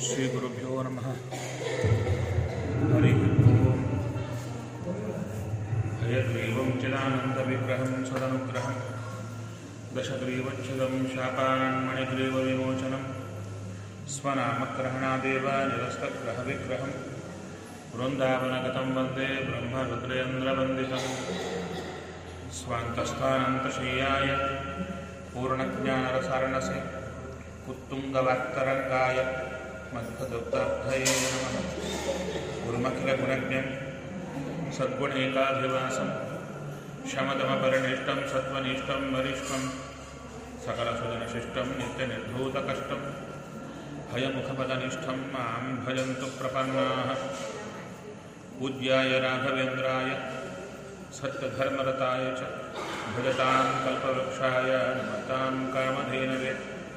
श्रीगुरुभ्यो नमः हरिः ओम् हयग्रीवं चिदानन्दविग्रहं सदनुग्रहं दशग्रीवच्छिदं शापान्मणिग्रीवविमोचनं स्वनामग्रहणादेव निरस्तग्रहविग्रहं वृन्दावनगतं वन्दे ब्रह्मरुद्रेन्द्रवन्दितम् स्वान्तस्थानन्तशय्याय पूर्णज्ञानरसारणसे उत्तुङ्गवाक्तरङ्गाय मध्वदुग्धाब्धये नमः गुरुमखिलगुणज्ञं सद्गुणैकाभिवासं शमदमपरिनिष्टं सत्त्वनिष्ठं वरिष्ठं सकलसुजनशिष्टं नित्यनिर्धूतकष्टं भयमुखपदनिष्ठं मां भजन्तु प्रपन्नाः पूज्याय राघवेन्द्राय सत्यधर्मरताय च भजतां कल्पवृक्षाय नमतां कामधेनवे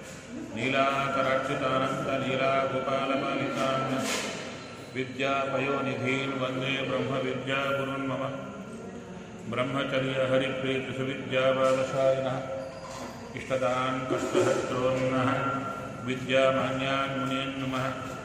नीलाकरार्चितानन्तलीलागोपालपालितान् विद्यापयोनिधीन् वन्दे ब्रह्मविद्यागुरुन् मम ब्रह्मचर्यहरिप्रीतिसुविद्यावादशायिनः इष्टदान् कष्टहत्रोन्नः विद्यामान्यान् मुनीन् नमः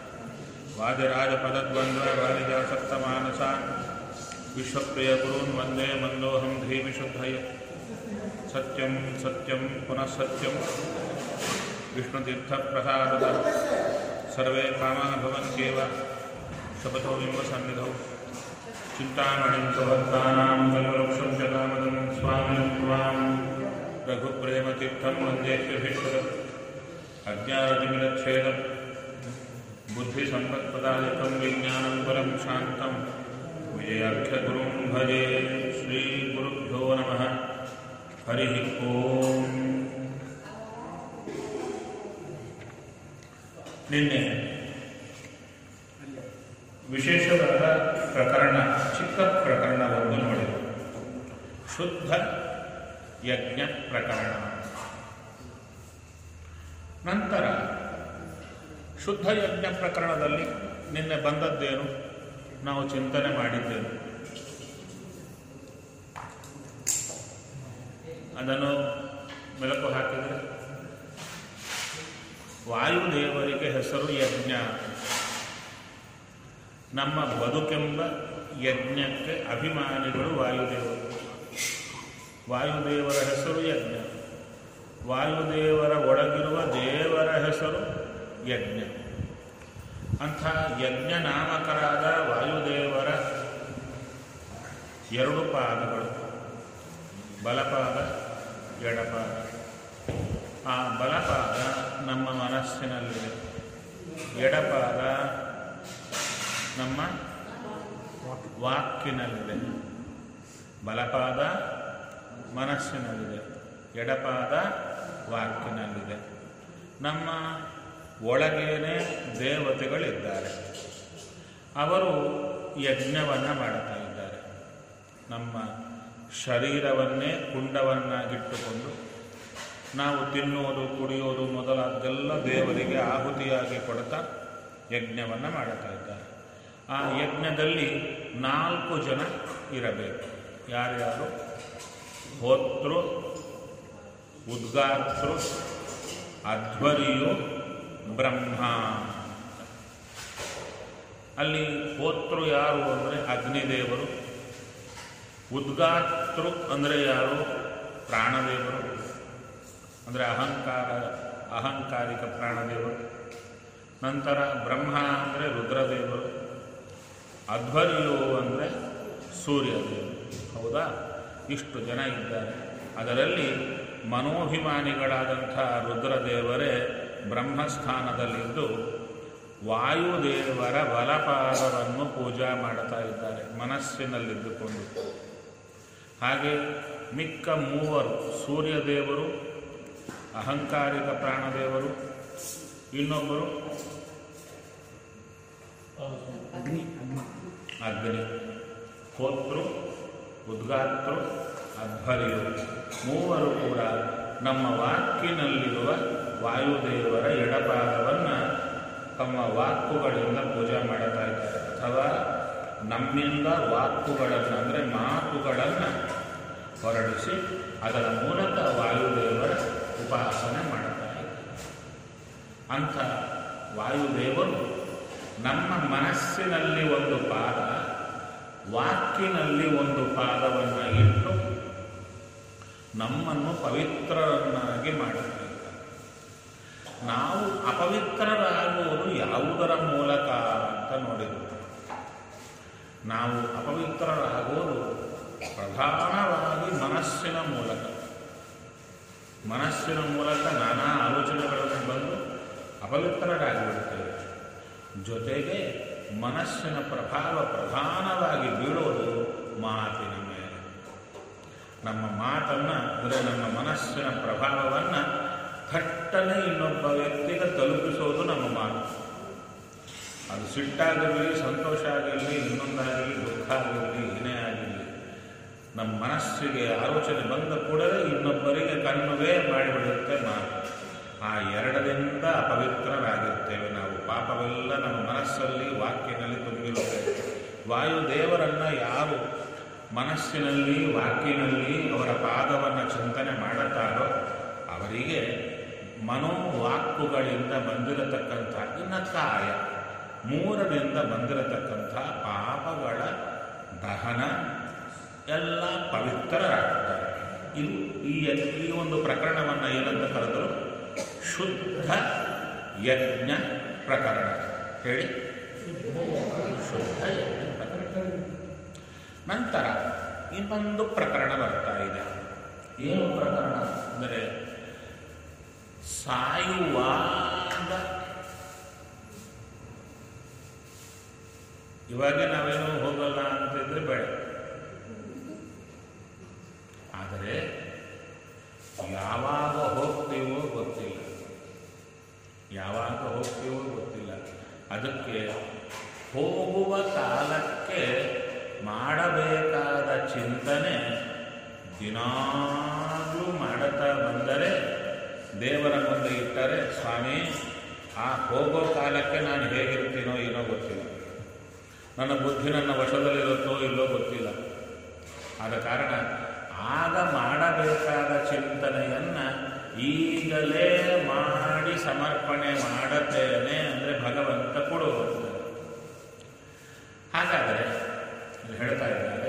वाजराजपदद्वन्द्ववारिजासक्तमानसान् विश्वप्रियगुरून् वन्दे मन्दोऽहं धीविशुद्धये सत्यं सत्यं पुनः सत्यं विष्णुतीर्थप्रसादतः सर्वे कामाः भवन्त्येव शपथो बिम्बसन्निधौ चिन्तामणिं सुभक्तानां कल्पवृक्षं च कामदं स्वामिनं त्वां रघुप्रेमतीर्थं वन्देभ्यभीष्टदम् अज्ञानतिमिरच्छेदं बुद्धिसम्पत्प्रदायकं विज्ञानं परं शान्तं विजयाख्यगुरुं भजे श्रीगुरुभ्यो नमः हरिः ओम् ನಿನ್ನೆ ವಿಶೇಷವಾದ ಪ್ರಕರಣ ಚಿಕ್ಕ ಪ್ರಕರಣವನ್ನು ನೋಡಿದೆ ಶುದ್ಧ ಯಜ್ಞ ಪ್ರಕರಣ ನಂತರ ಶುದ್ಧ ಯಜ್ಞ ಪ್ರಕರಣದಲ್ಲಿ ನಿನ್ನೆ ಬಂದದ್ದೇನು ನಾವು ಚಿಂತನೆ ಮಾಡಿದ್ದೇವೆ ಅದನ್ನು ಮೆಲುಕು ಹಾಕಿದರೆ ವಾಯುದೇವರಿಗೆ ಹೆಸರು ಯಜ್ಞ ನಮ್ಮ ಬದುಕೆಂಬ ಯಜ್ಞಕ್ಕೆ ಅಭಿಮಾನಿಗಳು ವಾಯುದೇವರು ವಾಯುದೇವರ ಹೆಸರು ಯಜ್ಞ ವಾಯುದೇವರ ಒಳಗಿರುವ ದೇವರ ಹೆಸರು ಯಜ್ಞ ಅಂಥ ಯಜ್ಞ ನಾಮಕರಾದ ವಾಯುದೇವರ ಎರಡು ಪಾದಗಳು ಬಲಪಾದ ಎಡಪಾದ ಆ ಬಲಪಾದ ನಮ್ಮ ಮನಸ್ಸಿನಲ್ಲಿದೆ ಎಡಪಾದ ನಮ್ಮ ವಾಕಿನಲ್ಲಿದೆ ಬಲಪಾದ ಮನಸ್ಸಿನಲ್ಲಿದೆ ಎಡಪಾದ ವಾಕಿನಲ್ಲಿದೆ ನಮ್ಮ ಒಳಗೇನೆ ದೇವತೆಗಳಿದ್ದಾರೆ ಅವರು ಯಜ್ಞವನ್ನು ಮಾಡ್ತಾ ಇದ್ದಾರೆ ನಮ್ಮ ಶರೀರವನ್ನೇ ಕುಂಡವನ್ನಾಗಿಟ್ಟುಕೊಂಡು ನಾವು ತಿನ್ನೋದು ಕುಡಿಯೋದು ಮೊದಲಾದ್ದೆಲ್ಲ ದೇವರಿಗೆ ಆಹುತಿಯಾಗಿ ಕೊಡ್ತಾ ಯಜ್ಞವನ್ನು ಮಾಡುತ್ತಾ ಇದ್ದಾರೆ ಆ ಯಜ್ಞದಲ್ಲಿ ನಾಲ್ಕು ಜನ ಇರಬೇಕು ಯಾರ್ಯಾರು ಹೋತೃ ಉದ್ಗಾತೃ ಅಧ್ವರಿಯು ಬ್ರಹ್ಮ ಅಲ್ಲಿ ಹೋತೃ ಯಾರು ಅಂದರೆ ಅಗ್ನಿದೇವರು ಉದ್ಗಾತೃ ಅಂದರೆ ಯಾರು ಪ್ರಾಣದೇವರು ಅಂದರೆ ಅಹಂಕಾರ ಅಹಂಕಾರಿಕ ಪ್ರಾಣದೇವರು ನಂತರ ಬ್ರಹ್ಮ ಅಂದರೆ ರುದ್ರದೇವರು ಅಧ್ವರ್ಯು ಅಂದರೆ ಸೂರ್ಯದೇವರು ಹೌದಾ ಇಷ್ಟು ಜನ ಇದ್ದಾರೆ ಅದರಲ್ಲಿ ಮನೋಭಿಮಾನಿಗಳಾದಂಥ ರುದ್ರದೇವರೇ ಬ್ರಹ್ಮಸ್ಥಾನದಲ್ಲಿದ್ದು ವಾಯುದೇವರ ಬಲಪಾದವನ್ನು ಪೂಜಾ ಮಾಡ್ತಾ ಇದ್ದಾರೆ ಮನಸ್ಸಿನಲ್ಲಿದ್ದುಕೊಂಡು ಹಾಗೆ ಮಿಕ್ಕ ಮೂವರು ಸೂರ್ಯದೇವರು ಅಹಂಕಾರಿಕ ಪ್ರಾಣದೇವರು ಇನ್ನೊಬ್ಬರು ಅಗ್ನಿ ಅಗ್ನಿ ಅಗ್ನಿ ಹೋತೃ ಉದ್ಗಾತೃ ಅಧ್ವರ್ಯು ಮೂವರು ಕೂಡ ನಮ್ಮ ವಾಕಿನಲ್ಲಿರುವ ವಾಯುದೇವರ ಎಡಪಾದವನ್ನು ತಮ್ಮ ವಾಕುಗಳಿಂದ ಪೂಜೆ ಮಾಡುತ್ತಾ ಇದ್ದಾರೆ ಅಥವಾ ನಮ್ಮಿಂದ ವಾಕುಗಳನ್ನು ಅಂದರೆ ಮಾತುಗಳನ್ನು ಹೊರಡಿಸಿ ಅದರ ಮೂಲಕ ವಾಯುದೇವರ ಉಪಾಸನೆ ಮಾಡುತ್ತಾರೆ ಅಂಥ ವಾಯುದೇವರು ನಮ್ಮ ಮನಸ್ಸಿನಲ್ಲಿ ಒಂದು ಪಾದ ವಾಕಿನಲ್ಲಿ ಒಂದು ಪಾದವನ್ನು ಇಟ್ಟು ನಮ್ಮನ್ನು ಪವಿತ್ರರನ್ನಾಗಿ ಮಾಡುತ್ತಿದ್ದಾರೆ ನಾವು ಅಪವಿತ್ರರಾಗುವುದು ಯಾವುದರ ಮೂಲಕ ಅಂತ ನೋಡಿದ್ರು ನಾವು ಅಪವಿತ್ರರಾಗುವುದು ಪ್ರಧಾನವಾಗಿ ಮನಸ್ಸಿನ ಮೂಲಕ ಮನಸ್ಸಿನ ಮೂಲಕ ನಾನಾ ಆಲೋಚನೆಗಳನ್ನು ಬಂದು ಅಪವಿತ್ರರಾಗಿಬಿಡ್ತೇವೆ ಜೊತೆಗೆ ಮನಸ್ಸಿನ ಪ್ರಭಾವ ಪ್ರಧಾನವಾಗಿ ಬೀಳೋದು ಮಾತಿನ ಮೇಲೆ ನಮ್ಮ ಮಾತನ್ನು ಅಂದರೆ ನಮ್ಮ ಮನಸ್ಸಿನ ಪ್ರಭಾವವನ್ನು ಥಟ್ಟನೆ ಇನ್ನೊಬ್ಬ ವ್ಯಕ್ತಿಗೆ ತಲುಪಿಸೋದು ನಮ್ಮ ಮಾತು ಅದು ಸಿಟ್ಟಾಗಿರಲಿ ಸಂತೋಷ ಆಗಿರಲಿ ಇನ್ನೊಂದಾಗಲಿ ದುಃಖ ಆಗಿರಲಿ ಏನೇ ಆಗಿರಲಿ ನಮ್ಮ ಮನಸ್ಸಿಗೆ ಆಲೋಚನೆ ಬಂದ ಕೂಡಲೇ ಇನ್ನೊಬ್ಬರಿಗೆ ಕನ್ನುವೇ ಮಾಡಿಬಿಡುತ್ತೆ ಮಾತು ಆ ಎರಡರಿಂದ ಅಪವಿತ್ರರಾಗಿರ್ತೇವೆ ನಾವು ಪಾಪವೆಲ್ಲ ನಮ್ಮ ಮನಸ್ಸಲ್ಲಿ ವಾಕ್ಯನಲ್ಲಿ ತುಂಬಿರುತ್ತೆ ವಾಯುದೇವರನ್ನು ಯಾರು ಮನಸ್ಸಿನಲ್ಲಿ ವಾಕ್ಯನಲ್ಲಿ ಅವರ ಪಾದವನ್ನು ಚಿಂತನೆ ಮಾಡುತ್ತಾರೋ ಅವರಿಗೆ ಮನೋವಾಕ್ಕುಗಳಿಂದ ಬಂದಿರತಕ್ಕಂಥ ಇನ್ನು ಕಾಯ ಮೂರರಿಂದ ಬಂದಿರತಕ್ಕಂಥ ಪಾಪಗಳ ದಹನ ಎಲ್ಲ ಪವಿತ್ರರಾಗ್ತಾರೆ ಇದು ಈ ಈ ಒಂದು ಪ್ರಕರಣವನ್ನು ಏನಂತ ಕರೆದರು ಶುದ್ಧ ಯಜ್ಞ ಪ್ರಕರಣ ಹೇಳಿ ಶುದ್ಧ ಯಜ್ಞ ಪ್ರಕರಣ ನಂತರ ಇನ್ನೊಂದು ಪ್ರಕರಣ ಬರ್ತಾ ಇದೆ ಏನು ಪ್ರಕರಣ ಅಂದರೆ ಸಾಯುವಾಗ ಇವಾಗ ನಾವೇನು ಹೋಗಲ್ಲ ಅಂತಿದ್ರೆ ಬೇಡ ಆದರೆ ಯಾವಾಗ ಹೋಗ್ತೀವೋ ಗೊತ್ತಿಲ್ಲ ಯಾವಾಗ ಹೋಗ್ತೀವೋ ಗೊತ್ತಿಲ್ಲ ಅದಕ್ಕೆ ಹೋಗುವ ಕಾಲಕ್ಕೆ ಮಾಡಬೇಕಾದ ಚಿಂತನೆ ದಿನಾಗ್ಲೂ ಮಾಡುತ್ತಾ ಬಂದರೆ ದೇವರ ಮುಂದೆ ಇಟ್ಟರೆ ಸ್ವಾಮಿ ಆ ಹೋಗೋ ಕಾಲಕ್ಕೆ ನಾನು ಹೇಗಿರ್ತೀನೋ ಏನೋ ಗೊತ್ತಿಲ್ಲ ನನ್ನ ಬುದ್ಧಿ ನನ್ನ ವಶದಲ್ಲಿರುತ್ತೋ ಇಲ್ಲೋ ಗೊತ್ತಿಲ್ಲ ಆದ ಕಾರಣ ಆಗ ಮಾಡಬೇಕಾದ ಚಿಂತನೆಯನ್ನು ಈಗಲೇ ಮಾಡಿ ಸಮರ್ಪಣೆ ಮಾಡುತ್ತೇನೆ ಅಂದರೆ ಭಗವಂತ ಕೊಡುವಂತೆ ಹಾಗಾದರೆ ಇಲ್ಲಿ ಹೇಳ್ತಾ ಇದ್ದಾರೆ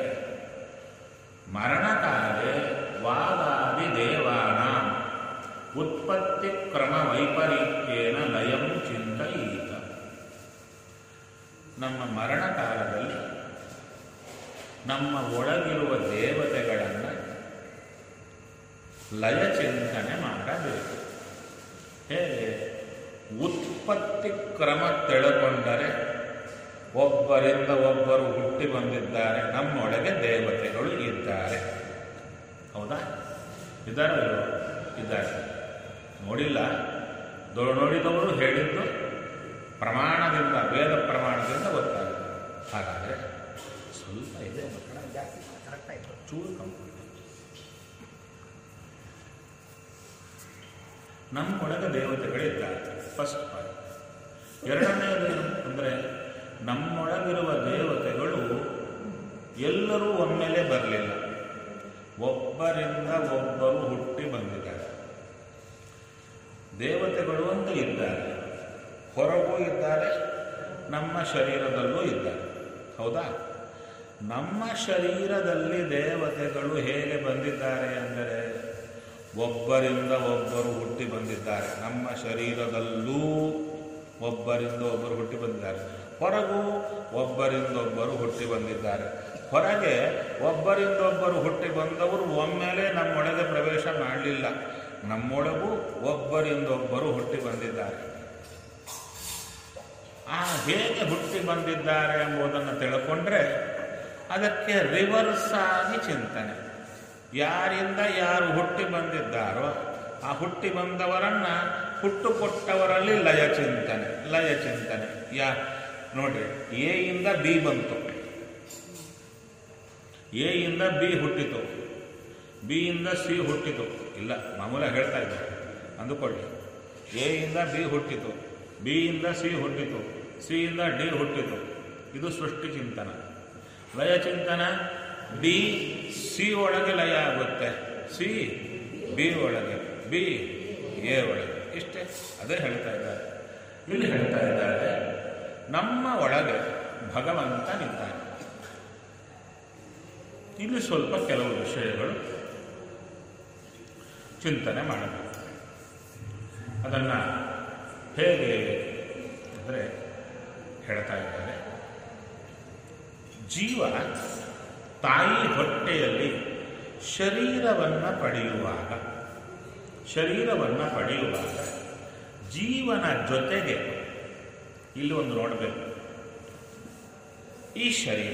ಮರಣಕಾಲೇ ವಾದಾದಿ ದೇವಾನ ಉತ್ಪತ್ತಿ ಕ್ರಮ ವೈಪರೀತ್ಯೇನ ಲಯಂ ಚಿಂತಯೀತ ನಮ್ಮ ಮರಣ ಕಾಲದಲ್ಲಿ ನಮ್ಮ ಒಳಗಿರುವ ದೇವತೆಗಳನ್ನು ಲಯ ಚಿಂತನೆ ಮಾಡಬೇಕು ಹೇಗೆ ಉತ್ಪತ್ತಿ ಕ್ರಮ ತಿಳ್ಕೊಂಡರೆ ಒಬ್ಬರಿಂದ ಒಬ್ಬರು ಹುಟ್ಟಿ ಬಂದಿದ್ದಾರೆ ನಮ್ಮೊಳಗೆ ದೇವತೆಗಳು ಇದ್ದಾರೆ ಹೌದಾ ಇದ್ದಾರೋ ಇಲ್ವೋ ಇದ್ದಾರೆ ನೋಡಿಲ್ಲ ದೊ- ನೋಡಿದವರು ಹೇಳಿದ್ದು ಪ್ರಮಾಣದಿಂದ ವೇದ ಪ್ರಮಾಣದಿಂದ ಗೊತ್ತಾಗುತ್ತೆ ಹಾಗಾದರೆ ಸ್ವಲ್ಪ ಇದೆ ಜಾಸ್ತಿ ಕರೆಕ್ಟ್ ಆಯ್ತು ಚೂರು ಕಂಪ್ಲೀಟ್ ನಮ್ಮೊಳಗೆ ದೇವತೆಗಳಿದ್ದಾರೆ ಫಸ್ಟ್ ಪಾಯಿಂಟ್ ಎರಡನೆಯದೇನು ಅಂದರೆ ನಮ್ಮೊಳಗಿರುವ ದೇವತೆಗಳು ಎಲ್ಲರೂ ಒಮ್ಮೆಲೆ ಬರಲಿಲ್ಲ ಒಬ್ಬರಿಂದ ಒಬ್ಬರು ಹುಟ್ಟಿ ಬಂದಿದ್ದಾರೆ ದೇವತೆಗಳು ಅಂತ ಇದ್ದಾರೆ ಹೊರಗೂ ಇದ್ದಾರೆ ನಮ್ಮ ಶರೀರದಲ್ಲೂ ಇದ್ದಾರೆ ಹೌದಾ ನಮ್ಮ ಶರೀರದಲ್ಲಿ ದೇವತೆಗಳು ಹೇಗೆ ಬಂದಿದ್ದಾರೆ ಅಂದರೆ ಒಬ್ಬರಿಂದ ಒಬ್ಬರು ಹುಟ್ಟಿ ಬಂದಿದ್ದಾರೆ ನಮ್ಮ ಶರೀರದಲ್ಲೂ ಒಬ್ಬರಿಂದ ಒಬ್ಬರು ಹುಟ್ಟಿ ಬಂದಿದ್ದಾರೆ ಹೊರಗೂ ಒಬ್ಬರಿಂದ ಒಬ್ಬರು ಹುಟ್ಟಿ ಬಂದಿದ್ದಾರೆ ಹೊರಗೆ ಒಬ್ಬರಿಂದೊಬ್ಬರು ಹುಟ್ಟಿ ಬಂದವರು ಒಮ್ಮೆಲೆ ನಮ್ಮೊಳಗೆ ಪ್ರವೇಶ ಮಾಡಲಿಲ್ಲ ನಮ್ಮೊಳಗೂ ಒಬ್ಬರಿಂದೊಬ್ಬರು ಹುಟ್ಟಿ ಬಂದಿದ್ದಾರೆ ಆ ಹೇಗೆ ಹುಟ್ಟಿ ಬಂದಿದ್ದಾರೆ ಎಂಬುದನ್ನು ತಿಳ್ಕೊಂಡ್ರೆ ಅದಕ್ಕೆ ರಿವರ್ಸ್ ಆಗಿ ಚಿಂತನೆ ಯಾರಿಂದ ಯಾರು ಹುಟ್ಟಿ ಬಂದಿದ್ದಾರೋ ಆ ಹುಟ್ಟಿ ಬಂದವರನ್ನ ಹುಟ್ಟು ಕೊಟ್ಟವರಲ್ಲಿ ಲಯ ಚಿಂತನೆ ಲಯ ಚಿಂತನೆ ಯಾ ನೋಡ್ರಿ ಎ ಇಂದ ಬಿ ಬಂತು ಎ ಇಂದ ಬಿ ಹುಟ್ಟಿತು ಬಿ ಇಂದ ಸಿ ಹುಟ್ಟಿತು ಇಲ್ಲ ಮಾಮೂಲಾಗಿ ಹೇಳ್ತಾ ಇದ್ದಾರೆ ಅಂದುಕೊಳ್ಳಿ ಎ ಇಂದ ಬಿ ಹುಟ್ಟಿತು ಬಿ ಇಂದ ಸಿ ಹುಟ್ಟಿತು ಸಿ ಇಂದ ಡಿ ಹುಟ್ಟಿತು ಇದು ಸೃಷ್ಟಿ ಚಿಂತನ ಲಯ ಚಿಂತನ ಡಿ ಸಿ ಒಳಗೆ ಲಯ ಆಗುತ್ತೆ ಸಿ ಬಿ ಒಳಗೆ ಬಿ ಎ ಒಳಗೆ ಇಷ್ಟೇ ಅದೇ ಹೇಳ್ತಾ ಇದ್ದಾರೆ ಇಲ್ಲಿ ಹೇಳ್ತಾ ಇದ್ದಾರೆ ನಮ್ಮ ಒಳಗೆ ಭಗವಂತನಿದ್ದಾನೆ ಇಲ್ಲಿ ಸ್ವಲ್ಪ ಕೆಲವು ವಿಷಯಗಳು ಚಿಂತನೆ ಮಾಡಬೇಕು ಅದನ್ನು ಹೇಗೆ ಅಂದರೆ ಹೇಳ್ತಾ ಇದ್ದಾರೆ ಜೀವ ತಾಯಿ ಹೊಟ್ಟೆಯಲ್ಲಿ ಶರೀರವನ್ನು ಪಡೆಯುವಾಗ ಶರೀರವನ್ನು ಪಡೆಯುವಾಗ ಜೀವನ ಜೊತೆಗೆ ಇಲ್ಲಿ ಒಂದು ನೋಡಬೇಕು ಈ ಶರೀರ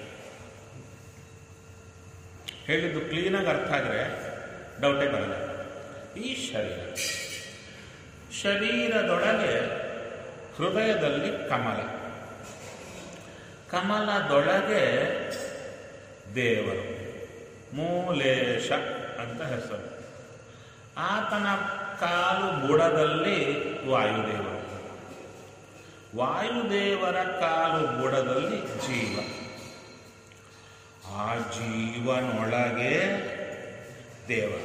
ಹೇಳಿದ್ದು ಕ್ಲೀನಾಗಿ ಅರ್ಥ ಆದರೆ ಡೌಟೇ ಬರಲ್ಲ ಈ ಶರೀರ ಶರೀರದೊಳಗೆ ಹೃದಯದಲ್ಲಿ ಕಮಲ ಕಮಲದೊಳಗೆ ದೇವರು ಮೂಲೇಶ ಅಂತ ಹೆಸರು ಆತನ ಕಾಲು ಬುಡದಲ್ಲಿ ವಾಯುದೇವರು ವಾಯುದೇವರ ಕಾಲು ಬುಡದಲ್ಲಿ ಜೀವ ಆ ಜೀವನೊಳಗೆ ದೇವರು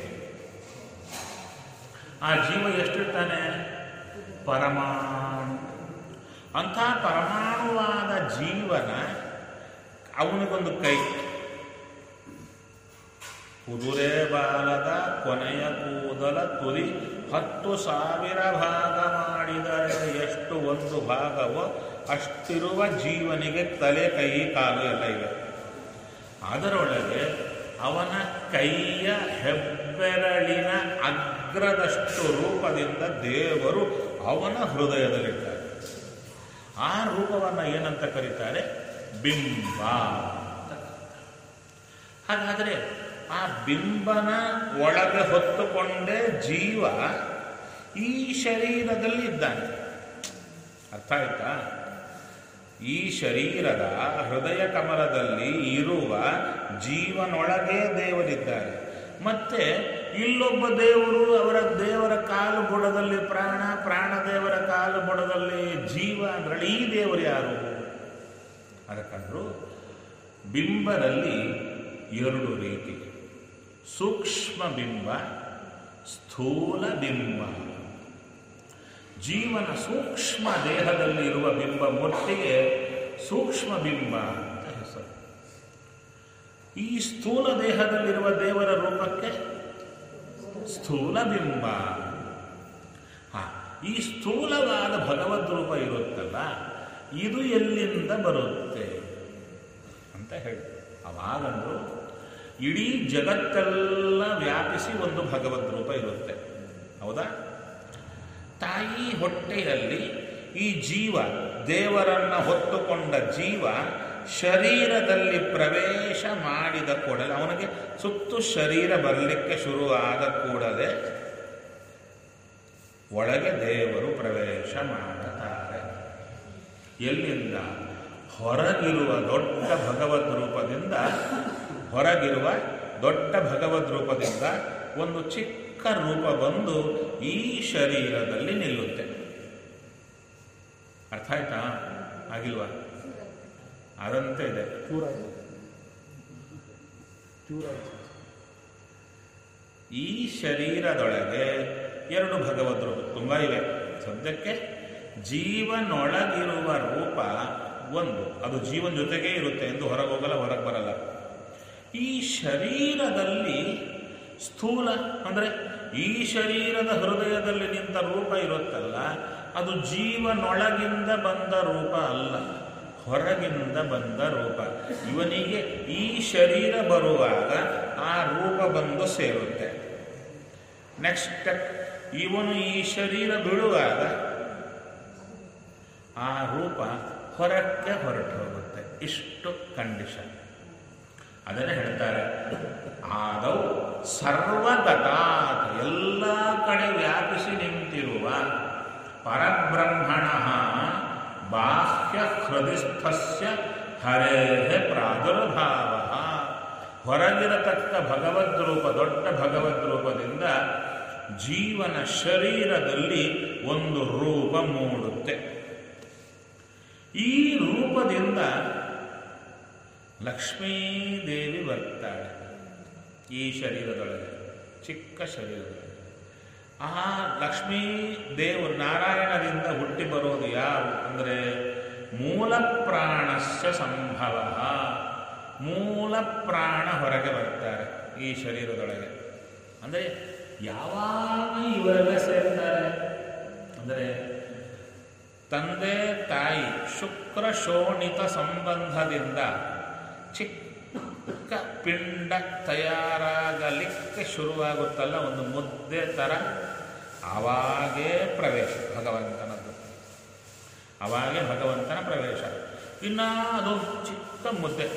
ಆ ಜೀವ ಎಷ್ಟಿರ್ತಾನೆ ಪರಮಾಣು ಅಂಥ ಪರಮಾಣುವಾದ ಜೀವನ ಅವನಿಗೊಂದು ಕೈ ಕುದುರೆ ಬಾಲದ ಕೊನೆಯ ಕೂದಲ ತುದಿ ಹತ್ತು ಸಾವಿರ ಭಾಗ ಮಾಡಿದರೆ ಎಷ್ಟು ಒಂದು ಭಾಗವೋ ಅಷ್ಟಿರುವ ಜೀವನಿಗೆ ತಲೆ ಕೈ ಕಾಲು ಎಲ್ಲ ಇವೆ ಅದರೊಳಗೆ ಅವನ ಕೈಯ ಹೆಬ್ಬೆರಳಿನ ಅಗ್ರದಷ್ಟು ರೂಪದಿಂದ ದೇವರು ಅವನ ಹೃದಯದಲ್ಲಿರ್ತಾರೆ ಆ ರೂಪವನ್ನು ಏನಂತ ಕರೀತಾರೆ ಬಿಂಬ ಅಂತ ಹಾಗಾದರೆ ಆ ಬಿಂಬನ ಒಳಗೆ ಹೊತ್ತುಕೊಂಡೇ ಜೀವ ಈ ಶರೀರದಲ್ಲಿ ಇದ್ದಾನೆ ಅರ್ಥ ಆಯ್ತಾ ಈ ಶರೀರದ ಹೃದಯ ಕಮಲದಲ್ಲಿ ಇರುವ ಜೀವನೊಳಗೆ ದೇವರಿದ್ದಾರೆ ಮತ್ತೆ ಇಲ್ಲೊಬ್ಬ ದೇವರು ಅವರ ದೇವರ ಕಾಲು ಬುಡದಲ್ಲಿ ಪ್ರಾಣ ಪ್ರಾಣ ದೇವರ ಕಾಲು ಬುಡದಲ್ಲಿ ಜೀವ ಅಂದ್ರೆ ಈ ದೇವರು ಯಾರು ಅದಕ್ಕಂದ್ರು ಬಿಂಬದಲ್ಲಿ ಎರಡು ರೀತಿ ಸೂಕ್ಷ್ಮ ಬಿಂಬ ಸ್ಥೂಲ ಬಿಂಬ ಜೀವನ ಸೂಕ್ಷ್ಮ ದೇಹದಲ್ಲಿ ಇರುವ ಬಿಂಬ ಮೂರ್ತಿಗೆ ಸೂಕ್ಷ್ಮ ಬಿಂಬ ಅಂತ ಹೆಸರು ಈ ಸ್ಥೂಲ ದೇಹದಲ್ಲಿರುವ ದೇವರ ರೂಪಕ್ಕೆ ಸ್ಥೂಲ ಬಿಂಬ ಹಾ ಈ ಸ್ಥೂಲವಾದ ಭಗವದ್ ರೂಪ ಇರುತ್ತಲ್ಲ ಇದು ಎಲ್ಲಿಂದ ಬರುತ್ತೆ ಅಂತ ಹೇಳಿ ಅವಾಗಂದ್ರು ಇಡೀ ಜಗತ್ತೆಲ್ಲ ವ್ಯಾಪಿಸಿ ಒಂದು ಭಗವದ್ ರೂಪ ಇರುತ್ತೆ ಹೌದಾ ತಾಯಿ ಹೊಟ್ಟೆಯಲ್ಲಿ ಈ ಜೀವ ದೇವರನ್ನ ಹೊತ್ತುಕೊಂಡ ಜೀವ ಶರೀರದಲ್ಲಿ ಪ್ರವೇಶ ಮಾಡಿದ ಕೂಡಲೇ ಅವನಿಗೆ ಸುತ್ತು ಶರೀರ ಬರಲಿಕ್ಕೆ ಶುರುವಾದ ಕೂಡಲೇ ಒಳಗೆ ದೇವರು ಪ್ರವೇಶ ಮಾಡುತ್ತಾರೆ ಎಲ್ಲಿಂದ ಹೊರಗಿರುವ ದೊಡ್ಡ ಭಗವದ್ ರೂಪದಿಂದ ಹೊರಗಿರುವ ದೊಡ್ಡ ಭಗವದ್ ರೂಪದಿಂದ ಒಂದು ಚಿಕ್ಕ ರೂಪ ಬಂದು ಈ ಶರೀರದಲ್ಲಿ ನಿಲ್ಲುತ್ತೆ ಅರ್ಥ ಆಯ್ತಾ ಆಗಿಲ್ವಾ ಅದಂತೆ ಇದೆ ಚೂರಾಯ್ತು ಚೂರಾಯ್ತು ಈ ಶರೀರದೊಳಗೆ ಎರಡು ಭಗವದ್ ರೂಪ ತುಂಬ ಇವೆ ಸದ್ಯಕ್ಕೆ ಜೀವನೊಳಗಿರುವ ರೂಪ ಒಂದು ಅದು ಜೀವನ ಜೊತೆಗೇ ಇರುತ್ತೆ ಎಂದು ಹೊರಗೆ ಹೋಗಲ್ಲ ಹೊರಗೆ ಬರಲ್ಲ ಈ ಶರೀರದಲ್ಲಿ ಸ್ಥೂಲ ಅಂದರೆ ಈ ಶರೀರದ ಹೃದಯದಲ್ಲಿ ನಿಂತ ರೂಪ ಇರುತ್ತಲ್ಲ ಅದು ಜೀವನೊಳಗಿಂದ ಬಂದ ರೂಪ ಅಲ್ಲ ಹೊರಗಿಂದ ಬಂದ ರೂಪ ಇವನಿಗೆ ಈ ಶರೀರ ಬರುವಾಗ ಆ ರೂಪ ಬಂದು ಸೇರುತ್ತೆ ನೆಕ್ಸ್ಟ್ ಸ್ಟೆಪ್ ಇವನು ಈ ಶರೀರ ಬಿಡುವಾಗ ಆ ರೂಪ ಹೊರಕ್ಕೆ ಹೊರಟು ಹೋಗುತ್ತೆ ಇಷ್ಟು ಕಂಡೀಷನ್ ಅದನ್ನೇ ಹೇಳ್ತಾರೆ ಆದೌ ಸರ್ವಗತಾತ್ ಎಲ್ಲ ಕಡೆ ವ್ಯಾಪಿಸಿ ನಿಂತಿರುವ ಪರಬ್ರಹ್ಮಣ ಬಾಹ್ಯ ಹೃದಯಸ್ಥಸ್ಯ ಹರೇ ಪ್ರಾದುರ್ಭಾವ ಹೊರಗಿರತಕ್ಕ ಭಗವದ್ ರೂಪ ದೊಡ್ಡ ಭಗವದ್ ರೂಪದಿಂದ ಜೀವನ ಶರೀರದಲ್ಲಿ ಒಂದು ರೂಪ ಮೂಡುತ್ತೆ ಈ ರೂಪದಿಂದ ಲಕ್ಷ್ಮೀದೇವಿ ಬರ್ತಾಳೆ ಈ ಶರೀರದೊಳಗೆ ಚಿಕ್ಕ ಶರೀರದೊಳಗೆ ಆ ಲಕ್ಷ್ಮೀ ದೇವರು ನಾರಾಯಣದಿಂದ ಹುಟ್ಟಿ ಬರೋದು ಯಾರು ಅಂದರೆ ಮೂಲ ಪ್ರಾಣಸ್ಯ ಸಂಭವ ಮೂಲ ಪ್ರಾಣ ಹೊರಗೆ ಬರ್ತಾರೆ ಈ ಶರೀರದೊಳಗೆ ಅಂದರೆ ಯಾವಾಗ ಇವರೆಲ್ಲ ಸೇರ್ತಾರೆ ಅಂದರೆ ತಂದೆ ತಾಯಿ ಶುಕ್ರ ಶೋಣಿತ ಸಂಬಂಧದಿಂದ ಚಿಕ್ಕ ಪಿಂಡ ತಯಾರಾಗಲಿಕ್ಕೆ ಶುರುವಾಗುತ್ತಲ್ಲ ಒಂದು ಮುದ್ದೆ ಥರ ಆವಾಗೇ ಪ್ರವೇಶ ಭಗವಂತನದ್ದು ಅವಾಗೇ ಭಗವಂತನ ಪ್ರವೇಶ ಇನ್ನು ಅದು ಚಿಕ್ಕ ಮುದ್ದೆ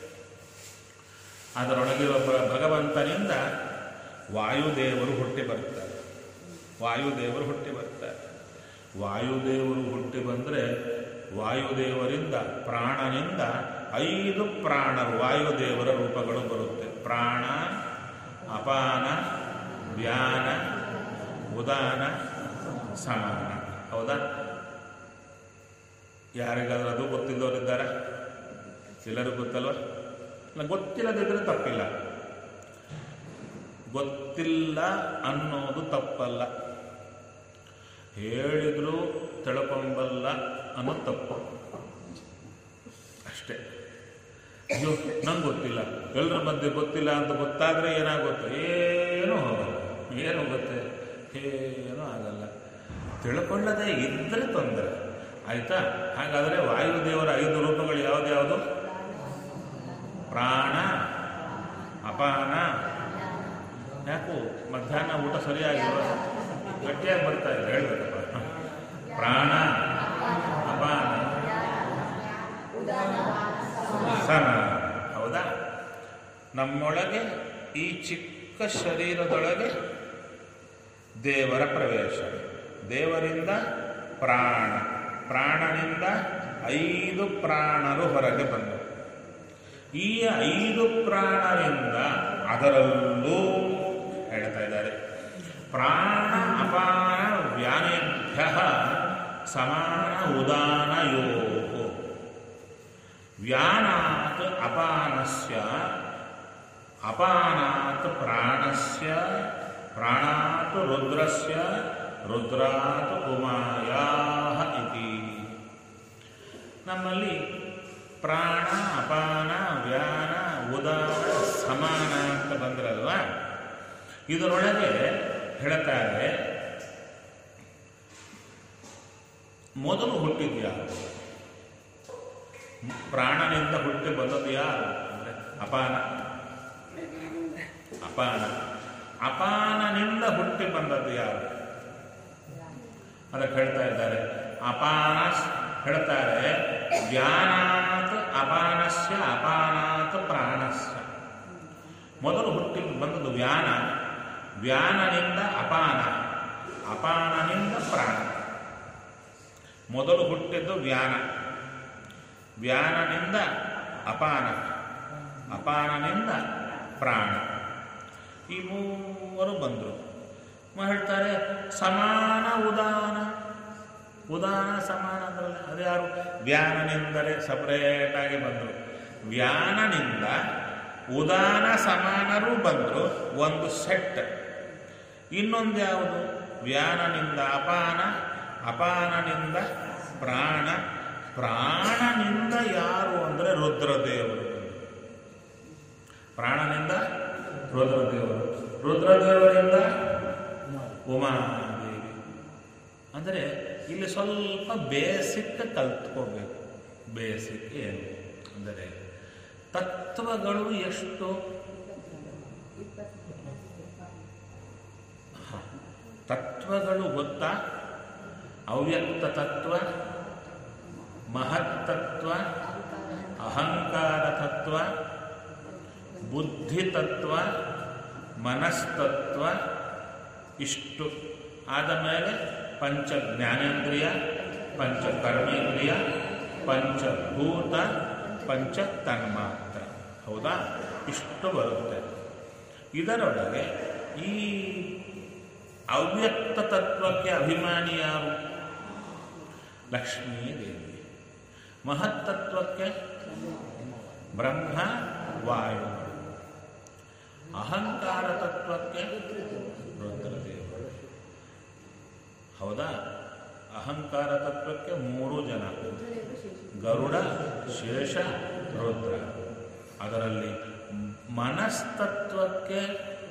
ಅದರೊಳಗಿರುವ ಭ- ಭಗವಂತನಿಂದ ವಾಯುದೇವರು ಹುಟ್ಟಿ ಬರ್ತಾರೆ ವಾಯುದೇವರು ಹುಟ್ಟಿ ಬರ್ತಾರೆ ವಾಯುದೇವರು ಹುಟ್ಟಿ ಬಂದರೆ ವಾಯುದೇವರಿಂದ ಪ್ರಾಣನಿಂದ ಐದು ಪ್ರಾಣರು ವಾಯುದೇವರ ರೂಪಗಳು ಬರುತ್ತೆ ಪ್ರಾಣ ಅಪಾನ ವ್ಯಾನ ಉದಾನ ಸಮಾನ ಹೌದಾ ಯಾರಿಗಾದ್ರೂ ಅದು ಗೊತ್ತಿದ್ದವರಿದ್ದಾರೆ ಎಲ್ಲರೂ ಗೊತ್ತಲ್ವ ಇಲ್ಲ ಗೊತ್ತಿಲ್ಲದಿದ್ರೆ ತಪ್ಪಿಲ್ಲ ಗೊತ್ತಿಲ್ಲ ಅನ್ನೋದು ತಪ್ಪಲ್ಲ ಹೇಳಿದ್ರು ತಿಳ್ಕೊಂಬಲ್ಲ ಅನ್ನೋದು ತಪ್ಪು ಅಷ್ಟೇ ಅಯ್ಯೋ ನಂಗೆ ಗೊತ್ತಿಲ್ಲ ಎಲ್ಲರ ಮಧ್ಯೆ ಗೊತ್ತಿಲ್ಲ ಅಂತ ಗೊತ್ತಾದರೆ ಏನಾಗುತ್ತೆ ಏನೂ ಹೋಗಲ್ಲ ಏನು ಹೋಗುತ್ತೆ ಏನೂ ಆಗಲ್ಲ ತಿಳ್ಕೊಳ್ಳದೆ ಇದ್ದರೆ ತೊಂದರೆ ಆಯಿತಾ ಹಾಗಾದರೆ ವಾಯುದೇವರ ಐದು ರೂಪಗಳು ಯಾವ್ದ್ಯಾವುದು ಪ್ರಾಣ ಅಪಾನ ಯಾಕೋ ಮಧ್ಯಾಹ್ನ ಊಟ ಸರಿಯಾಗಿಲ್ವ ಗಟ್ಟಿಯಾಗಿ ಬರ್ತಾ ಇದೆ ಹೇಳ್ಬೇಕಪ್ಪ ಪ್ರಾಣ ಅಪಾನ ಸಮ ಹೌದಾ ನಮ್ಮೊಳಗೆ ಈ ಚಿಕ್ಕ ಶರೀರದೊಳಗೆ ದೇವರ ಪ್ರವೇಶ ದೇವರಿಂದ ಪ್ರಾಣ ಪ್ರಾಣನಿಂದ ಐದು ಪ್ರಾಣರು ಹೊರಗೆ ಬಂದರು ಈ ಐದು ಪ್ರಾಣರಿಂದ ಅದರಲ್ಲೂ ಹೇಳ್ತಾ ಇದ್ದಾರೆ ಪ್ರಾಣ ಅಪಾನ ವ್ಯಾನೇಭ್ಯ ಸಮಾನ ಉದಾನಯೋ ವ್ಯಾನಾತ್ ಅಪಾನಸ್ಯ ಅಪಾನಾತ್ ಪ್ರಾಣಸ್ಯ ಪ್ರಾಣಾತ್ ರುದ್ರಸ್ಯ ರುದ್ರಾತ್ ಉಮಾಯಾ ಇತಿ ನಮ್ಮಲ್ಲಿ ಪ್ರಾಣ ಅಪಾನ ವ್ಯಾನ ಉದಾನ ಸಮಾನ ಅಂತ ಬಂದ್ರಲ್ವಾ ಇದರೊಳಗೆ ಹೇಳ್ತಾರೆ ಮೊದಲು ಹುಟ್ಟಿದ್ಯಾರು ಪ್ರಾಣನಿಂದ ಹುಟ್ಟಿ ಬಂದದ್ದು ಯಾರು ಅಂದರೆ ಅಪಾನ ಅಪಾನ ಅಪಾನನಿಂದ ಹುಟ್ಟಿ ಬಂದದ್ದು ಯಾರು ಅದಕ್ಕೆ ಹೇಳ್ತಾ ಇದ್ದಾರೆ ಅಪಾನ ಹೇಳ್ತಾರೆ ವ್ಯಾನಾತ್ ಅಪಾನಸ್ಯ ಅಪಾನಾತ್ ಪ್ರಾಣಸ್ಯ ಮೊದಲು ಹುಟ್ಟಿ ಬಂದದ್ದು ವ್ಯಾನ ವ್ಯಾನನಿಂದ ಅಪಾನ ಅಪಾನನಿಂದ ಪ್ರಾಣ ಮೊದಲು ಹುಟ್ಟಿದ್ದು ವ್ಯಾನ ವ್ಯಾನನಿಂದ ಅಪಾನ ಅಪಾನನಿಂದ ಪ್ರಾಣ ಈ ಮೂವರು ಬಂದರು ಹೇಳ್ತಾರೆ ಸಮಾನ ಉದಾನ ಉದಾನ ಸಮಾನ ಅಂದ್ರಲ್ಲ ಅದು ಯಾರು ವ್ಯಾನನಿಂದಲೇ ಸಪರೇಟಾಗಿ ಬಂದರು ವ್ಯಾನನಿಂದ ಉದಾನ ಸಮಾನರು ಬಂದರು ಒಂದು ಸೆಟ್ ಇನ್ನೊಂದು ಯಾವುದು ವ್ಯಾನನಿಂದ ಅಪಾನ ಅಪಾನನಿಂದ ಪ್ರಾಣ ಪ್ರಾಣನಿಂದ ಯಾರು ಅಂದರೆ ರುದ್ರದೇವರು ಪ್ರಾಣನಿಂದ ರುದ್ರದೇವರು ರುದ್ರದೇವರಿಂದ ಉಮಾದೇವಿ ಅಂದರೆ ಇಲ್ಲಿ ಸ್ವಲ್ಪ ಬೇಸಿಕ್ ಕಲ್ತ್ಕೋಬೇಕು ಬೇಸಿಕ್ ಏನು ಅಂದರೆ ತತ್ವಗಳು ಎಷ್ಟು ಹ, ತತ್ವಗಳು ಗೊತ್ತಾ ಅವ್ಯಕ್ತ ತತ್ವ ಮಹತ್ತತ್ವ ಅಹಂಕಾರ ತತ್ವ ಬುದ್ಧಿ ತತ್ವ ಮನಸ್ತತ್ವ ಇಷ್ಟು ಆದ ಮೇಲೆ ಪಂಚ ಜ್ಞಾನೇಂದ್ರಿಯ ಪಂಚ ಕರ್ಮೇಂದ್ರಿಯ ಪಂಚಭೂತ ಪಂಚ ತನ್ಮಾತ್ರ ಹೌದಾ ಇಷ್ಟು ಬರುತ್ತೆ ಇದರೊಳಗೆ ಈ ಅವ್ಯಕ್ತ ತತ್ವಕ್ಕೆ ಅಭಿಮಾನಿ ಯಾರು ಲಕ್ಷ್ಮೀ ದೇವಿ ಮಹತ್ತತ್ವಕ್ಕೆ ಬ್ರಹ್ಮ ವಾಯು ಅಹಂಕಾರ ತತ್ವಕ್ಕೆ ರುದ್ರದೇವರು ಹೌದಾ ಅಹಂಕಾರ ತತ್ವಕ್ಕೆ ಮೂರು ಜನ ಗರುಡ ಶೇಷ ರುದ್ರ ಅದರಲ್ಲಿ ಮನಸ್ತತ್ವಕ್ಕೆ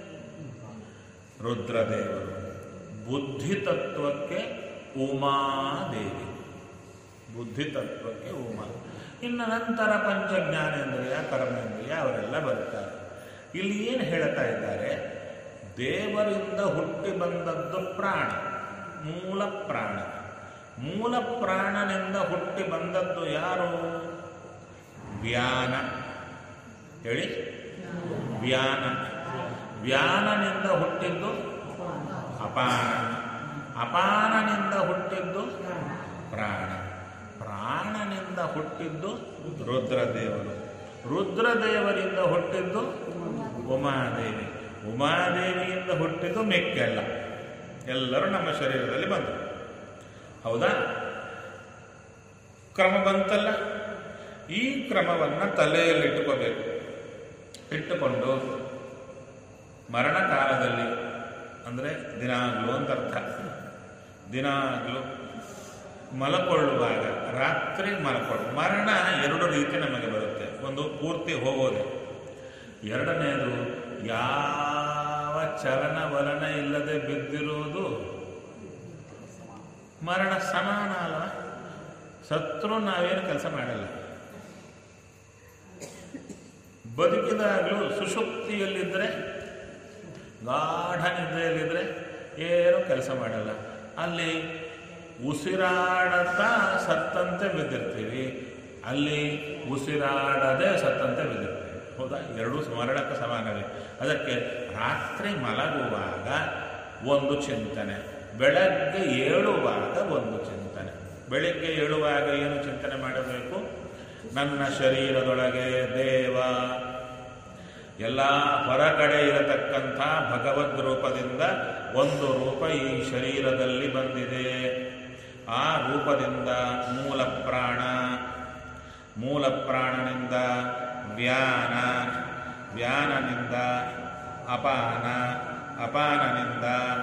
ರುದ್ರದೇವರು ಬುದ್ಧಿ ತತ್ವಕ್ಕೆ ಉಮಾದೇವಿ ಬುದ್ಧಿ ತತ್ವಕ್ಕೆ ಉಮಾ ಇನ್ನು ನಂತರ ಪಂಚಜ್ಞಾನೇಂದ್ರಿಯ ಕರ್ಮೇಂದ್ರಿಯ ಅವರೆಲ್ಲ ಬರ್ತಾರೆ ಇಲ್ಲಿ ಏನು ಹೇಳ್ತಾ ಇದ್ದಾರೆ ದೇವರಿಂದ ಹುಟ್ಟಿ ಬಂದದ್ದು ಪ್ರಾಣ ಮೂಲ ಪ್ರಾಣ ಮೂಲ ಪ್ರಾಣನಿಂದ ಹುಟ್ಟಿ ಬಂದದ್ದು ಯಾರು ವ್ಯಾನ ಹೇಳಿ ವ್ಯಾನ ವ್ಯಾನನಿಂದ ಹುಟ್ಟಿದ್ದು ಅಪಾನ ಅಪಾನನಿಂದ ಹುಟ್ಟಿದ್ದು ಪ್ರಾಣ ಪ್ರಾಣನಿಂದ ಹುಟ್ಟಿದ್ದು ರುದ್ರದೇವರು ರುದ್ರದೇವರಿಂದ ಹುಟ್ಟಿದ್ದು ಉಮಾದೇವಿ ಉಮಾದೇವಿಯಿಂದ ಹುಟ್ಟಿದ್ದು ಮೆಕ್ಕೆಲ್ಲ ಎಲ್ಲರೂ ನಮ್ಮ ಶರೀರದಲ್ಲಿ ಬಂದರು ಹೌದಾ ಕ್ರಮ ಬಂತಲ್ಲ ಈ ಕ್ರಮವನ್ನು ತಲೆಯಲ್ಲಿಟ್ಟುಕೋಬೇಕು ಇಟ್ಟುಕೊಂಡು ಮರಣ ಕಾಲದಲ್ಲಿ ಅಂದರೆ ದಿನಾಗ್ಲೂ ಅಂತ ಅರ್ಥ ದಿನಾಗ್ಲೂ ಮಲಕೊಳ್ಳುವಾಗ ರಾತ್ರಿ ಮಲಕೊಳ್ಳು ಮರಣ ಎರಡು ರೀತಿ ನಮಗೆ ಬರುತ್ತೆ ಒಂದು ಪೂರ್ತಿ ಹೋಗೋದೆ ಎರಡನೆಯದು ಯಾವ ಚಲನವಲನ ಇಲ್ಲದೆ ಬಿದ್ದಿರುವುದು ಮರಣ ಸಮಾನ ಅಲ್ಲ ಸತ್ರು ನಾವೇನು ಕೆಲಸ ಮಾಡಲ್ಲ ಬದುಕಿದಾಗಲೂ ಸುಷುಪ್ತಿಯಲ್ಲಿದ್ದರೆ ಗಾಢ ನಿದ್ರೆಯಲ್ಲಿದ್ದರೆ ಏನು ಕೆಲಸ ಮಾಡಲ್ಲ ಅಲ್ಲಿ ಉಸಿರಾಡತಾ ಸತ್ತಂತೆ ಬಿದ್ದಿರ್ತೀವಿ ಅಲ್ಲಿ ಉಸಿರಾಡದೆ ಸತ್ತಂತೆ ಬಿದ್ದಿರ್ತೀವಿ ಹೌದಾ ಎರಡೂ ಸ್ಮರಣಕ್ಕೆ ಸಮಾನವೇ ಅದಕ್ಕೆ ರಾತ್ರಿ ಮಲಗುವಾಗ ಒಂದು ಚಿಂತನೆ ಬೆಳಗ್ಗೆ ಏಳುವಾಗ ಒಂದು ಚಿಂತನೆ ಬೆಳಿಗ್ಗೆ ಏಳುವಾಗ ಏನು ಚಿಂತನೆ ಮಾಡಬೇಕು ನನ್ನ ಶರೀರದೊಳಗೆ ದೇವ ಎಲ್ಲ ಹೊರಗಡೆ ಇರತಕ್ಕಂಥ ಭಗವದ್ ರೂಪದಿಂದ ಒಂದು ರೂಪ ಈ ಶರೀರದಲ್ಲಿ ಬಂದಿದೆ ಆ ರೂಪದಿಂದ ಮೂಲ ಪ್ರಾಣ ಮೂಲ ಪ್ರಾಣನಿಂದ ವ್ಯಾನ ವ್ಯಾನನಿಂದ ಅಪಾನ ಅಪಾನನಿಂದ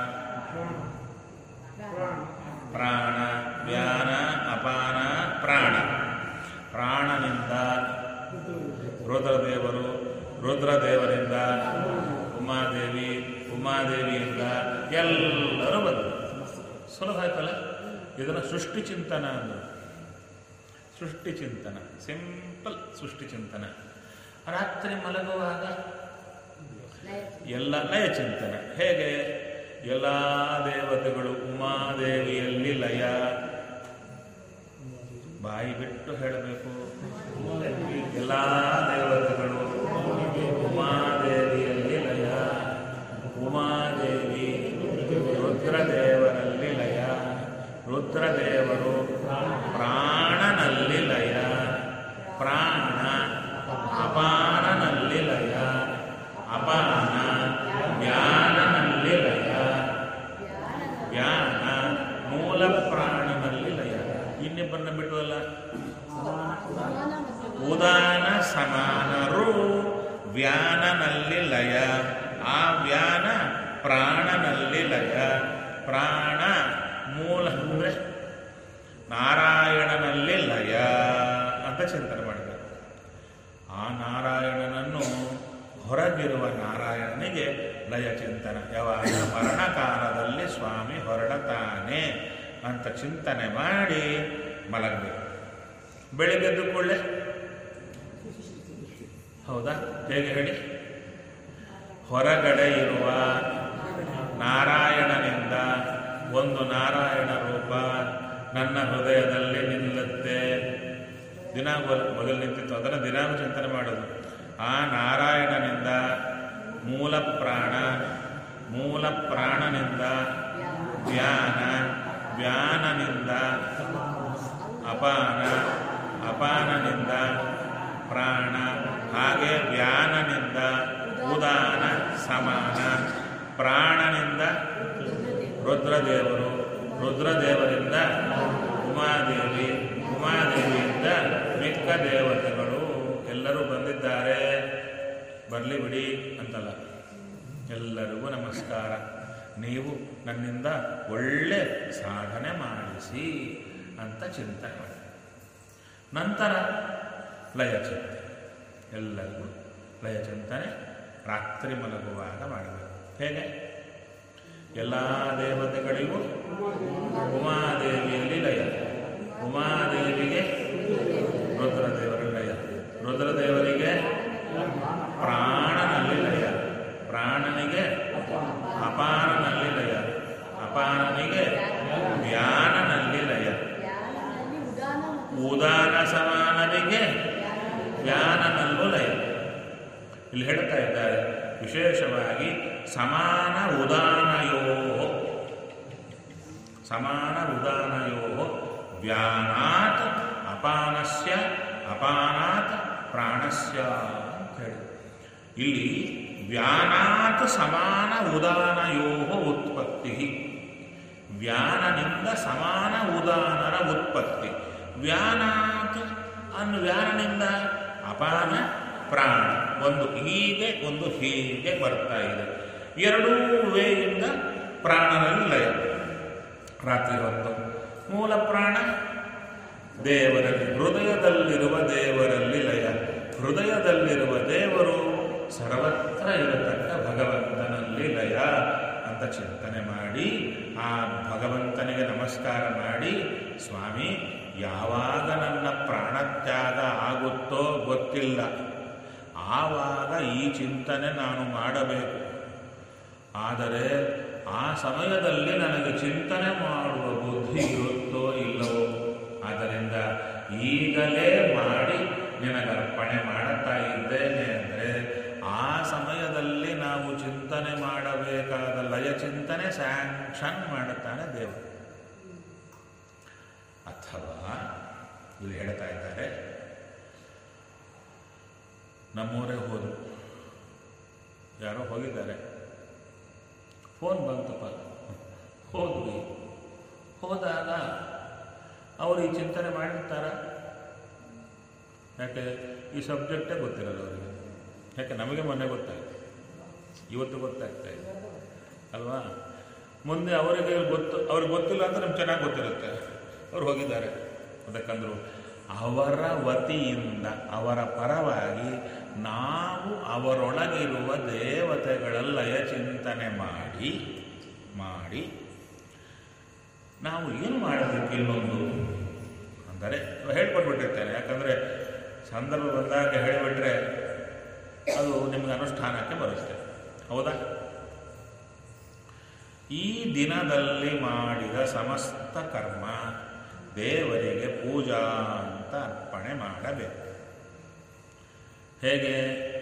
ಪ್ರಾಣ ವ್ಯಾನ ಅಪಾನ ಪ್ರಾಣ ಪ್ರಾಣನಿಂದ ರುದ್ರದೇವರು ರುದ್ರದೇವರಿಂದ ಉಮಾದೇವಿ ಉಮಾದೇವಿಯಿಂದ ಎಲ್ಲರೂ ಬಂದರು ಸುಲಭ ಆಯ್ತಲ್ಲ ಇದನ್ನು ಸೃಷ್ಟಿ ಚಿಂತನ ಅಂದರು ಸೃಷ್ಟಿ ಚಿಂತನ ಸಿಂಪಲ್ ಸೃಷ್ಟಿ ಚಿಂತನ ರಾತ್ರಿ ಮಲಗುವಾಗ ಎಲ್ಲ ಲಯ ಚಿಂತನ ಹೇಗೆ ಎಲ್ಲ ದೇವತೆಗಳು ಉಮಾದೇವಿಯಲ್ಲಿ ಲಯ ಬಾಯಿ ಬಿಟ್ಟು ಹೇಳಬೇಕು ಎಲ್ಲ ದೇವತೆಗಳು ಉಮಾದೇವಿಯಲ್ಲಿ ಲಯ ಉಮಾದೇವಿ ರುದ್ರದೇವರಲ್ಲಿ ಲಯ ರುದ್ರದೇವರು ಪ್ರಾಣನಲ್ಲಿ ಲಯ ಪ್ರಾಣ ಅಪಾನನಲ್ಲಿ ಲಯ ಅಪಾನ ಜ್ಞಾನನಲ್ಲಿ ಲಯ ಜ್ಞಾನ ಮೂಲ ಪ್ರಾಣನಲ್ಲಿ ಲಯ ಇನ್ನಿಬ್ಬರನ್ನ ಬಿಟ್ಟುವಲ್ಲ ಉದಾನ ಸಮಾನರು ವ್ಯಾನನಲ್ಲಿ ಲಯ ಆ ವ್ಯಾನ ಪ್ರಾಣನಲ್ಲಿ ಲಯ ಪ್ರಾಣ ಮೂಲ ಅಂದರೆ ನಾರಾಯಣನಲ್ಲಿ ಲಯ ಅಂತ ಚಿಂತನೆ ಮಾಡಬೇಕು ಆ ನಾರಾಯಣನನ್ನು ಹೊರಗಿರುವ ನಾರಾಯಣನಿಗೆ ಲಯ ಚಿಂತನ ಯಾವಾಗ ಮರಣಕಾಲದಲ್ಲಿ ಸ್ವಾಮಿ ಹೊರಡತಾನೆ ಅಂತ ಚಿಂತನೆ ಮಾಡಿ ಮಲಗಬೇಕು ಬೆಳಿಗ್ಗೆದ್ದು ಕೂಡಲೇ ಹೌದಾ ಹೇಗೆ ಹೇಳಿ ಹೊರಗಡೆ ಇರುವ ನಾರಾಯಣನಿಂದ ಒಂದು ನಾರಾಯಣ ರೂಪ ನನ್ನ ಹೃದಯದಲ್ಲಿ ನಿಲ್ಲುತ್ತೆ ದಿನ ಮೊದಲು ನಿಂತಿತ್ತು ಅದನ್ನು ದಿನಾನು ಚಿಂತನೆ ಮಾಡೋದು ಆ ನಾರಾಯಣನಿಂದ ಮೂಲ ಪ್ರಾಣ ಮೂಲ ಪ್ರಾಣನಿಂದ ವ್ಯಾನ ವ್ಯಾನನಿಂದ ಅಪಾನ ಅಪಾನನಿಂದ ಪ್ರಾಣ ಹಾಗೆ ವ್ಯಾನನಿಂದ ಉದಾನ ಸಮಾನ ಪ್ರಾಣನಿಂದ ರುದ್ರದೇವರು ರುದ್ರದೇವರಿಂದ ಉಮಾದೇವಿ ಉಮಾದೇವಿಯಿಂದ ಮಿಕ್ಕ ದೇವತೆಗಳು ಎಲ್ಲರೂ ಬಂದಿದ್ದಾರೆ ಬರಲಿ ಬಿಡಿ ಅಂತಲ್ಲ ಎಲ್ಲರಿಗೂ ನಮಸ್ಕಾರ ನೀವು ನನ್ನಿಂದ ಒಳ್ಳೆ ಸಾಧನೆ ಮಾಡಿಸಿ ಅಂತ ಚಿಂತನೆ ಮಾಡಿ ನಂತರ ಲಯ ಚಿಂತನೆ ಎಲ್ಲರಿಗೂ ಲಯ ಚಿಂತನೆ ರಾತ್ರಿ ಮಲಗುವಾಗ ಮಾಡಬೇಕು ಹೇಗೆ ಎಲ್ಲ ದೇವತೆಗಳಿಗೂ ಉಮಾದೇವಿಯಲ್ಲಿ ಲಯ ಉಮಾದೇವಿಗೆ ರುದ್ರದೇವರ ಲಯ ರುದ್ರದೇವರಿಗೆ ಪ್ರಾಣನಲ್ಲಿ ಲಯ ಪ್ರಾಣನಿಗೆ ಅಪಾರನಲ್ಲಿ ಲಯ ಅಪಾರನಿಗೆ ವ್ಯಾನನಲ್ಲಿ ಲಯ ಧ್ಯಾನದಲ್ಲಿ ಉದಾನ ಮತ್ತು ಉದಾನ ಸಮಾನನಿಗೆ ವ್ಯಾನನಲ್ಲೂ ಲಯ ಇಲ್ಲಿ ಹೇಳ್ತಾ ಇದ್ದಾರೆ ವಿಶೇಷವಾಗಿ ಸಮಾನ ಉದಾನಯೋ ಸಮಾನ ಉದಾನಯೋ ವ್ಯಾನಾತ್ ಅಪಾನಸ್ಯ ಅಪಾನಾತ್ ಪ್ರಾಣಸ್ಯ ಅಂತ ಹೇಳಿ ಇಲ್ಲಿ ವ್ಯಾನಾತ್ ಸಮಾನ ಉದಾನಯೋ ಉತ್ಪತ್ತಿ ವ್ಯಾನನಿಂದ ಸಮಾನ ಉದಾನರ ಉತ್ಪತ್ತಿ ವ್ಯಾನಾತ್ ಅನ್ನು ವ್ಯಾನನಿಂದ ಅಪಾನ ಪ್ರಾಣ ಒಂದು ಹೀಗೆ ಒಂದು ಹೀಗೆ ಬರ್ತಾ ಇದೆ ಎರಡೂ ವೇಯಿಂದ ಪ್ರಾಣನಲ್ಲಿ ಲಯ ರಾತ್ರಿ ಹೊತ್ತು ಮೂಲ ಪ್ರಾಣ ದೇವರಲ್ಲಿ ಹೃದಯದಲ್ಲಿರುವ ದೇವರಲ್ಲಿ ಲಯ ಹೃದಯದಲ್ಲಿರುವ ದೇವರು ಸರ್ವತ್ರ ಇರತಕ್ಕ ಭಗವಂತನಲ್ಲಿ ಲಯ ಅಂತ ಚಿಂತನೆ ಮಾಡಿ ಆ ಭಗವಂತನಿಗೆ ನಮಸ್ಕಾರ ಮಾಡಿ ಸ್ವಾಮಿ ಯಾವಾಗ ನನ್ನ ಪ್ರಾಣತ್ಯಾಗ ಆಗುತ್ತೋ ಗೊತ್ತಿಲ್ಲ ಆವಾಗ ಈ ಚಿಂತನೆ ನಾನು ಮಾಡಬೇಕು ಆದರೆ ಆ ಸಮಯದಲ್ಲಿ ನನಗೆ ಚಿಂತನೆ ಮಾಡುವ ಬುದ್ಧಿ ಇರುತ್ತೋ ಇಲ್ಲವೋ ಆದ್ದರಿಂದ ಈಗಲೇ ಮಾಡಿ ನಿನಗರ್ಪಣೆ ಮಾಡುತ್ತಾ ಇದ್ದೇನೆ ಅಂದರೆ ಆ ಸಮಯದಲ್ಲಿ ನಾವು ಚಿಂತನೆ ಮಾಡಬೇಕಾದ ಲಯ ಚಿಂತನೆ ಸ್ಯಾಂಕ್ಷನ್ ಮಾಡುತ್ತಾನೆ ದೇವರು ಅಥವಾ ಇಲ್ಲಿ ಹೇಳ್ತಾ ಇದ್ದಾರೆ ನಮ್ಮೂರೇ ಹೋದ್ರು ಯಾರೋ ಹೋಗಿದ್ದಾರೆ ಫೋನ್ ಬಂತಪ್ಪ ಹೋದ್ವಿ ಹೋದಾಗ ಅವರು ಈ ಚಿಂತನೆ ಮಾಡಿರ್ತಾರ ಯಾಕೆ ಈ ಸಬ್ಜೆಕ್ಟೇ ಗೊತ್ತಿರಲ್ಲ ಅವರಿಗೆ ಯಾಕೆ ನಮಗೆ ಮೊನ್ನೆ ಗೊತ್ತಾಯ್ತು ಇವತ್ತು ಗೊತ್ತಾಗ್ತಾ ಇದೆ ಅಲ್ವಾ ಮುಂದೆ ಅವರಿಗೆ ಗೊತ್ತು ಅವ್ರಿಗೆ ಗೊತ್ತಿಲ್ಲ ಅಂತ ನಮ್ಗೆ ಚೆನ್ನಾಗಿ ಗೊತ್ತಿರುತ್ತೆ ಅವ್ರು ಹೋಗಿದ್ದಾರೆ ಅದಕ್ಕಂದ್ರು ಅವರ ವತಿಯಿಂದ ಅವರ ಪರವಾಗಿ ನಾವು ಅವರೊಳಗಿರುವ ದೇವತೆಗಳ ಲಯ ಚಿಂತನೆ ಮಾಡಿ ಮಾಡಿ ನಾವು ಏನು ಮಾಡಬೇಕು ಇನ್ನೊಂದು ಅಂದರೆ ಹೇಳ್ಕೊಟ್ಬಿಟ್ಟಿರ್ತೇನೆ ಯಾಕಂದರೆ ಸಂದರ್ಭ ಬಂದಾಗ ಹೇಳಿಬಿಟ್ರೆ ಅದು ನಿಮಗೆ ಅನುಷ್ಠಾನಕ್ಕೆ ಬರುತ್ತೆ ಹೌದಾ ಈ ದಿನದಲ್ಲಿ ಮಾಡಿದ ಸಮಸ್ತ ಕರ್ಮ ದೇವರಿಗೆ ಪೂಜಾ ಅಂತ ಅರ್ಪಣೆ ಮಾಡಬೇಕು ಹೇಗೆ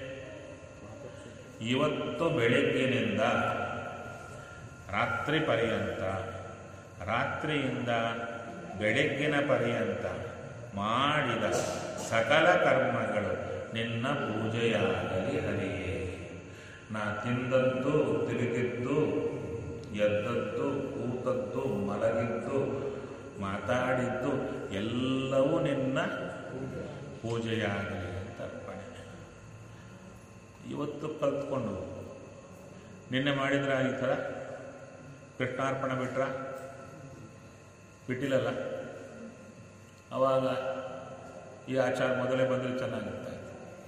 ಇವತ್ತು ಬೆಳಗ್ಗಿನಿಂದ ರಾತ್ರಿ ಪರ್ಯಂತ ರಾತ್ರಿಯಿಂದ ಬೆಳಗ್ಗಿನ ಪರ್ಯಂತ ಮಾಡಿದ ಸಕಲ ಕರ್ಮಗಳು ನಿನ್ನ ಪೂಜೆಯಾಗಲಿ ಹರಿಯೇ ನಾ ತಿಂದದ್ದು ತಿರುಗಿದ್ದು ಎದ್ದದ್ದು ಕೂತದ್ದು ಮಲಗಿದ್ದು ಮಾತಾಡಿದ್ದು ಎಲ್ಲವೂ ನಿನ್ನ ಪೂಜೆಯಾಗಲಿ ಅಂತ ಅರ್ಪಣೆ ಇವತ್ತು ಕಲ್ತ್ಕೊಂಡು ನಿನ್ನೆ ಮಾಡಿದ್ರ ಈ ಥರ ಕೃಷ್ಣಾರ್ಪಣ ಬಿಟ್ರ ಬಿಟ್ಟಿಲ್ಲಲ್ಲ ಅವಾಗ ಈ ಆಚಾರ ಮೊದಲೇ ಬಂದರೆ ಚೆನ್ನಾಗಿರ್ತಾ ಇತ್ತು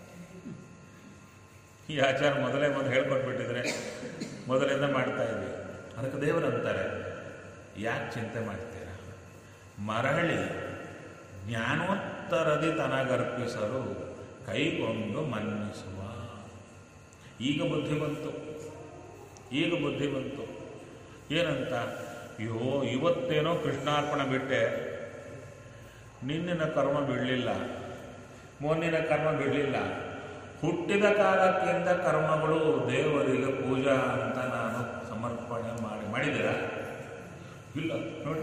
ಈ ಆಚಾರ ಮೊದಲೇ ಬಂದು ಹೇಳ್ಕೊಟ್ಬಿಟ್ಟಿದ್ರೆ ಮೊದಲಿಂದ ಮಾಡ್ತಾ ಇದ್ವಿ ಅದಕ್ಕೆ ದೇವರು ಅಂತಾರೆ ಯಾಕೆ ಚಿಂತೆ ಮಾಡ್ತೀರಾ ಮರಳಿ ಜ್ಞಾನೋತ್ತರದಿ ತನಗರ್ಪಿಸಲು ಕೈಗೊಂಡು ಮನ್ನಿಸುವ ಈಗ ಬುದ್ಧಿ ಬಂತು ಈಗ ಬುದ್ಧಿ ಬಂತು ಏನಂತ ಅಯ್ಯೋ ಇವತ್ತೇನೋ ಕೃಷ್ಣಾರ್ಪಣ ಬಿಟ್ಟೆ ನಿನ್ನಿನ ಕರ್ಮ ಬಿಡಲಿಲ್ಲ ಮೊನ್ನಿನ ಕರ್ಮ ಬಿಡಲಿಲ್ಲ ಹುಟ್ಟಿದ ಕಾಲಕ್ಕಿಂತ ಕರ್ಮಗಳು ದೇವರಿಗೆ ಪೂಜಾ ಅಂತ ನಾನು ಸಮರ್ಪಣೆ ಮಾಡಿ ಮಾಡಿದ್ದೀರಾ ಇಲ್ಲ ನೋಡಿ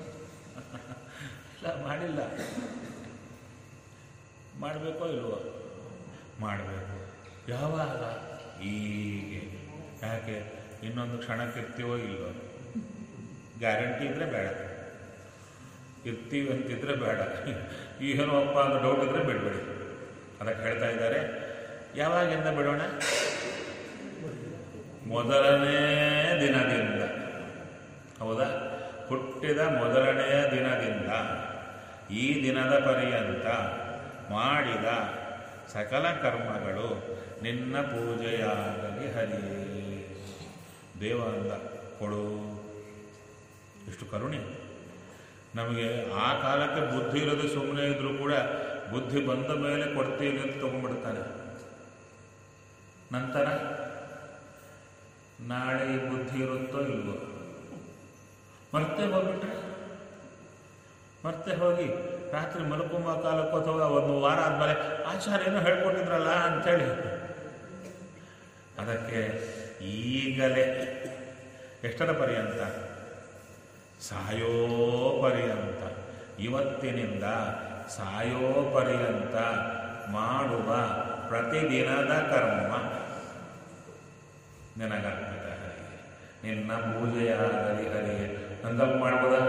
ಇಲ್ಲ ಮಾಡಿಲ್ಲ ಮಾಡಬೇಕೋ ಇಲ್ವೋ ಮಾಡಬೇಕು ಯಾವಾಗ ಹೀಗೆ ಯಾಕೆ ಇನ್ನೊಂದು ಕ್ಷಣಕ್ಕೆ ಇರ್ತೀವೋ ಇಲ್ವೋ ಗ್ಯಾರಂಟಿ ಇದ್ರೆ ಬೇಡ ಇರ್ತೀವಿ ಅಂತಿದ್ರೆ ಬೇಡ ಏನೋ ಅಪ್ಪ ಅಂತ ಡೌಟ್ ಇದ್ರೆ ಬಿಡಬೇಡಿ ಅದಕ್ಕೆ ಹೇಳ್ತಾ ಇದ್ದಾರೆ ಯಾವಾಗಿಂದ ಬಿಡೋಣ ಮೊದಲನೇ ದಿನದಿಂದ ಹೌದಾ ಹುಟ್ಟಿದ ಮೊದಲನೆಯ ದಿನದಿಂದ ಈ ದಿನದ ಪರ್ಯಂತ ಮಾಡಿದ ಸಕಲ ಕರ್ಮಗಳು ನಿನ್ನ ಪೂಜೆಯಾಗಲಿ ಹರಿಯೇ ದೇವ ಅಂದ ಕೊಡು ಎಷ್ಟು ಕರುಣೆ ನಮಗೆ ಆ ಕಾಲಕ್ಕೆ ಬುದ್ಧಿ ಇರೋದು ಸುಮ್ಮನೆ ಇದ್ರೂ ಕೂಡ ಬುದ್ಧಿ ಬಂದ ಮೇಲೆ ಕೊಡ್ತೀನಿ ಅಂತ ತಗೊಂಡ್ಬಿಡ್ತಾನೆ ನಂತರ ನಾಳೆ ಈ ಬುದ್ಧಿ ಇರುತ್ತೋ ಇಲ್ವೋ ಮತ್ತೆ ಹೋಗ್ಬಿಟ್ರೆ ಮತ್ತೆ ಹೋಗಿ ರಾತ್ರಿ ಮಲ್ಕೊಂಬ ಕಾಲಕ್ಕೋ ಅಥವಾ ಒಂದು ವಾರ ಆದಮೇಲೆ ಆಚಾರ್ಯ ಏನೋ ಹೇಳ್ಕೊಟ್ಟಿದ್ರಲ್ಲ ಅಂಥೇಳಿ ಅದಕ್ಕೆ ಈಗಲೇ ಎಷ್ಟರ ಪರ್ಯಂತ ಸಾಯೋ ಪರ್ಯಂತ ಇವತ್ತಿನಿಂದ ಸಾಯೋ ಪರ್ಯಂತ ಮಾಡುವ ಪ್ರತಿದಿನದ ಕರ್ಮ ನಿನಗರ್ಪಿತ ಹರಿ ನಿನ್ನ ಪೂಜೆಯಾಗಲಿ ಹರಿ ನಂದಪ್ಪ ಮಾಡ್ಬೋದ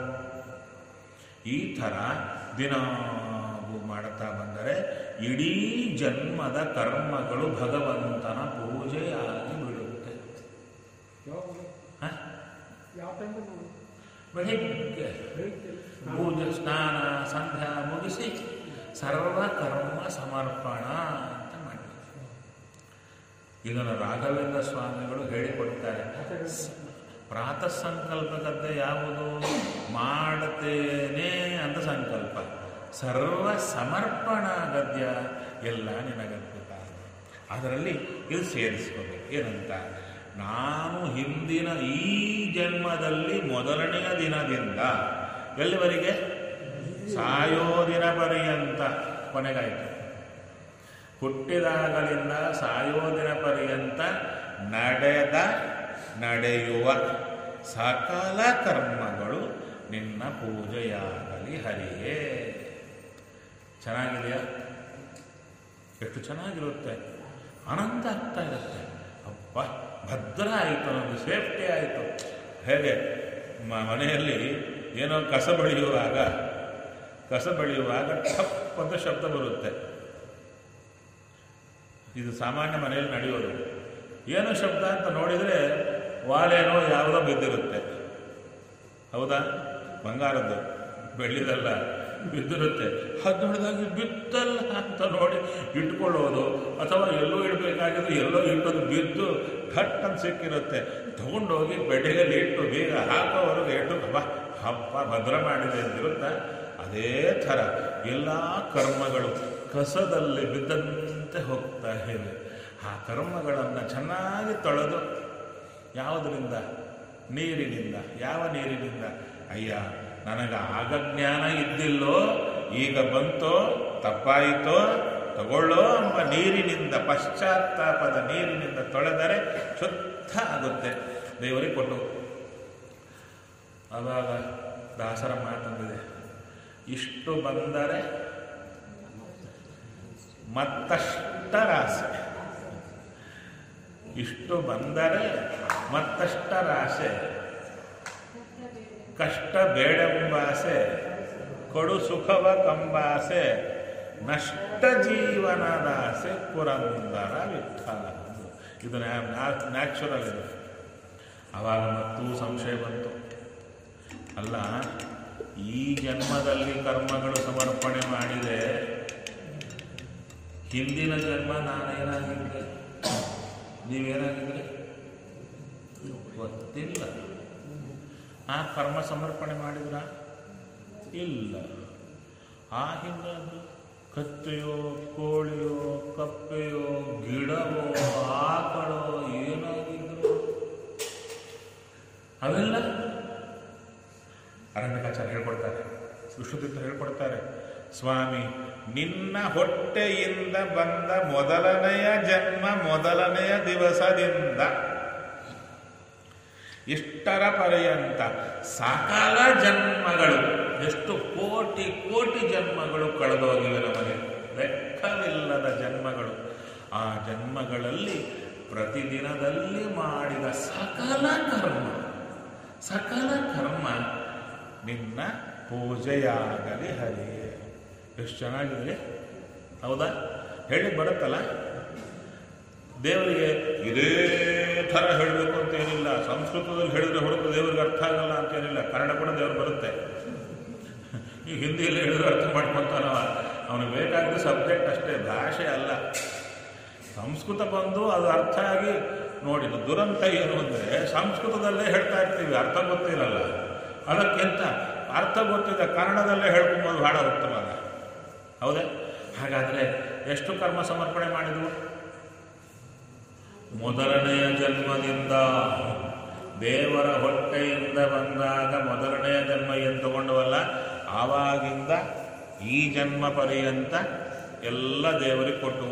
ಈ ಥರ ದಿನಾಗೂ ಮಾಡುತ್ತಾ ಬಂದರೆ ಇಡೀ ಜನ್ಮದ ಕರ್ಮಗಳು ಭಗವಂತನ ಪೂಜೆಯಾಗಿ ಬಿಡುತ್ತೆ ಹ? ಯಾವ ಟೈಮಲ್ಲಿ ಬೆಳಿಗ್ಗೆ ಪೂಜೆ ಸ್ನಾನ ಸಂಧ್ಯಾ ಮುಗಿಸಿ ಸರ್ವ ಕರ್ಮ ಸಮರ್ಪಣ ಅಂತ ಮಾಡಿ ಇದನ್ನು ರಾಘವೇಂದ್ರ ಸ್ವಾಮಿಗಳು ಹೇಳಿಕೊಡ್ತಾರೆ ಪ್ರಾತಃ ಸಂಕಲ್ಪ ಗದ್ದೆ ಯಾವುದು ಮಾಡುತ್ತೇನೆ ಅಂತ ಸಂಕಲ್ಪ ಸರ್ವ ಸಮರ್ಪಣ ಗದ್ಯ ಎಲ್ಲ ನಿನಗರ್ಪಿತ ಅದರಲ್ಲಿ ಇದು ಸೇರಿಸ್ಕೋಬೇಕು ಏನಂತ ನಾನು ಹಿಂದಿನ ಈ ಜನ್ಮದಲ್ಲಿ ಮೊದಲನೆಯ ದಿನದಿಂದ ಎಲ್ಲಿವರೆಗೆ ಸಾಯೋ ದಿನ ಪರ್ಯಂತ ಕೊನೆಗಾಯಿತು ಹುಟ್ಟಿದಾಗಲಿಂದ ಸಾಯೋ ದಿನ ಪರ್ಯಂತ ನಡೆದ ನಡೆಯುವ ಸಕಲ ಕರ್ಮಗಳು ನಿನ್ನ ಪೂಜೆಯಾಗಲಿ ಹರಿಯೇ ಚೆನ್ನಾಗಿದೆಯಾ ಎಷ್ಟು ಚೆನ್ನಾಗಿರುತ್ತೆ ಆನಂದ ಆಗ್ತಾ ಇರುತ್ತೆ ಅಪ್ಪ ಭದ್ರ ಆಯಿತು ನಮಗೆ ಸೇಫ್ಟಿ ಆಯಿತು ಹೇಗೆ ಮ- ಮನೆಯಲ್ಲಿ ಏನೋ ಕಸ ಬೆಳೆಯುವಾಗ ಕಸ ಬೆಳೆಯುವಾಗ ಟಪ್ ಅಂತ ಶಬ್ದ ಬರುತ್ತೆ ಇದು ಸಾಮಾನ್ಯ ಮನೆಯಲ್ಲಿ ನಡೆಯೋದು ಏನು ಶಬ್ದ ಅಂತ ನೋಡಿದರೆ ವಾಲೇನೋ ಯಾವುದೋ ಬಿದ್ದಿರುತ್ತೆ ಹೌದಾ ಬಂಗಾರದ್ದು ಬೆಳ್ಳಿದಲ್ಲ ಬಿದ್ದಿರುತ್ತೆ ಅದು ನೋಡಿದಾಗ ಬಿತ್ತಲ್ಲ ಅಂತ ನೋಡಿ ಇಟ್ಕೊಳ್ಳೋದು ಅಥವಾ ಎಲ್ಲೋ ಇಡಬೇಕಾಗಿದ್ದು ಎಲ್ಲೋ ಇಟ್ಟೋದು ಬಿದ್ದು ಘಟ್ ಅಂತ ಸಿಕ್ಕಿರುತ್ತೆ ತಗೊಂಡೋಗಿ ಬೆಡ್ಡಿಗೆಲ್ಲಿ ಇಟ್ಟು ಬೇಗ ಹಾಕೋವರೆಗೆ ಇಟ್ಟು ಬಾ ಹಬ್ಬ ಭದ್ರ ಮಾಡಿದೆ ಅಂತಿರುತ್ತಾ ಅದೇ ಥರ ಎಲ್ಲ ಕರ್ಮಗಳು ಕಸದಲ್ಲಿ ಬಿದ್ದಂತೆ ಹೋಗ್ತಾ ಇವೆ ಆ ಕರ್ಮಗಳನ್ನು ಚೆನ್ನಾಗಿ ತೊಳೆದು ಯಾವುದರಿಂದ ನೀರಿನಿಂದ ಯಾವ ನೀರಿನಿಂದ ಅಯ್ಯ ನನಗೆ ಆಗ ಜ್ಞಾನ ಇದ್ದಿಲ್ಲೋ ಈಗ ಬಂತೋ ತಪ್ಪಾಯಿತೋ ತಗೊಳ್ಳೋ ಎಂಬ ನೀರಿನಿಂದ ಪಶ್ಚಾತ್ತಾಪದ ನೀರಿನಿಂದ ತೊಳೆದರೆ ಶುದ್ಧ ಆಗುತ್ತೆ ದೇವರಿಗೆ ಕೊಟ್ಟು ಆವಾಗ ದಾಸರ ಮಾತಂದಿದೆ ಇಷ್ಟು ಬಂದರೆ ಮತ್ತಷ್ಟರಾಸೆ ಇಷ್ಟು ಬಂದರೆ ಮತ್ತಷ್ಟರಾಸೆ ಕಷ್ಟ ಬೇಡೆಂಬಾಸೆ ಕೊಡು ಸುಖವ ಕಂಬಾಸೆ ನಷ್ಟ ಜೀವನದಾಸೆ ಪುರಂದರ ವಿಠಲ ಇದು ನ್ಯಾಚುರಲ್ ಇದು ಆವಾಗ ಮತ್ತೂ ಸಂಶಯ ಬಂತು ಅಲ್ಲ ಈ ಜನ್ಮದಲ್ಲಿ ಕರ್ಮಗಳು ಸಮರ್ಪಣೆ ಮಾಡಿದೆ ಹಿಂದಿನ ಜನ್ಮ ನಾನೇನಾಗಿದ್ದೆ ನೀವೇನಾಗಿದ್ರಿ ಗೊತ್ತಿಲ್ಲ ಆ ಕರ್ಮ ಸಮರ್ಪಣೆ ಮಾಡಿದ್ರ ಇಲ್ಲ ಆ ಹಿಂದದ್ದು ಕತ್ತೆಯೋ ಕೋಳಿಯೋ ಕಪ್ಪೆಯೋ ಗಿಡವೋ ಆಕಳೋ ಏನಾಗಿದ್ರು ಅವೆಲ್ಲ ಅರಣ್ಯಕಾಚಾರ್ಯ ಹೇಳ್ಕೊಡ್ತಾರೆ ವಿಷ್ಣುತೀರ್ಥ ಹೇಳ್ಕೊಡ್ತಾರೆ ಸ್ವಾಮಿ ನಿನ್ನ ಹೊಟ್ಟೆಯಿಂದ ಬಂದ ಮೊದಲನೆಯ ಜನ್ಮ ಮೊದಲನೆಯ ದಿವಸದಿಂದ ಇಷ್ಟರ ಪರ್ಯಂತ ಸಕಲ ಜನ್ಮಗಳು ಎಷ್ಟು ಕೋಟಿ ಕೋಟಿ ಜನ್ಮಗಳು ಕಳೆದೋಗಿವೆ ನಮಗೆ ಲೆಕ್ಕವಿಲ್ಲದ ಜನ್ಮಗಳು ಆ ಜನ್ಮಗಳಲ್ಲಿ ಪ್ರತಿದಿನದಲ್ಲಿ ಮಾಡಿದ ಸಕಲ ಕರ್ಮ ಸಕಲ ಕರ್ಮ ನಿನ್ನ ಪೂಜೆಯಾಗಲಿ ಹರಿ ಎಷ್ಟು ಚೆನ್ನಾಗಿದೆ ಹೌದಾ ಹೇಳಿ ಬರುತ್ತಲ್ಲ ದೇವರಿಗೆ ಇದೇ ಥರ ಹೇಳಬೇಕು ಅಂತ ಏನಿಲ್ಲ ಸಂಸ್ಕೃತದಲ್ಲಿ ಹೇಳಿದ್ರೆ ಹೊರತು ದೇವರಿಗೆ ಅರ್ಥ ಆಗಲ್ಲ ಅಂತ ಏನಿಲ್ಲ ಕನ್ನಡ ಕೂಡ ದೇವರು ಬರುತ್ತೆ ಈ ಹಿಂದಿಯಲ್ಲಿ ಹೇಳಿದ್ರೆ ಅರ್ಥ ಮಾಡ್ಕೊತಾನವ ಅವನಿಗೆ ಬೇಕಾಗಿದ್ದ ಸಬ್ಜೆಕ್ಟ್ ಅಷ್ಟೇ ಭಾಷೆ ಅಲ್ಲ ಸಂಸ್ಕೃತ ಬಂದು ಅದು ಅರ್ಥ ಆಗಿ ನೋಡಿ ದುರಂತ ಏನು ಅಂದರೆ ಸಂಸ್ಕೃತದಲ್ಲೇ ಹೇಳ್ತಾ ಇರ್ತೀವಿ ಅರ್ಥ ಗೊತ್ತಿರಲ್ಲ ಅದಕ್ಕಿಂತ ಅರ್ಥ ಗೊತ್ತಿದೆ ಕನ್ನಡದಲ್ಲೇ ಹೇಳ್ಕೊಂಬೋದು ಬಹಳ ಉತ್ತಮ ಅಲ್ಲ ಹೌದೇ ಹಾಗಾದರೆ ಎಷ್ಟು ಕರ್ಮ ಸಮರ್ಪಣೆ ಮಾಡಿದ್ವು ಮೊದಲನೆಯ ಜನ್ಮದಿಂದ ದೇವರ ಹೊಟ್ಟೆಯಿಂದ ಬಂದಾಗ ಮೊದಲನೆಯ ಜನ್ಮ ಏನು ತಗೊಂಡವಲ್ಲ ಆವಾಗಿಂದ ಈ ಜನ್ಮ ಪರ್ಯಂತ ಎಲ್ಲ ದೇವರಿಗೆ ಕೊಟ್ಟು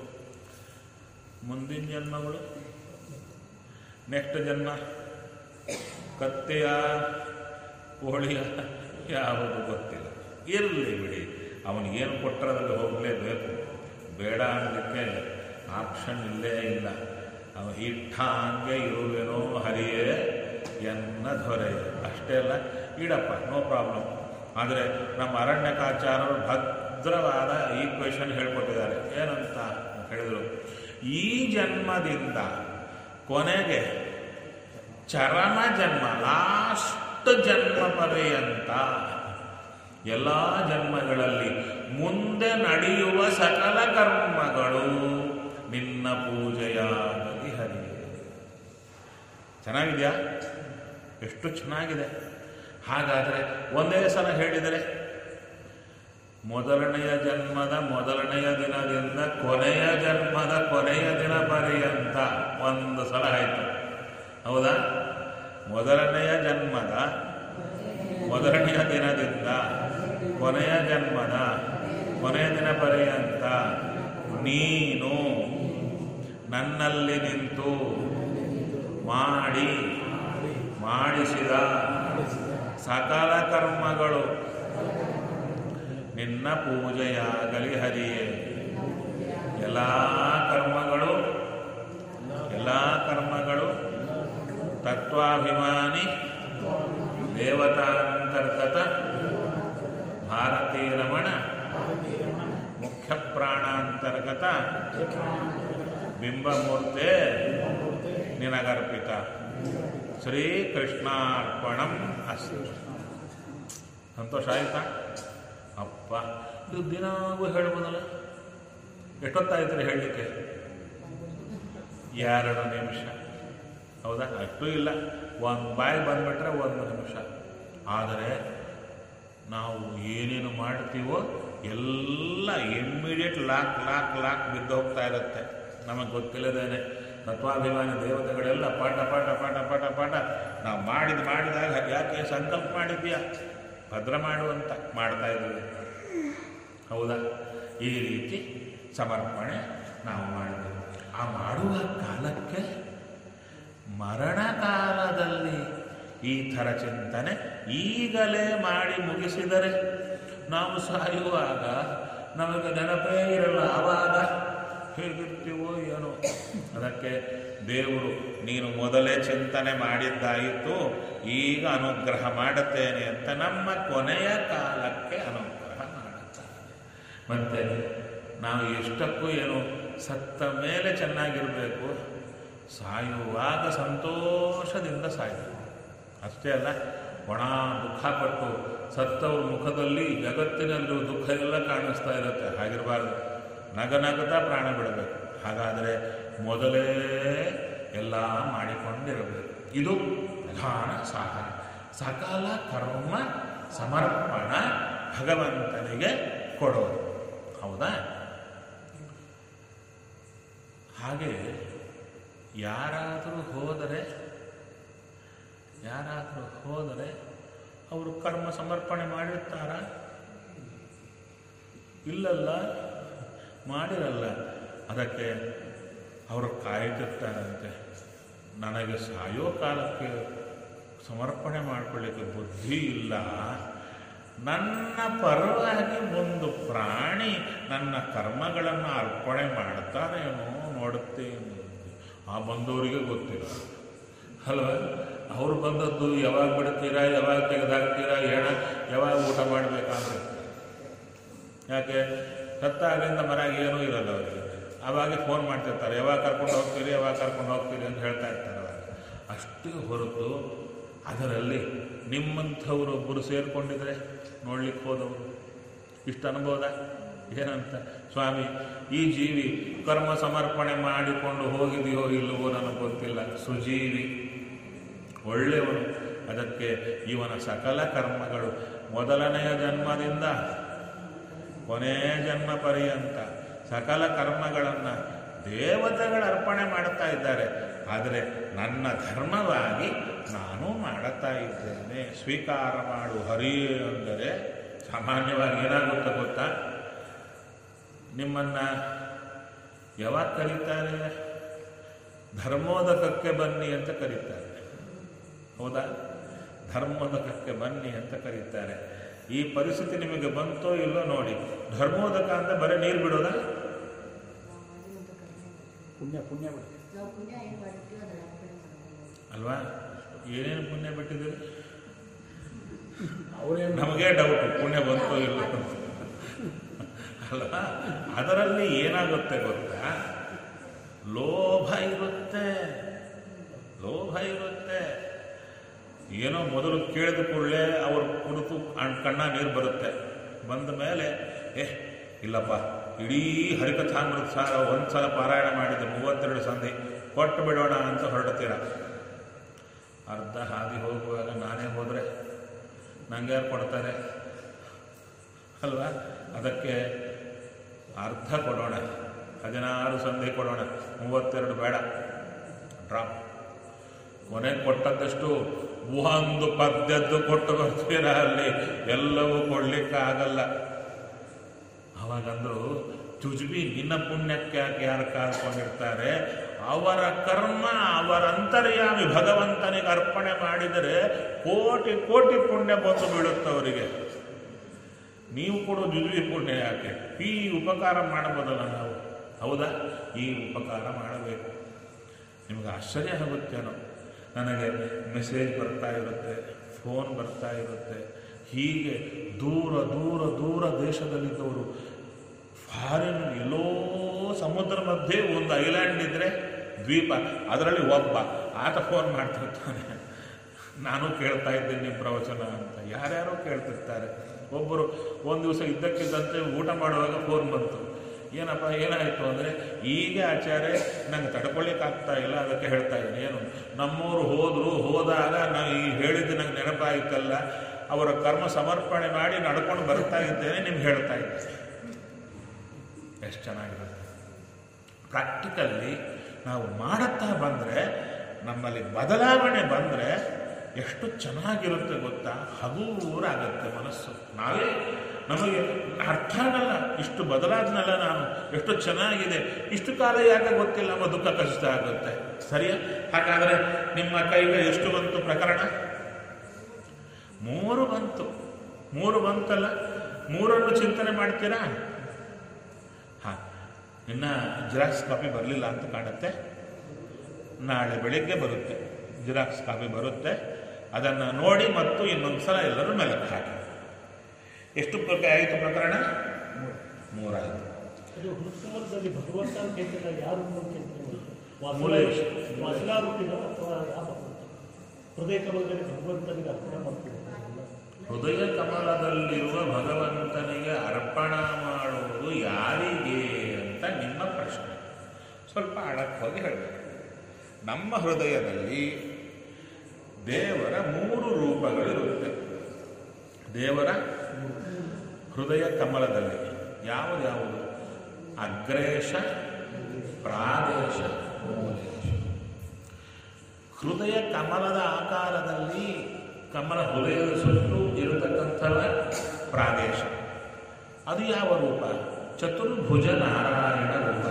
ಮುಂದಿನ ಜನ್ಮಗಳು ನೆಕ್ಸ್ಟ್ ಜನ್ಮ ಕತ್ತೆಯ ಕೋಳಿಯ ಯಾವುದು ಗೊತ್ತಿಲ್ಲ ಇರಲಿ ಬಿಡಿ ಅವನಿಗೇನು ಕೊಟ್ಟರದಲ್ಲಿ ಹೋಗಲೇಬೇಕು ಬೇಡ ಅನ್ನಲಿಕ್ಕೆ ಆಪ್ಷನ್ ಇಲ್ಲೇ ಇಲ್ಲ ಅವ ಇಟ್ಟಾಂಗೆ ಇರುವೆನೋ ಹರಿಯೇ ಎನ್ನ ದೊರೆ ಅಷ್ಟೇ ಅಲ್ಲ ಇಡಪ್ಪ ನೋ ಪ್ರಾಬ್ಲಮ್ ಆದರೆ ನಮ್ಮ ಅರಣ್ಯಕಾಚಾರರು ಭದ್ರವಾದ ಈಕ್ವೇಶನ್ ಹೇಳ್ಕೊಟ್ಟಿದ್ದಾರೆ ಏನಂತ ಹೇಳಿದರು ಈ ಜನ್ಮದಿಂದ ಕೊನೆಗೆ ಚರಮ ಜನ್ಮ ಲಾಸ್ಟ್ ಜನ್ಮ ಪರ್ಯಂತ ಎಲ್ಲ ಜನ್ಮಗಳಲ್ಲಿ ಮುಂದೆ ನಡೆಯುವ ಸಕಲ ಕರ್ಮಗಳು ನಿನ್ನ ಪೂಜೆಯಾಗಲಿ ಹರಿಯೇ ಚೆನ್ನಾಗಿದೆಯಾ ಎಷ್ಟು ಚೆನ್ನಾಗಿದೆ ಹಾಗಾದರೆ ಒಂದೇ ಸಲ ಹೇಳಿದರೆ ಮೊದಲನೆಯ ಜನ್ಮದ ಮೊದಲನೆಯ ದಿನದಿಂದ ಕೊನೆಯ ಜನ್ಮದ ಕೊನೆಯ ದಿನ ಪರ್ಯಂತ ಒಂದು ಸಲ ಆಯಿತು ಹೌದಾ ಮೊದಲನೆಯ ಜನ್ಮದ ಮೊದಲನೆಯ ದಿನದಿಂದ ಕೊನೆಯ ಜನ್ಮದ ಕೊನೆಯ ದಿನ ಪರ್ಯಂತ ನೀನು ನನ್ನಲ್ಲಿ ನಿಂತು ಮಾಡಿ ಮಾಡಿಸಿದ ಸಕಲ ಕರ್ಮಗಳು ನಿನ್ನ ಪೂಜೆಯಾಗಲಿ ಹರಿಯೇ ಎಲ್ಲ ಕರ್ಮಗಳು ಎಲ್ಲ ಕರ್ಮಗಳು ತತ್ವಾಭಿಮಾನಿ ದೇವತಾಂತರ್ಗತ ಭಾರತೀ ರಮಣ ಮುಖ್ಯ ಪ್ರಾಣಾಂತರ್ಗತ ಬಿಂಬಮೂರ್ತೆ ನಿನಗರ್ಪಿತ ಶ್ರೀಕೃಷ್ಣಾರ್ಪಣಂ ಅಸ್ತು ಸಂತೋಷ ಆಯ್ತಾ ಅಪ್ಪ ಇದು ದಿನಾಗೂ ಹೇಳ್ಬೋದಲ್ಲ ಎಷ್ಟೊತ್ತಾಯ್ತಾರೆ ಹೇಳಲಿಕ್ಕೆ ಎರಡು ನಿಮಿಷ ಹೌದಾ ಅಷ್ಟು ಇಲ್ಲ ಒಂದು ಬಾಯಿ ಬಂದ್ಬಿಟ್ರೆ ಒಂದು ನಿಮಿಷ ಆದರೆ ನಾವು ಏನೇನು ಮಾಡ್ತೀವೋ ಎಲ್ಲ ಇಮ್ಮಿಡಿಯೇಟ್ ಲಾಕ್ ಲಾಕ್ ಲಾಕ್ ಬಿದ್ದು ಹೋಗ್ತಾ ಇರುತ್ತೆ ನಮಗೆ ಗೊತ್ತಿಲ್ಲದೇನೆ ತತ್ವಾಭಿಮಾನಿ ದೇವತೆಗಳೆಲ್ಲ ಪಾಠ ಪಾಠ ಪಾಠ ಪಾಠ ಪಾಠ ನಾವು ಮಾಡಿದ ಮಾಡಿದಾಗ ಯಾಕೆ ಸಂಕಲ್ಪ ಮಾಡಿದ್ಯಾ ಭದ್ರ ಮಾಡುವಂತ ಮಾಡ್ತಾ ಇದ್ದೀವಿ ಹೌದಾ ಈ ರೀತಿ ಸಮರ್ಪಣೆ ನಾವು ಮಾಡಿದೆವು ಆ ಮಾಡುವ ಕಾಲಕ್ಕೆ ಮರಣ ಕಾಲದಲ್ಲಿ ಈ ಥರ ಚಿಂತನೆ ಈಗಲೇ ಮಾಡಿ ಮುಗಿಸಿದರೆ ನಾವು ಸಾಯುವಾಗ ನಮಗೆ ನೆನಪೇ ಇರಲ್ಲ ಆವಾಗ ಹೇಗಿರ್ತೀವೋ ಏನೋ ಅದಕ್ಕೆ ದೇವರು ನೀನು ಮೊದಲೇ ಚಿಂತನೆ ಮಾಡಿದ್ದಾಯಿತು ಈಗ ಅನುಗ್ರಹ ಮಾಡುತ್ತೇನೆ ಅಂತ ನಮ್ಮ ಕೊನೆಯ ಕಾಲಕ್ಕೆ ಅನುಗ್ರಹ ಮಾಡುತ್ತಾರೆ ಮತ್ತೆ ನಾವು ಎಷ್ಟಕ್ಕೂ ಏನು ಸತ್ತ ಮೇಲೆ ಚೆನ್ನಾಗಿರಬೇಕು ಸಾಯುವಾಗ ಸಂತೋಷದಿಂದ ಸಾಯಬೇಕು ಅಷ್ಟೇ ಅಲ್ಲ ಒಣ ದುಃಖ ಪಟ್ಟು ಸತ್ತವ್ರ ಮುಖದಲ್ಲಿ ಜಗತ್ತಿನಲ್ಲೂ ದುಃಖ ಎಲ್ಲ ಕಾಣಿಸ್ತಾ ಇರುತ್ತೆ ಹಾಗಿರಬಾರ್ದು ನಗ ನಗದ ಪ್ರಾಣ ಬಿಡಬೇಕು ಹಾಗಾದರೆ ಮೊದಲೇ ಎಲ್ಲ ಮಾಡಿಕೊಂಡಿರಬೇಕು ಇದು ಪ್ರಧಾನ ಸಾಧನೆ ಸಕಲ ಕರ್ಮ ಸಮರ್ಪಣ ಭಗವಂತನಿಗೆ ಕೊಡೋದು ಹೌದಾ ಹಾಗೆ ಯಾರಾದರೂ ಹೋದರೆ ಯಾರಾದರೂ ಹೋದರೆ ಅವರು ಕರ್ಮ ಸಮರ್ಪಣೆ ಮಾಡಿರ್ತಾರ ಇಲ್ಲಲ್ಲ ಮಾಡಿರಲ್ಲ ಅದಕ್ಕೆ ಅವರು ಕಾಯ್ತಿರ್ತಾರಂತೆ ನನಗೆ ಸಾಯೋ ಕಾಲಕ್ಕೆ ಸಮರ್ಪಣೆ ಮಾಡಿಕೊಳ್ಳಿಕ್ಕೆ ಬುದ್ಧಿ ಇಲ್ಲ ನನ್ನ ಪರವಾಗಿ ಒಂದು ಪ್ರಾಣಿ ನನ್ನ ಕರ್ಮಗಳನ್ನು ಅರ್ಪಣೆ ಮಾಡ್ತಾರೇನೋ ನೋಡುತ್ತೇನೆ ಆ ಬಂದವರಿಗೆ ಗೊತ್ತಿಲ್ಲ ಅಲ್ವ ಅವ್ರು ಬಂದದ್ದು ಯಾವಾಗ ಬಿಡ್ತೀರಾ ಯಾವಾಗ ತೆಗೆದಾಕ್ತೀರಾ ಏನ ಯಾವಾಗ ಊಟ ಮಾಡಬೇಕಂದ್ರೆ ಯಾಕೆ ಸತ್ತಾಗಿಂದ ಮನೆಯಾಗ ಏನೂ ಇರಲ್ಲ ಅವರಿಗೆ ಅವಾಗೆ ಫೋನ್ ಮಾಡ್ತಿರ್ತಾರೆ ಯಾವಾಗ ಕರ್ಕೊಂಡು ಹೋಗ್ತೀರಿ ಯಾವಾಗ ಕರ್ಕೊಂಡು ಹೋಗ್ತೀರಿ ಅಂತ ಹೇಳ್ತಾ ಇರ್ತಾರೆ ಅವಾಗ ಅಷ್ಟೇ ಹೊರತು ಅದರಲ್ಲಿ ನಿಮ್ಮಂಥವ್ರು ಒಬ್ಬರು ಸೇರಿಕೊಂಡಿದ್ರೆ ನೋಡ್ಲಿಕ್ಕೆ ಹೋದವರು ಇಷ್ಟು ಅನುಭವದ ಏನಂತ ಸ್ವಾಮಿ ಈ ಜೀವಿ ಕರ್ಮ ಸಮರ್ಪಣೆ ಮಾಡಿಕೊಂಡು ಹೋಗಿದೆಯೋ ಇಲ್ಲವೋ ನನಗೆ ಗೊತ್ತಿಲ್ಲ ಸುಜೀವಿ ಒಳ್ಳೆಯವನು ಅದಕ್ಕೆ ಇವನ ಸಕಲ ಕರ್ಮಗಳು ಮೊದಲನೆಯ ಜನ್ಮದಿಂದ ಕೊನೆಯ ಜನ್ಮ ಪರ್ಯಂತ ಸಕಲ ಕರ್ಮಗಳನ್ನು ದೇವತೆಗಳು ಅರ್ಪಣೆ ಮಾಡುತ್ತಾ ಇದ್ದಾರೆ ಆದರೆ ನನ್ನ ಧರ್ಮವಾಗಿ ನಾನು ಮಾಡುತ್ತಾ ಇದ್ದೇನೆ ಸ್ವೀಕಾರ ಮಾಡು ಹರಿ ಅಂದರೆ ಸಾಮಾನ್ಯವಾಗಿ ಏನಾಗುತ್ತೆ ಗೊತ್ತಾ ನಿಮ್ಮನ್ನು ಯಾವಾಗ ಕರೀತಾರೆ ಧರ್ಮೋದಕಕ್ಕೆ ಬನ್ನಿ ಅಂತ ಕರೀತಾರೆ ಹೌದಾ ಧರ್ಮೋದಕಕ್ಕೆ ಬನ್ನಿ ಅಂತ ಕರೀತಾರೆ ಈ ಪರಿಸ್ಥಿತಿ ನಿಮಗೆ ಬಂತೋ ಇಲ್ಲೋ ನೋಡಿ ಧರ್ಮೋದಕ ಅಂತ ಬರೀ ನೀರು ಬಿಡೋದಾ ಪುಣ್ಯ ಪುಣ್ಯ ಬಿಡಿ ನಾವು ಪುಣ್ಯ ಏನು ಮಾಡಿರ್ತೀವಿ ಅದನ್ನ ಅರ್ಪಣೆ ಮಾಡಬಹುದು ಅಲ್ವಾ ಏನೇನು ಪುಣ್ಯ ಬಿಟ್ಟಿದ್ದೀರಿ ಅವರೇನು ನಮಗೆ ಡೌಟ್ ಪುಣ್ಯ ಬಂತೋ ಇಲ್ಲೋ ಅಂತ. ಅಲ್ವಾ ಅದರಲ್ಲಿ ಏನಾಗುತ್ತೆ ಗೊತ್ತಾ ಲೋಭ ಇರುತ್ತೆ ಲೋಭ ಇರುತ್ತೆ ಏನೋ ಮೊದಲು ಕೇಳಿದ ಕೂಡಲೇ ಅವ್ರ ಕುರಿತು ಅಣ್- ಕಣ್ಣ ನೀರು ಬರುತ್ತೆ ಬಂದ ಮೇಲೆ ಏ ಇಲ್ಲಪ್ಪ ಇಡೀ ಹರಿಕಥಾಮೃತ ಸಾರ ಒಂದ್ಸಲ ಪಾರಾಯಣ ಮಾಡಿದ್ದೆ ಮೂವತ್ತೆರಡು ಸಂಧಿ ಕೊಟ್ಟು ಬಿಡೋಣ ಅಂತ ಹೊರಡ್ತೀರ ಅರ್ಧ ಹಾದಿ ಹೋಗುವಾಗ ನಾನೇ ಹೋದರೆ ನಂಗೆ ಯಾರು ಕೊಡ್ತಾರೆ ಅಲ್ವಾ ಅದಕ್ಕೆ ಅರ್ಧ ಕೊಡೋಣ ಹದಿನಾರು ಸಂಧಿ ಕೊಡೋಣ ಮೂವತ್ತೆರಡು ಬೇಡ ಡ್ರಾಪ್ ಕೊನೆಗೆ ಕೊಟ್ಟದ್ದಷ್ಟು ಒಂದು ಪದ್ಯದ್ದು ಕೊಟ್ಟು ಬರ್ತೀರ ಅಲ್ಲಿ ಎಲ್ಲವೂ ಕೊಡ್ಲಿಕ್ಕೆ ಆಗಲ್ಲ ಅವಾಗಂದ್ರು ಚುಜುಬಿ ನಿನ್ನ ಪುಣ್ಯಕ್ಕೆ ಯಾಕೆ ಯಾರು ಕಾದ್ಕೊಂಡಿರ್ತಾರೆ ಅವರ ಕರ್ಮ ಅವರ ಅಂತರ್ಯಾಮಿ ಭಗವಂತನಿಗೆ ಅರ್ಪಣೆ ಮಾಡಿದರೆ ಕೋಟಿ ಕೋಟಿ ಪುಣ್ಯ ಬಂದು ಬೀಳುತ್ತೆ ಅವರಿಗೆ ನೀವು ಕೊಡೋ ಜುಜುಬಿ ಪುಣ್ಯ ಯಾಕೆ ಈ ಉಪಕಾರ ಮಾಡಬಹುದಲ್ಲ ನಾವು ಹೌದಾ ಈ ಉಪಕಾರ ಮಾಡಬೇಕು ನಿಮಗೆ ಆಶ್ಚರ್ಯ ಆಗುತ್ತೇನೋ ನನಗೆ ಮೆಸೇಜ್ ಬರ್ತಾ ಇರುತ್ತೆ ಫೋನ್ ಬರ್ತಾ ಇರುತ್ತೆ ಹೀಗೆ ದೂರ ದೂರ ದೂರ ದೇಶದಲ್ಲಿದ್ದವರು ಫಾರಿನ್ ಎಲ್ಲೋ ಸಮುದ್ರ ಮಧ್ಯೆ ಒಂದು ಐಲ್ಯಾಂಡ್ ಇದ್ದರೆ ದ್ವೀಪ ಅದರಲ್ಲಿ ಒಬ್ಬ ಆತ ಫೋನ್ ಮಾಡ್ತಿರ್ತಾನೆ ನಾನು ಕೇಳ್ತಾ ಇದ್ದೀನಿ ನಿಮ್ಮ ಪ್ರವಚನ ಅಂತ ಯಾರ್ಯಾರೋ ಕೇಳ್ತಿರ್ತಾರೆ ಒಬ್ಬರು ಒಂದು ದಿವಸ ಇದ್ದಕ್ಕಿದ್ದಂತೆ ಊಟ ಮಾಡುವಾಗ ಫೋನ್ ಬಂತು ಏನಪ್ಪ ಏನಾಯಿತು ಅಂದರೆ ಈಗ ಆಚಾರ್ಯ ನಂಗೆ ತಡ್ಕೊಳ್ಳಿಕ್ಕಾಗ್ತಾ ಇಲ್ಲ ಅದಕ್ಕೆ ಹೇಳ್ತಾ ಇದ್ದೀನಿ ಏನು ನಮ್ಮವರು ಹೋದರು ಹೋದಾಗ ನಾವು ಈ ಹೇಳಿದ್ದು ನಂಗೆ ನೆನಪಾಯಿತಲ್ಲ ಅವರ ಕರ್ಮ ಸಮರ್ಪಣೆ ಮಾಡಿ ನಡ್ಕೊಂಡು ಬರ್ತಾ ಇದ್ದೇನೆ ನಿಮ್ಗೆ ಹೇಳ್ತಾ ಇದ್ದೇನೆ ಎಷ್ಟು ಚೆನ್ನಾಗಿರುತ್ತೆ ಪ್ರಾಕ್ಟಿಕಲ್ಲಿ ನಾವು ಮಾಡುತ್ತಾ ಬಂದರೆ ನಮ್ಮಲ್ಲಿ ಬದಲಾವಣೆ ಬಂದರೆ ಎಷ್ಟು ಚೆನ್ನಾಗಿರುತ್ತೆ ಗೊತ್ತಾ ಹಗೂರಾಗತ್ತೆ ಮನಸ್ಸು ನಾವೇ ನಮಗೆ ಅರ್ಥ ಆಗಲ್ಲ ಇಷ್ಟು ಬದಲಾದ್ನಲ್ಲ ನಾನು ಎಷ್ಟು ಚೆನ್ನಾಗಿದೆ ಇಷ್ಟು ಕಾಲ ಯಾಕೆ ಗೊತ್ತಿಲ್ಲ ನಮ್ಮ ದುಃಖ ಕಷ್ಟ ಆಗುತ್ತೆ ಸರಿಯಾ ಹಾಗಾದರೆ ನಿಮ್ಮ ಕೈಗೆ ಎಷ್ಟು ಬಂತು ಪ್ರಕರಣ ಮೂರು ಬಂತು ಮೂರು ಬಂತಲ್ಲ ಮೂರನ್ನು ಚಿಂತನೆ ಮಾಡ್ತೀರಾ ಹಾಂ ಇನ್ನು ಜಿರಾಕ್ಸ್ ಕಾಪಿ ಬರಲಿಲ್ಲ ಅಂತ ಕಾಣುತ್ತೆ ನಾಳೆ ಬೆಳಿಗ್ಗೆ ಬರುತ್ತೆ ಜಿರಾಕ್ಸ್ ಕಾಪಿ ಬರುತ್ತೆ ಅದನ್ನು ನೋಡಿ ಮತ್ತು ಇನ್ನೊಂದು ಸಲ ಎಲ್ಲರೂ ಮೆಲುಕು ಹಾಕಿ ಎಷ್ಟು ಪ್ರಕ ಆಯಿತು ಪ್ರಕರಣ ಮೂರಾಯಿತು ಇದು ಹೃತ್ಕಮಲದಲ್ಲಿ ಭಗವಂತ ಅಂತ ಹೇಳ್ತಿಲ್ಲ ಯಾರು ಅಂತ ಹೇಳ್ತಿಲ್ಲ ಮೂಲೇಶ್. ವಾಸನಾರೂಪಿನ ಅಥವಾ ಯಾವ ಭಗವಂತ ಹೃದಯ ಕಮಲದಲ್ಲಿ ಭಗವಂತನಿಗೆ ಅರ್ಪಣೆ ಮಾಡ್ತೀವಿ ಹೃದಯ ಕಮಲದಲ್ಲಿರುವ ಭಗವಂತನಿಗೆ ಅರ್ಪಣ ಮಾಡುವುದು ಯಾರಿಗೆ ಅಂತ ನಿಮ್ಮ ಪ್ರಶ್ನೆ ಸ್ವಲ್ಪ ಆಳಕ್ಕೆ ಹೋಗಿ ಹೇಳಬೇಕು ನಮ್ಮ ಹೃದಯದಲ್ಲಿ ದೇವರ ಮೂರು ರೂಪಗಳಿರುತ್ತೆ ದೇವರ ಹೃದಯ ಕಮಲದಲ್ಲಿ ಯಾವುದ್ಯಾವುದು ಅಗ್ರೇಶ ಪ್ರಾದೇಶ ಮೂಲೇಶ ಹೃದಯ ಕಮಲದ ಆಕಾರದಲ್ಲಿ ಕಮಲ ಹೃದಯದ ಸುತ್ತು ಇರತಕ್ಕಂಥವ ಪ್ರಾದೇಶ ಅದು ಯಾವ ರೂಪ ಚತುರ್ಭುಜ ನಾರಾಯಣ ರೂಪ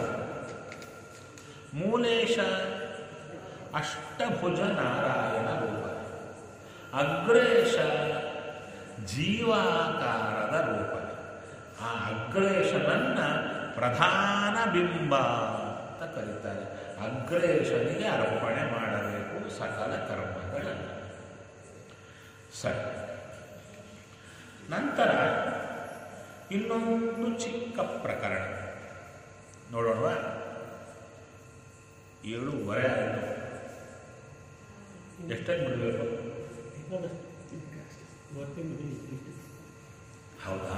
ಮೂಲೇಶ ಅಷ್ಟಭುಜ ನಾರಾಯಣ ರೂಪ ಅಗ್ರೇಶ ಜೀವಾಕಾರದ ರೂಪ ಆ ಅಗ್ರೇಶನನ್ನ ಪ್ರಧಾನ ಬಿಂಬ ಅಂತ ಕರೀತಾರೆ ಅಗ್ರೇಶನಿಗೆ ಅರ್ಪಣೆ ಮಾಡಬೇಕು ಸಕಲ ಕರ್ಮಗಳನ್ನು ಸರಿ ನಂತರ ಇನ್ನೊಂದು ಚಿಕ್ಕ ಪ್ರಕರಣ ನೋಡೋಣವಾ ಏಳೂವರೆ ಆಯಿತು ಎಷ್ಟಕ್ಕೆ ಬಿಡಬೇಕು ಬೇಕಾದಷ್ಟು ಇವತ್ತಿನ ಇಷ್ಟು ಹೌದಾ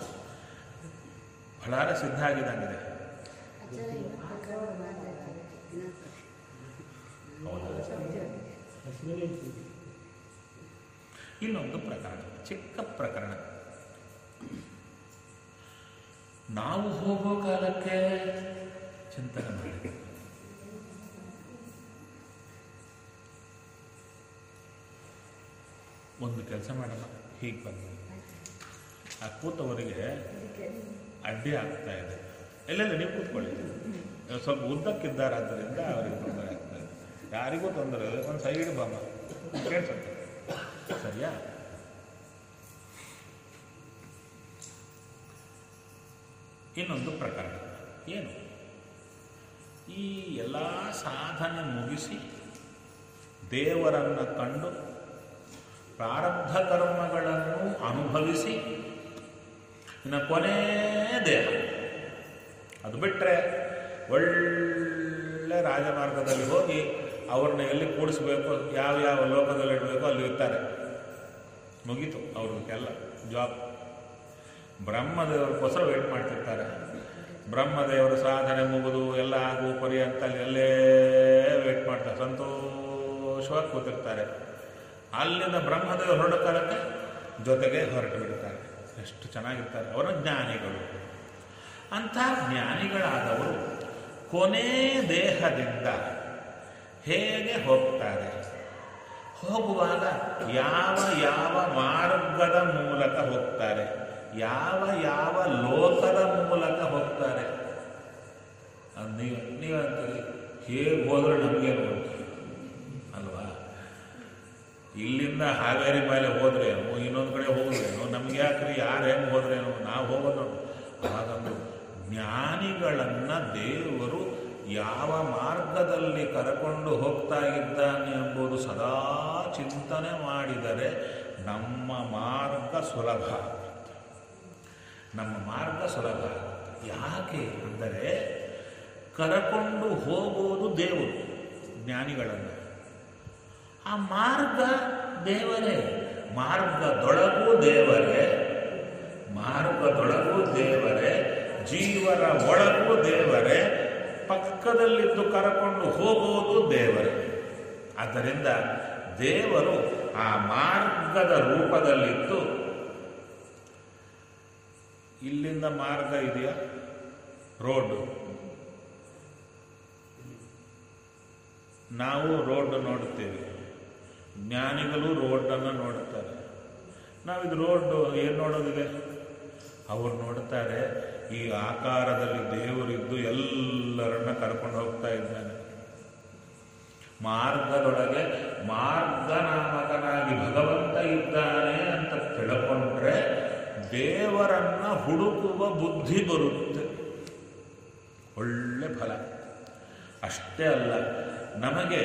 ಫಲಾರ ಸಿದ್ಧ ಆಗಿದಂಗಿದೆ ಆಚಾರ ಇನ್ನೂ ಪ್ರಕರಣ ಮಾಡಬೇಕಾದ್ರೆ ಹೌದಾ ಹಸಿರೇ ಇತ್ತು ಇನ್ನೊಂದು ಪ್ರಕರಣ ಚಿಕ್ಕ ಪ್ರಕರಣ ನಾವು ಹೋಗೋ ಕಾಲಕ್ಕೆ ಚಿಂತನೆ ಮಾಡಿ ಒಂದು ಕೆಲಸ ಮಾಡೋಣ ಹೀಗೆ ಬಂದು ಆ ಕೂತವರಿಗೆ ಅಡ್ಡಿ ಆಗ್ತಾ ಇದೆ ಎಲ್ಲೆಲ್ಲ ನೀವು ಕೂತ್ಕೊಳ್ಳಿ ಇವ್ರು ಸ್ವಲ್ಪ ಉದ್ದಕ್ಕಿದ್ದಾರಾದ್ದರಿಂದ ಅವರಿಗೆ ತೊಂದರೆ ಆಗ್ತಾ ಇದೆ ಯಾರಿಗೂ ತೊಂದರೆ ಇಲ್ಲ ಒಂದು ಸೈಡ್ ಬಾಮ ಕೇಳಿಸುತ್ತೆ ಸರಿಯಾ ಇನ್ನೊಂದು ಪ್ರಕರಣ ಏನು ಈ ಎಲ್ಲ ಸಾಧನೆ ಮುಗಿಸಿ ದೇವರನ್ನು ಕಂಡು ಪ್ರಾರಬ್ಧ ಕರ್ಮಗಳನ್ನು ಅನುಭವಿಸಿ ಇನ್ನು ಕೊನೇ ದೇಹ ಅದು ಬಿಟ್ಟರೆ ಒಳ್ಳೆ ರಾಜಮಾರ್ಗದಲ್ಲಿ ಹೋಗಿ ಅವ್ರನ್ನ ಎಲ್ಲಿ ಕೂಡಿಸ್ಬೇಕು ಯಾವ ಯಾವ ಲೋಕದಲ್ಲಿ ಇಡಬೇಕು ಅಲ್ಲಿ ಇರ್ತಾರೆ ಮುಗೀತು ಅವ್ರಿಗೆಲ್ಲ ಜಾಬ್ ಬ್ರಹ್ಮದೇವರಿಗೋಸ್ಕರ ವೇಟ್ ಮಾಡ್ತಿರ್ತಾರೆ ಬ್ರಹ್ಮದೇವರ ಸಾಧನೆ ಮುಗಿದು ಎಲ್ಲ ಆಗು ಪರ್ಯಂತ ಅಲ್ಲಿ ಅಲ್ಲೇ ವೇಟ್ ಮಾಡ್ತಾರೆ ಸಂತೋಷವಾಗಿ ಕೂತಿರ್ತಾರೆ ಅಲ್ಲಿಂದ ಬ್ರಹ್ಮದೇವರು ಹೊರಡ ಕಾಲಕ್ಕೆ ಜೊತೆಗೆ ಹೊರಟು ಬಿಡ್ತಾರೆ ಎಷ್ಟು ಚೆನ್ನಾಗಿರ್ತಾರೆ ಅವರ ಜ್ಞಾನಿಗಳು ಅಂಥ ಜ್ಞಾನಿಗಳಾದವರು ಕೊನೆ ದೇಹದಿಂದ ಹೇಗೆ ಹೋಗ್ತಾರೆ ಹೋಗುವಾಗ ಯಾವ ಯಾವ ಮಾರ್ಗದ ಮೂಲಕ ಹೋಗ್ತಾರೆ ಯಾವ ಯಾವ ಲೋಕದ ಮೂಲಕ ಹೋಗ್ತಾರೆ ಅದು ನೀವು ನೀವಂತೀರಿ ಹೇಗೆ ಹೋದ್ರೆ ನಮಗೆ ಅಲ್ವಾ ಇಲ್ಲಿಂದ ಹಾವೇರಿ ಮೇಲೆ ಹೋದ್ರೇನು ಇನ್ನೊಂದು ಕಡೆ ಹೋದ್ರೇನು ನಮ್ಗೆ ಯಾಕ್ರಿ ಯಾರು ಹೆಂಗೆ ಹೋದ್ರೇನು ನಾವು ಹೋಗೋದು ಹಾಗಂದು ಜ್ಞಾನಿಗಳನ್ನು ದೇವರು ಯಾವ ಮಾರ್ಗದಲ್ಲಿ ಕರಕೊಂಡು ಹೋಗ್ತಾ ಇದ್ದಾನೆ ಎಂಬುದು ಸದಾ ಚಿಂತನೆ ಮಾಡಿದರೆ ನಮ್ಮ ಮಾರ್ಗ ಸುಲಭ ನಮ್ಮ ಮಾರ್ಗ ಸುಲಭ ಯಾಕೆ ಅಂದರೆ ಕರಕೊಂಡು ಹೋಗುವುದು ದೇವರು ಜ್ಞಾನಿಗಳನ್ನು ಆ ಮಾರ್ಗ ದೇವರೇ ಮಾರ್ಗದೊಳಗೂ ದೇವರೇ ಮಾರ್ಗದೊಳಗೂ ದೇವರೇ ಜೀವರ ಒಳಗೂ ದೇವರೇ ಪಕ್ಕದಲ್ಲಿದ್ದು ಕರಕೊಂಡು ಹೋಗುವುದು ದೇವರೇ ಆದ್ದರಿಂದ ದೇವರು ಆ ಮಾರ್ಗದ ರೂಪದಲ್ಲಿದ್ದು ಇಲ್ಲಿಂದ ಮಾರ್ಗ ಇದೆಯಾ ರೋಡ್ ನಾವು ರೋಡ್ ನೋಡುತ್ತೇವೆ ಜ್ಞಾನಿಗಳು ರೋಡನ್ನು ನೋಡುತ್ತಾರೆ ನಾವಿದು ರೋಡ್ ಏನು ನೋಡೋದಿದೆ ಅವರು ನೋಡ್ತಾರೆ ಈ ಆಕಾರದಲ್ಲಿ ದೇವರಿದ್ದು ಎಲ್ಲರನ್ನ ಕರ್ಕೊಂಡು ಹೋಗ್ತಾ ಇದ್ದಾನೆ ಮಾರ್ಗದೊಳಗೆ ಮಾರ್ಗನಾಮಕನಾಗಿ ಭಗವಂತ ಇದ್ದಾನೆ ಅಂತ ತಿಳ್ಕೊಂಡ್ರೆ ದೇವರನ್ನ ಹುಡುಕುವ ಬುದ್ಧಿ ಬರುತ್ತೆ ಒಳ್ಳೆ ಫಲ ಅಷ್ಟೇ ಅಲ್ಲ ನಮಗೆ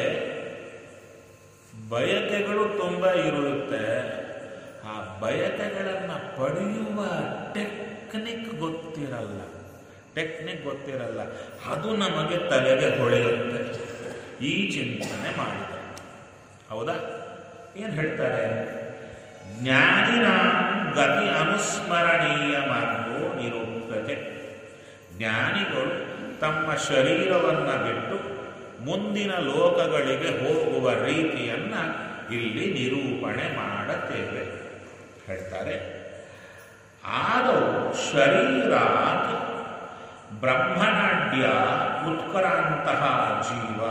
ಬಯಕೆಗಳು ತುಂಬ ಇರುತ್ತೆ ಆ ಬಯಕೆಗಳನ್ನು ಪಡೆಯುವ ಟೆಕ್ನಿಕ್ ಗೊತ್ತಿರಲ್ಲ ಟೆಕ್ನಿಕ್ ಗೊತ್ತಿರಲ್ಲ ಅದು ನಮಗೆ ತಲೆಗೆ ಹೊಳೆಯುತ್ತೆ ಈ ಚಿಂತನೆ ಮಾಡಿದೆ ಹೌದಾ ಏನು ಹೇಳ್ತಾರೆ ಜ್ಞಾನಿನ ಗತಿ ಅನುಸ್ಮರಣೀಯ ಮಾರ್ಗೋ ನಿರೂಪತೆ ಜ್ಞಾನಿಗಳು ತಮ್ಮ ಶರೀರವನ್ನು ಬಿಟ್ಟು ಮುಂದಿನ ಲೋಕಗಳಿಗೆ ಹೋಗುವ ರೀತಿಯನ್ನ ಇಲ್ಲಿ ನಿರೂಪಣೆ ಮಾಡುತ್ತೇವೆ ಹೇಳ್ತಾರೆ ಆದೌ ಶರೀರಾತ್ ಬ್ರಹ್ಮನಾಡ್ಯ ಉತ್ಕರಾಂತಹ ಜೀವ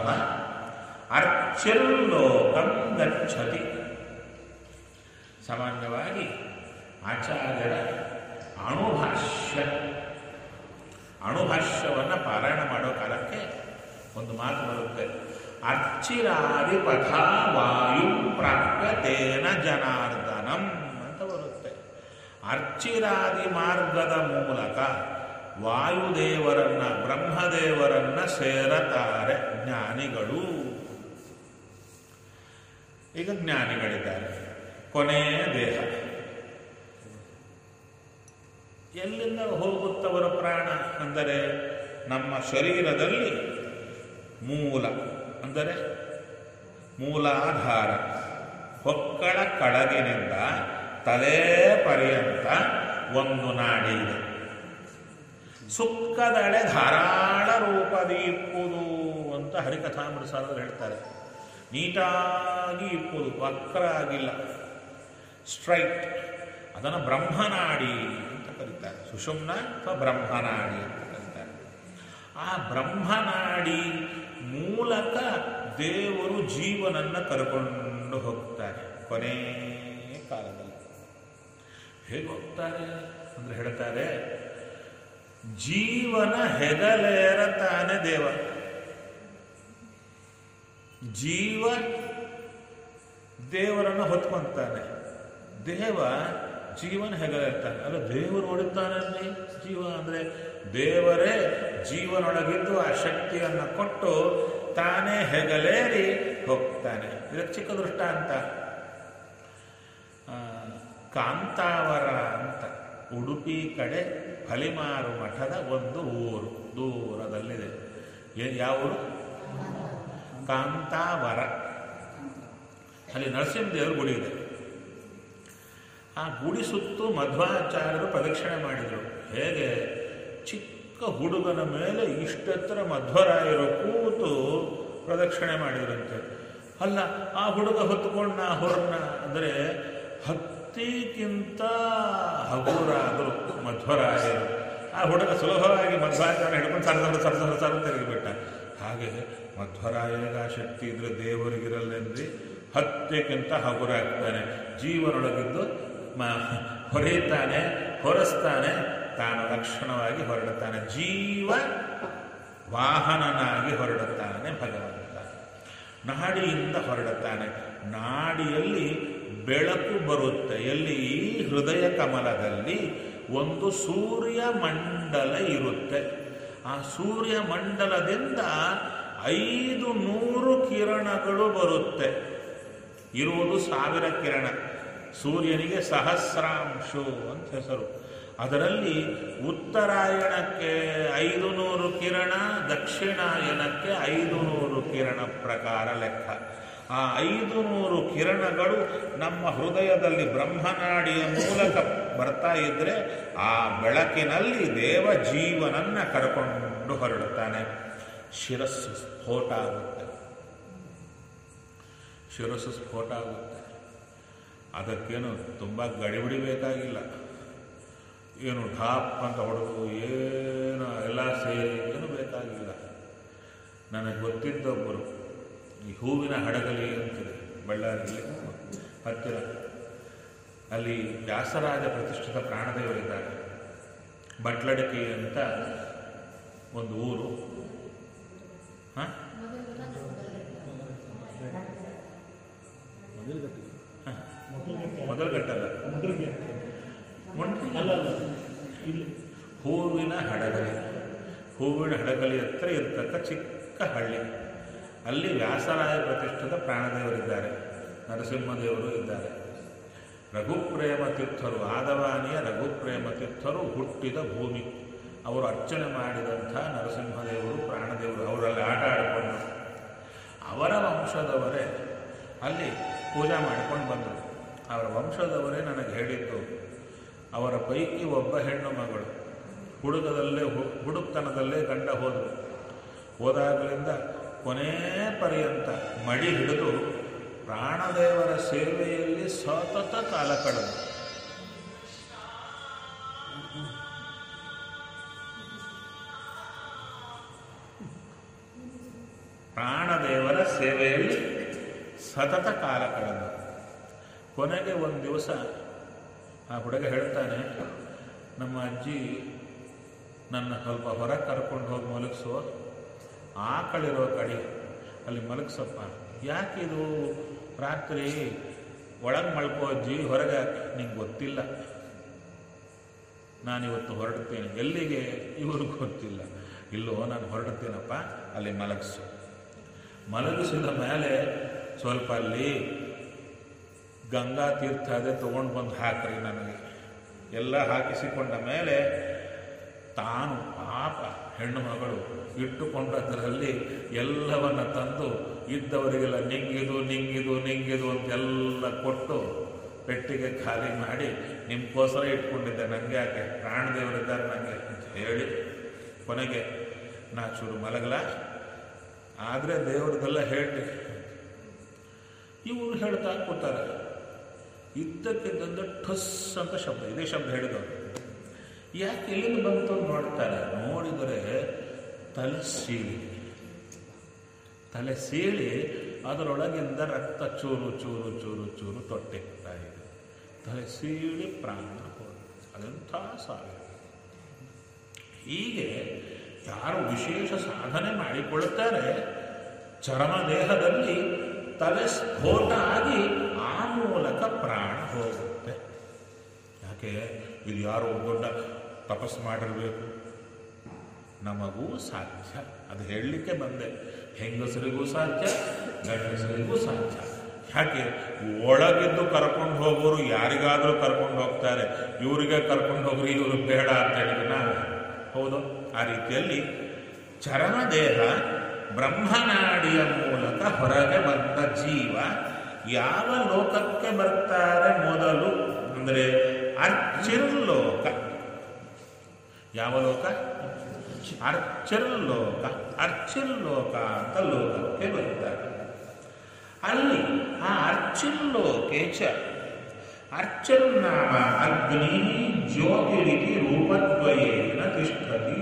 ಅರ್ಚಿಲ್ಲೋಕಂ ಗಚ್ಚತಿ ಸಾಮಾನ್ಯವಾಗಿ ಆಚಾರ್ಯರ ಅಣುಭಾಷ್ಯ ಅಣುಭಾಷ್ಯವನ್ನು ಪಾರಾಯಣ ಮಾಡೋ ಕಾಲಕ್ಕೆ ಒಂದು ಮಾತು ಬರುತ್ತೆ ಅರ್ಚಿರಾದಿ ಪಥ ವಾಯು ಪ್ರಾಪ್ಯ ತೇನ ಜನಾರ್ದನಂ ಅಂತ ಬರುತ್ತೆ ಅರ್ಚಿರಾದಿ ಮಾರ್ಗದ ಮೂಲಕ ವಾಯುದೇವರನ್ನ ಬ್ರಹ್ಮದೇವರನ್ನ ಸೇರತಾರೆ ಜ್ಞಾನಿಗಳು ಈಗ ಜ್ಞಾನಿಗಳಿದ್ದಾರೆ ಕೊನೆಯ ದೇಹ ಎಲ್ಲಿಂದ ಹೋಗುತ್ತವರ ಪ್ರಾಣ ಅಂದರೆ ನಮ್ಮ ಶರೀರದಲ್ಲಿ ಮೂಲ ಅಂದರೆ ಮೂಲಾಧಾರ ಹೊಕ್ಕಳ ಕಳಗಿನಿಂದ ತಲೆ ಪರ್ಯಂತ ಒಂದು ನಾಡಿ ಇದೆ ಸುಕ್ಕದಳೆ ಧಾರಾಳ ರೂಪದಿ ಇಪ್ಪುದು ಅಂತ ಹರಿಕಥಾಮೃತ ಸಾರದಲ್ಲಿ ಹೇಳ್ತಾರೆ ನೀಟಾಗಿ ಇಪ್ಪುದು ವಕ್ರ ಆಗಿಲ್ಲ ಸ್ಟ್ರೈಟ್ ಅದನ್ನು ಬ್ರಹ್ಮನಾಡಿ ಅಂತ ಕರೀತಾರೆ ಸುಷುಮ್ನ ಅಥವಾ ಬ್ರಹ್ಮನಾಡಿ ಅಂತ ಕರೀತಾರೆ ಆ ಬ್ರಹ್ಮನಾಡಿ ಮೂಲಕ ದೇವರು ಜೀವನನ್ನ ಕರ್ಕೊಂಡು ಹೋಗ್ತಾರೆ ಕೊನೆ ಕಾಲದಲ್ಲಿ ಹೇಗೆ ಹೋಗ್ತಾರೆ ಅಂದ್ರೆ ಹೇಳ್ತಾರೆ ಜೀವನ ಹೆಗಲೇರತಾನೆ ದೇವ ಜೀವ ದೇವರನ್ನು ಹೊತ್ಕೊಂತಾನೆ ದೇವ ಜೀವನ ಹೆಗಲೇರ್ತಾನೆ ಅಲ್ಲ ದೇವರು ಹೊಡಿತಾನೆ ಅಲ್ಲಿ ಜೀವ ಅಂದ್ರೆ ದೇವರೇ ಜೀವನೊಳಗಿದ್ದು ಆ ಶಕ್ತಿಯನ್ನು ಕೊಟ್ಟು ತಾನೇ ಹೆಗಲೇರಿ ಹೋಗ್ತಾನೆ ಇದಕ್ಕೆ ಚಿಕ್ಕ ದೃಷ್ಟಾಂತ ಆ, ಕಾಂತಾವರ ಅಂತ ಉಡುಪಿ ಕಡೆ ಫಲಿಮಾರು ಮಠದ ಒಂದು ಊರು ದೂರದಲ್ಲಿದೆ ಏ- ಯಾವ ಊರು ಕಾಂತಾವರ ಅಲ್ಲಿ ನರಸಿಂಹದೇವ್ರ ಗುಡಿ ಇದೆ ಆ ಗುಡಿ ಸುತ್ತು ಮಧ್ವಾಚಾರ್ಯರು ಪ್ರದಕ್ಷಿಣೆ ಮಾಡಿದರು ಹೇಗೆ ಚಿಕ್ಕ ಹುಡುಗನ ಮೇಲೆ ಇಷ್ಟೆತ್ತರ ಮಧ್ವರಾಯರು ಕೂತು ಪ್ರದಕ್ಷಿಣೆ ಮಾಡಿದ್ರಂತೆ ಅಲ್ಲ ಆ ಹುಡುಗ ಹೊತ್ಕೊಂಡ ಹೊರನ ಅಂದರೆ ಹತ್ತಿಗಿಂತ ಹಗುರಾದರು ಮಧ್ವರಾಯರು ಆ ಹುಡುಗ ಸುಲಭವಾಗಿ ಮಧ್ವಾಚಾರ್ಯ ಹಿಡ್ಕೊಂಡು ಸರ ಸರ ಸರ ಸರ ಸರ ತಿರುಗಿಬಿಟ್ಟ ಹಾಗೆ ಮಧ್ವರಾಯನಿಗೆ ಆ ಶಕ್ತಿ ಇದ್ರೆ ದೇವರಿಗಿರಲ್ಲೆಂದು ಹತ್ಯಕ್ಕಿಂತ ಹಗುರಾಗ್ತಾನೆ ಜೀವನೊಳಗಿದ್ದು ಮ ಹೊರೆಯುತ್ತಾನೆ ಹೊರಸ್ತಾನೆ ತಾನು ಲಕ್ಷಣವಾಗಿ ಹೊರಡುತ್ತಾನೆ ಜೀವ ವಾಹನನಾಗಿ ಹೊರಡುತ್ತಾನೆ ಭಗವಂತ ನಾಡಿಯಿಂದ ಹೊರಡುತ್ತಾನೆ ನಾಡಿಯಲ್ಲಿ ಬೆಳಕು ಬರುತ್ತೆ ಎಲ್ಲಿ ಈ ಹೃದಯ ಕಮಲದಲ್ಲಿ ಒಂದು ಸೂರ್ಯ ಮಂಡಲ ಇರುತ್ತೆ ಆ ಸೂರ್ಯ ಮಂಡಲದಿಂದ ಐದು ನೂರು ಕಿರಣಗಳು ಬರುತ್ತೆ ಇರುವುದು ಸಾವಿರ ಕಿರಣ ಸೂರ್ಯನಿಗೆ ಸಹಸ್ರಾಂಶು ಅಂತ ಹೆಸರು ಅದರಲ್ಲಿ ಉತ್ತರಾಯಣಕ್ಕೆ ಐದು ನೂರು ಕಿರಣ ದಕ್ಷಿಣಾಯನಕ್ಕೆ ಐದು ನೂರು ಕಿರಣ ಪ್ರಕಾರ ಲೆಕ್ಕ ಆ ಐದು ನೂರು ಕಿರಣಗಳು ನಮ್ಮ ಹೃದಯದಲ್ಲಿ ಬ್ರಹ್ಮನಾಡಿಯ ಮೂಲಕ ಬರ್ತಾ ಇದ್ರೆ ಆ ಬೆಳಕಿನಲ್ಲಿ ದೇವ ಜೀವನನ್ನ ಕರ್ಕೊಂಡು ಹೊರಡುತ್ತಾನೆ ಶಿರಸ್ಸು ಸ್ಫೋಟ ಆಗುತ್ತೆ ಶಿರಸ್ಸು ಸ್ಫೋಟ ಆಗುತ್ತೆ ಅದಕ್ಕೇನು ತುಂಬ ಗಡಿಬಿಡಿ ಬೇಕಾಗಿಲ್ಲ ಏನು ಢಾಪ್ ಅಂತ ಹೊಡೆದು ಏನು ಎಲ್ಲ ಸೇರಿ ಏನು ಬೇಕಾಗಿಲ್ಲ ನನಗೆ ಗೊತ್ತಿದ್ದೊಬ್ಬರು ಈ ಹೂವಿನ ಹಡಗಲಿ ಅಂತಿದೆ ಬಳ್ಳಾರಿಯಲ್ಲಿ ಹತ್ತಿರ ಅಲ್ಲಿ ವ್ಯಾಸರಾಜ ಪ್ರತಿಷ್ಠಿತ ಪ್ರಾಣದೇವರಿದ್ದಾರೆ ಬಟ್ಲಡಕಿ ಅಂತ ಒಂದು ಊರು ಹಾಂ ಮೊದಲಗಟ್ಟಲ್ಲ ಮುದ್ರಿಗೆ ಮೊಂಡ್ರಿ ಅಲ್ಲ ಅಲ್ಲ ಇಲ್ಲಿ ಹೂವಿನ ಹಡಗಲಿ ಹೂವಿನ ಹಡಗಲಿ ಹತ್ರ ಇರ್ತಕ್ಕ ಚಿಕ್ಕ ಹಳ್ಳಿ ಅಲ್ಲಿ ವ್ಯಾಸರಾಯ ಪ್ರತಿಷ್ಠಿತ ಪ್ರಾಣದೇವರಿದ್ದಾರೆ ನರಸಿಂಹದೇವರು ಇದ್ದಾರೆ ರಘುಪ್ರೇಮ ತೀರ್ಥರು ಆದವಾನಿಯ ರಘುಪ್ರೇಮ ತೀರ್ಥರು ಹುಟ್ಟಿದ ಭೂಮಿ ಅವರು ಅರ್ಚನೆ ಮಾಡಿದಂಥ ನರಸಿಂಹದೇವರು ಪ್ರಾಣದೇವರು ಅವರಲ್ಲಿ ಆಟ ಆಡಿಕೊಂಡು ಅವರ ವಂಶದವರೇ ಅಲ್ಲಿ ಪೂಜಾ ಮಾಡಿಕೊಂಡು ಬಂದರು ಅವರ ವಂಶದವರೇ ನನಗೆ ಹೇಳಿದ್ದು ಅವರ ಪೈಕಿ ಒಬ್ಬ ಹೆಣ್ಣು ಮಗಳು ಹುಡುಗದಲ್ಲೇ ಹು- ಹುಡುಕ್ತನದಲ್ಲೇ ಗಂಡ ಹೋದರು ಹೋದಾಗಲಿಂದ ಕೊನೇ ಪರ್ಯಂತ ಮಡಿ ಹಿಡಿದು ಪ್ರಾಣದೇವರ ಸೇವೆಯಲ್ಲಿ ಸತತ ಕಾಲ ಕಳೆದು ಪ್ರಾಣದೇವರ ಸೇವೆಯಲ್ಲಿ ಸತತ ಕಾಲ ಕಳೆದು ಕೊನೆಗೆ ಒಂದು ದಿವಸ ಆ ಹುಡುಗ ಹೇಳ್ತಾನೆ ನಮ್ಮ ಅಜ್ಜಿ ನನ್ನ ಸ್ವಲ್ಪ ಹೊರಗೆ ಕರ್ಕೊಂಡು ಹೋಗಿ ಮಲಗಿಸು ಆಕಳಿರೋ ಕಡೆ ಅಲ್ಲಿ ಮಲಗಿಸಪ್ಪ ಯಾಕಿದು ರಾತ್ರಿ ಒಳಗೆ ಮಲ್ಕೋ ಅಜ್ಜಿ ಹೊರಗೆ ನಿಂಗೆ ಗೊತ್ತಿಲ್ಲ ನಾನಿವತ್ತು ಹೊರಡ್ತೇನೆ ಎಲ್ಲಿಗೆ ಇವ್ರಿಗೆ ಗೊತ್ತಿಲ್ಲ ಇಲ್ಲೋ ನಾನು ಹೊರಡ್ತೀನಪ್ಪ ಅಲ್ಲಿ ಮಲಗಿಸು ಮಲಗಿಸಿದ ಮೇಲೆ ಸ್ವಲ್ಪ ಅಲ್ಲಿ ಗಂಗಾ ತೀರ್ಥ ಅದೇ ತೊಗೊಂಡು ಬಂದು ಹಾಕ್ರಿ ನನಗೆ ಎಲ್ಲ ಹಾಕಿಸಿಕೊಂಡ ಮೇಲೆ ತಾನು ಪಾಪ ಹೆಣ್ಣು ಮಗಳು ಇಟ್ಟುಕೊಂಡದರಲ್ಲಿ ಎಲ್ಲವನ್ನ ತಂದು ಇದ್ದವರಿಗೆಲ್ಲ ನಿಂಗಿದು ನಿಂಗಿದು ನಿಂಗಿದು ಅಂತೆಲ್ಲ ಕೊಟ್ಟು ಪೆಟ್ಟಿಗೆ ಖಾಲಿ ಮಾಡಿ ನಿಮ್ಗೋಸ್ಕರ ಇಟ್ಕೊಂಡಿದ್ದೆ ನನಗೆ ಯಾಕೆ ಪ್ರಾಣದೇವರಿದ್ದಾರೆ ನನಗೆ ಅಂತ ಹೇಳಿ ಕೊನೆಗೆ ನಾ ಚೂರು ಮಲಗಲ ಆದರೆ ದೇವ್ರದ್ದೆಲ್ಲ ಹೇಳಿ ಇವರು ಹೇಳ್ತಾ ಕೂತಾರೆ ಇದ್ದಕ್ಕಿದ್ದಂತೆ ಠುಸ್ ಅಂತ ಶಬ್ದ ಇದೇ ಶಬ್ದ ಹೇಳಿದವರು ಯಾಕೆ ಎಲ್ಲಿಂದ ಬಂತು ಅಂತ ನೋಡ್ತಾರೆ ನೋಡಿದರೆ ತಲೆ ಸೀಳಿ ತಲೆ ಸೀಳಿ ಅದರೊಳಗಿಂದ ರಕ್ತ ಚೂರು ಚೂರು ಚೂರು ಚೂರು ತೊಟ್ಟಿಗ್ತಾ ಇದೆ ತಲೆ ಸೀಳಿ ಪ್ರಾಣ ಹೋದ ಅದೆಂಥ ಸಾವಿರ ಹೀಗೆ ಯಾರು ವಿಶೇಷ ಸಾಧನೆ ಮಾಡಿಕೊಳ್ಳುತ್ತಾರೆ ಚರ್ಮ ದೇಹದಲ್ಲಿ ತಲೆ ಸ್ಫೋಟ ಆಗಿ ಆ ಮೂಲಕ ಪ್ರಾಣ ಹೋಗುತ್ತೆ ಯಾಕೆ ಇದು ಯಾರೋ ದೊಡ್ಡ ತಪಸ್ಸು ಮಾಡಿರಬೇಕು ನಮಗೂ ಸಾಧ್ಯ ಅದು ಹೇಳಲಿಕ್ಕೆ ಬಂದೆ ಹೆಂಗಸರಿಗೂ ಸಾಧ್ಯ ಗಂಡಸರಿಗೂ ಸಾಧ್ಯ ಯಾಕೆ ಒಳಗಿದ್ದು ಕರ್ಕೊಂಡು ಹೋಗೋರು ಯಾರಿಗಾದರೂ ಕರ್ಕೊಂಡು ಹೋಗ್ತಾರೆ ಇವರಿಗೆ ಕರ್ಕೊಂಡು ಹೋಗ್ರಿ ಇವರು ಬೇಡ ಅಂತ ಹೇಳಿದ್ರೆ ನಾವು ಹೌದು ಆ ರೀತಿಯಲ್ಲಿ ಚರಮದೇಹ ಬ್ರಹ್ಮನಾಡಿಯ ಮೂಲಕ ಹೊರಗೆ ಬಂದ ಜೀವ ಯಾವ ಲೋಕಕ್ಕೆ ಬರ್ತಾರೆ ಮೊದಲು ಅಂದರೆ ಅರ್ಚಿರ್ಲೋಕ ಯಾವ ಲೋಕ ಅರ್ಚಿರ್ಲೋಕ ಅರ್ಚಿರ್ಲೋಕ ಅಂತ ಲೋಕಕ್ಕೆ ಬರ್ತಾರೆ ಅಲ್ಲಿ ಆ ಅರ್ಚಿರ್ಲೋಕೆ ಚ ಅರ್ಚಿರ್ನಾಮ ಅಗ್ನಿ ಜ್ಯೋತಿರಿತಿ ರೂಪದ್ವಯೇನ ತಿಷ್ಠತಿ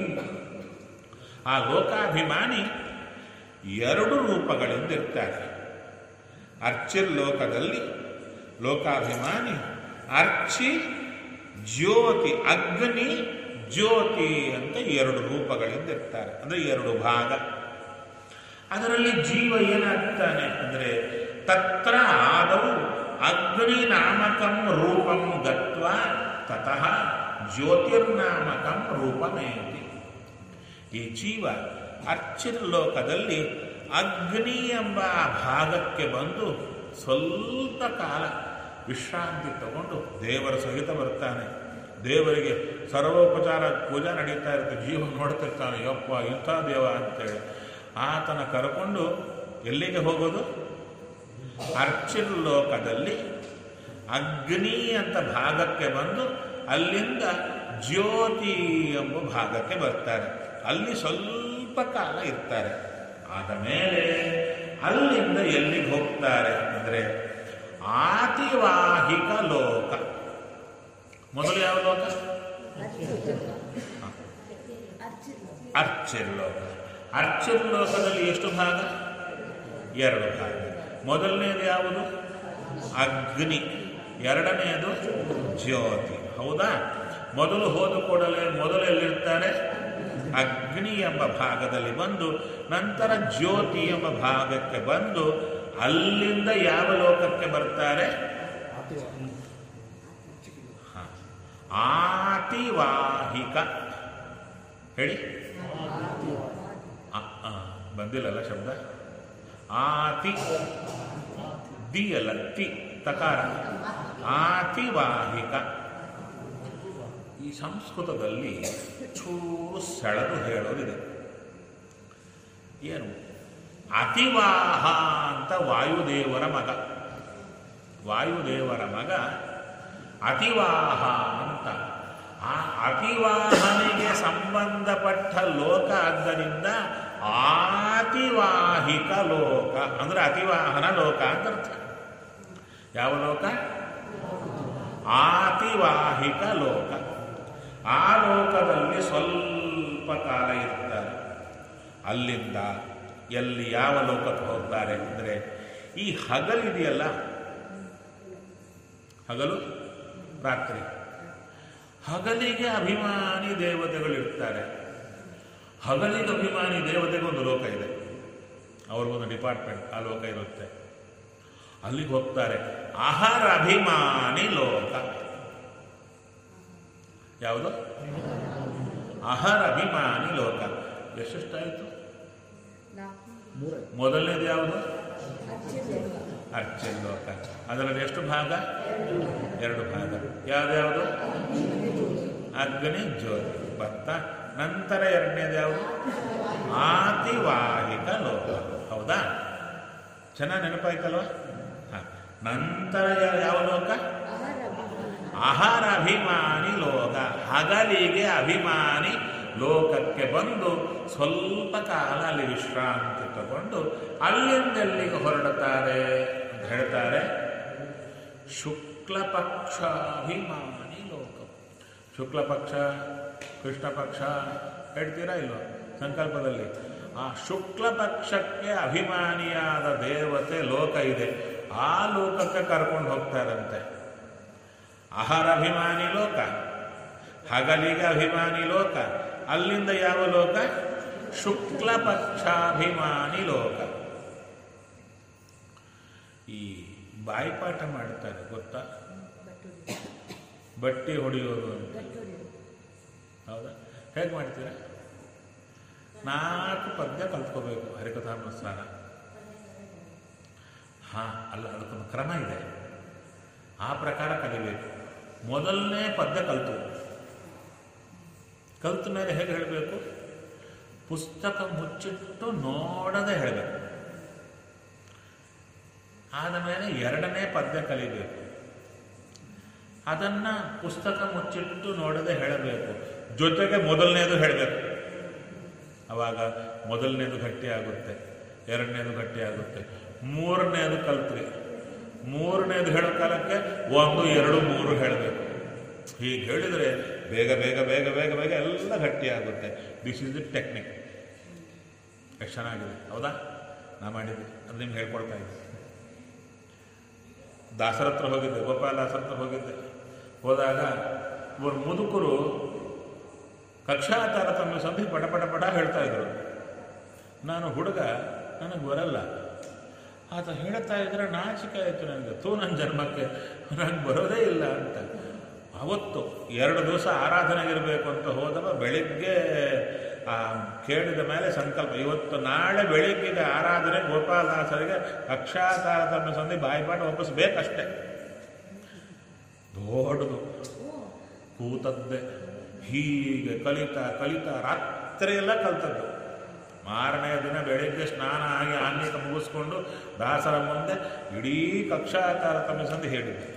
ಆ ಲೋಕಾಭಿಮಾನಿ ಎರಡು ರೂಪಗಳಿಂದ ಇರ್ತಾರೆ ಅರ್ಚಿರ್ಲೋಕದಲ್ಲಿ ಲೋಕಾಭಿಮಾನಿ ಅರ್ಚಿ ಜ್ಯೋತಿ ಅಗ್ನಿ ಜ್ಯೋತಿ ಅಂತ ಎರಡು ರೂಪಗಳಿಂದ ಇರ್ತಾರೆ ಅಂದರೆ ಎರಡು ಭಾಗ ಅದರಲ್ಲಿ ಜೀವ ಏನಾಗ್ತಾನೆ ಅಂದರೆ ತತ್ರ ಆದವು ಅಗ್ನಿ ನಾಮಕಂ ರೂಪಂ ಗತ್ವ ತತಃ ಜ್ಯೋತಿರ್ನಾಮಕಂ ರೂಪಮೇತಿ ಈ ಜೀವ ಅರ್ಚಿರ್ಲೋಕದಲ್ಲಿ ಅಗ್ನಿ ಎಂಬ ಭಾಗಕ್ಕೆ ಬಂದು ಸ್ವಲ್ಪ ಕಾಲ ವಿಶ್ರಾಂತಿ ತಗೊಂಡು ದೇವರ ಸಹಿತ ಬರ್ತಾನೆ ದೇವರಿಗೆ ಸರ್ವೋಪಚಾರ ಪೂಜಾ ನಡೀತಾ ಇರುತ್ತೆ ಜೀವ ನೋಡ್ತಿರ್ತಾನೆ ಯಪ್ಪ ಇಂಥ ದೇವ ಅಂತೇಳಿ ಆತನ ಕರ್ಕೊಂಡು ಎಲ್ಲಿಗೆ ಹೋಗೋದು ಅರ್ಚಿರ್ಲೋಕದಲ್ಲಿ ಅಗ್ನಿ ಅಂತ ಭಾಗಕ್ಕೆ ಬಂದು ಅಲ್ಲಿಂದ ಜ್ಯೋತಿ ಎಂಬ ಭಾಗಕ್ಕೆ ಬರ್ತಾರೆ ಅಲ್ಲಿ ಸ್ವಲ್ಪ ಕಾಲ ಇರ್ತಾರೆ ಆದ ಮೇಲೆ ಅಲ್ಲಿಂದ ಎಲ್ಲಿಗೆ ಹೋಗ್ತಾರೆ ಅಂದರೆ ಆತಿವಾಹಿಕ ಲೋಕ ಮೊದಲು ಯಾವ ಲೋಕ ಅರ್ಚಿರ್ಲೋಕ ಅರ್ಚಿರ್ಲೋಕದಲ್ಲಿ ಎಷ್ಟು ಭಾಗ ಎರಡು ಭಾಗ ಮೊದಲನೇದು ಯಾವುದು ಅಗ್ನಿ ಎರಡನೆಯದು ಜ್ಯೋತಿ ಹೌದಾ ಮೊದಲು ಹೋದ ಕೂಡಲೇ ಮೊದಲು ಎಲ್ಲಿರ್ತಾರೆ ಅಗ್ನಿ ಎಂಬ ಭಾಗದಲ್ಲಿ ಬಂದು ನಂತರ ಜ್ಯೋತಿ ಎಂಬ ಭಾಗಕ್ಕೆ ಬಂದು ಅಲ್ಲಿಂದ ಯಾವ ಲೋಕಕ್ಕೆ ಬರ್ತಾರೆ ಹ. ಆತಿವಾಹಿಕ ಹೇಳಿ ಆ, ಆ, ಬಂದಿಲ್ಲಲ್ಲ ಶಬ್ದ ಆತಿ ದಿ ಅಲ್ಲ ತಿ ತಕಾರ ಆತಿವಾಹಿಕ ಈ ಸಂಸ್ಕೃತದಲ್ಲಿ ಚೂರು ಸೆಳೆದು ಹೇಳೋದಿದೆ ಏನು ಅತಿವಾಹ ಅಂತ ವಾಯುದೇವರ ಮಗ ವಾಯುದೇವರ ಮಗ ಅತಿವಾಹ ಅಂತ ಆ ಅತಿವಾಹನಿಗೆ ಸಂಬಂಧಪಟ್ಟ ಲೋಕ ಆದ್ದರಿಂದ ಆತಿವಾಹಿಕ ಲೋಕ ಅಂದ್ರೆ ಅತಿವಾಹನ ಲೋಕ ಅಂತ ಅರ್ಥ ಯಾವ ಲೋಕ ಆತಿವಾಹಿಕ ಲೋಕ ಆ ಲೋಕದಲ್ಲಿ ಸ್ವಲ್ಪ ಕಾಲ ಇರ್ತಾರೆ ಅಲ್ಲಿಂದ ಎಲ್ಲಿ ಯಾವ ಲೋಕಕ್ಕೆ ಹೋಗ್ತಾರೆ ಅಂದರೆ ಈ ಹಗಲಿದೆಯಲ್ಲ ಹಗಲು ರಾತ್ರಿ ಹಗಲಿಗೆ ಅಭಿಮಾನಿ ದೇವತೆಗಳಿರ್ತಾರೆ ಹಗಲಿಗೆ ಅಭಿಮಾನಿ ದೇವತೆಗೆ ಒಂದು ಲೋಕ ಇದೆ ಅವ್ರಿಗೊಂದು ಡಿಪಾರ್ಟ್ಮೆಂಟ್ ಆ ಲೋಕ ಇರುತ್ತೆ ಅಲ್ಲಿಗೆ ಹೋಗ್ತಾರೆ ಆಹಾರ ಅಭಿಮಾನಿ ಲೋಕ ಯಾವುದು ಆಹಾರ ಅಭಿಮಾನಿ ಲೋಕ ಎಷ್ಟೆಷ್ಟಾಯಿತು ಮೊದಲನೇದು ಯಾವುದು ಅರ್ಚನ್ ಲೋಕ ಅದರಲ್ಲಿ ಎಷ್ಟು ಭಾಗ ಎರಡು ಭಾಗ ಯಾವ್ದ್ಯಾವುದು ಅಗ್ನಿ ಜ್ಯೋತಿ ಬಂತ ನಂತರ ಎರಡನೇದು ಯಾವುದು ಆತಿವಾಹಿಕ ಲೋಕ ಹೌದಾ ಚೆನ್ನಾಗಿ ನೆನಪಾಯ್ತಲ್ವ ಹ. ನಂತರ ಯಾ- ಯಾವ ಲೋಕ ಆಹಾರ ಅಭಿಮಾನಿ ಲೋಕ ಹಗಲಿಗೆ ಅಭಿಮಾನಿ ಲೋಕಕ್ಕೆ ಬಂದು ಸ್ವಲ್ಪ ಕಾಲ ಅಲ್ಲಿ ವಿಶ್ರಾಂತಿ ತಗೊಂಡು ಅಲ್ಲಿಂದೆಲ್ಲಿಗೆ ಹೊರಡುತ್ತಾರೆ ಅಂತ ಹೇಳ್ತಾರೆ ಶುಕ್ಲ ಪಕ್ಷಾಭಿಮಾನಿ ಲೋಕ ಶುಕ್ಲ ಪಕ್ಷ ಕೃಷ್ಣ ಪಕ್ಷ ಹೇಳ್ತೀರಾ ಇಲ್ವೋ ಸಂಕಲ್ಪದಲ್ಲಿ ಆ ಶುಕ್ಲ ಪಕ್ಷಕ್ಕೆ ಅಭಿಮಾನಿಯಾದ ದೇವತೆ ಲೋಕ ಇದೆ ಆ ಲೋಕಕ್ಕೆ ಕರ್ಕೊಂಡು ಹೋಗ್ತಾರಂತೆ ಆಹಾರ ಅಭಿಮಾನಿ ಲೋಕ ಹಗಲಿಗೆ ಅಭಿಮಾನಿ ಲೋಕ ಅಲ್ಲಿಂದ ಯಾವ ಲೋಕ ಶುಕ್ಲ ಪಕ್ಷಾಭಿಮಾನಿ ಲೋಕ ಈ ಬಾಯಿಪಾಠ ಮಾಡ್ತಾರೆ ಗೊತ್ತಾ ಬಟ್ಟೆ ಹೊಡೆಯೋದು ಅಂತ ಹೌದಾ ಹೇಗೆ ಮಾಡ್ತೀರಾ ನಾಲ್ಕು ಪದ್ಯ ಕಲ್ತ್ಕೋಬೇಕು ಹರಿಕಥಾನುಸಾರ ಹಾಂ ಅಲ್ಲ ಅದಕ್ಕೊಂದು ಕ್ರಮ ಇದೆ ಆ ಪ್ರಕಾರ ಕಲಿಬೇಕು ಮೊದಲನೇ ಪದ್ಯ ಕಲ್ತು ಕಲ್ತ ಮೇಲೆ ಹೇಗೆ ಹೇಳಬೇಕು ಪುಸ್ತಕ ಮುಚ್ಚಿಟ್ಟು ನೋಡದೆ ಹೇಳಬೇಕು ಆದ ಮೇಲೆ ಎರಡನೇ ಪದ್ಯ ಕಲಿಬೇಕು ಅದನ್ನ ಪುಸ್ತಕ ಮುಚ್ಚಿಟ್ಟು ನೋಡದೆ ಹೇಳಬೇಕು ಜೊತೆಗೆ ಮೊದಲನೇದು ಹೇಳಬೇಕು ಅವಾಗ ಮೊದಲನೇದು ಗಟ್ಟಿ ಆಗುತ್ತೆ ಎರಡನೇದು ಗಟ್ಟಿ ಆಗುತ್ತೆ ಮೂರನೇದು ಕಲ್ತ್ರಿ ಮೂರನೇದು ಹೇಳೋ ಕಾಲಕ್ಕೆ ಒಂದು ಎರಡು ಮೂರು ಹೇಳಬೇಕು ಹೀಗೆ ಹೇಳಿದರೆ ಬೇಗ ಬೇಗ ಬೇಗ ಬೇಗ ಬೇಗ ಎಲ್ಲ ಗಟ್ಟಿ ಆಗುತ್ತೆ ದಿಸ್ ಇಸ್ ದಿ ಟೆಕ್ನಿಕ್ ಎಷ್ಟು ಚೆನ್ನಾಗಿದೆ ಹೌದಾ ನಾ ಮಾಡಿದ್ದೆ ಅದು ನಿಮ್ಗೆ ಹೇಳ್ಕೊಡ್ತಾ ಇದ್ದೆ ದಾಸರ ಹತ್ರ ಹೋಗಿದ್ದೆ ಗೋಪಾಲ ದಾಸರ ಹತ್ರ ಹೋಗಿದ್ದೆ ಹೋದಾಗ ಇವರು ಮುದುಕರು ಕಕ್ಷಾ ತಾರತಮ್ಯ ಸಂಧಿ ಪಟ ಪಟ ಪಟ ಹೇಳ್ತಾ ಇದ್ರು ನಾನು ಹುಡುಗ ನನಗೆ ಬರಲ್ಲ ಆತ ಹೇಳ್ತಾ ಇದ್ರೆ ನಾಚಿಕೆ ಆಯಿತು ನನಗೆ ತೂ ನನ್ನ ಜನ್ಮಕ್ಕೆ ನನಗೆ ಬರೋದೇ ಇಲ್ಲ ಅಂತ ಅವತ್ತು ಎರಡು ದಿವಸ ಆರಾಧನೆಗಿರಬೇಕು ಅಂತ ಹೋದವ ಬೆಳಿಗ್ಗೆ ಆ ಕೇಳಿದ ಮೇಲೆ ಸಂಕಲ್ಪ ಇವತ್ತು ನಾಳೆ ಬೆಳಿಗ್ಗೆಗೆ ಆರಾಧನೆ ಗೋಪಾಲದಾಸರಿಗೆ ಕಕ್ಷಾ ತಾರತಮ್ಯ ಸಂಧಿ ಬಾಯಿಪಾಠ ವಾಪಸ್ ಬೇಕಷ್ಟೇ ದೊಡ್ಡದು ಕೂತದ್ದೆ ಹೀಗೆ ಕಲಿತಾ ಕಲಿತಾ ರಾತ್ರಿ ಎಲ್ಲ ಕಲ್ತದ್ದು ಮಾರನೇ ದಿನ ಬೆಳಿಗ್ಗೆ ಸ್ನಾನ ಆಗಿ ಆನ್ಯಕ ಮುಗಿಸ್ಕೊಂಡು ದಾಸರ ಮುಂದೆ ಇಡೀ ಕಕ್ಷಾ ತಾರತಮ್ಯ ಸಂಧಿ ಹೇಳಿದ್ದೆ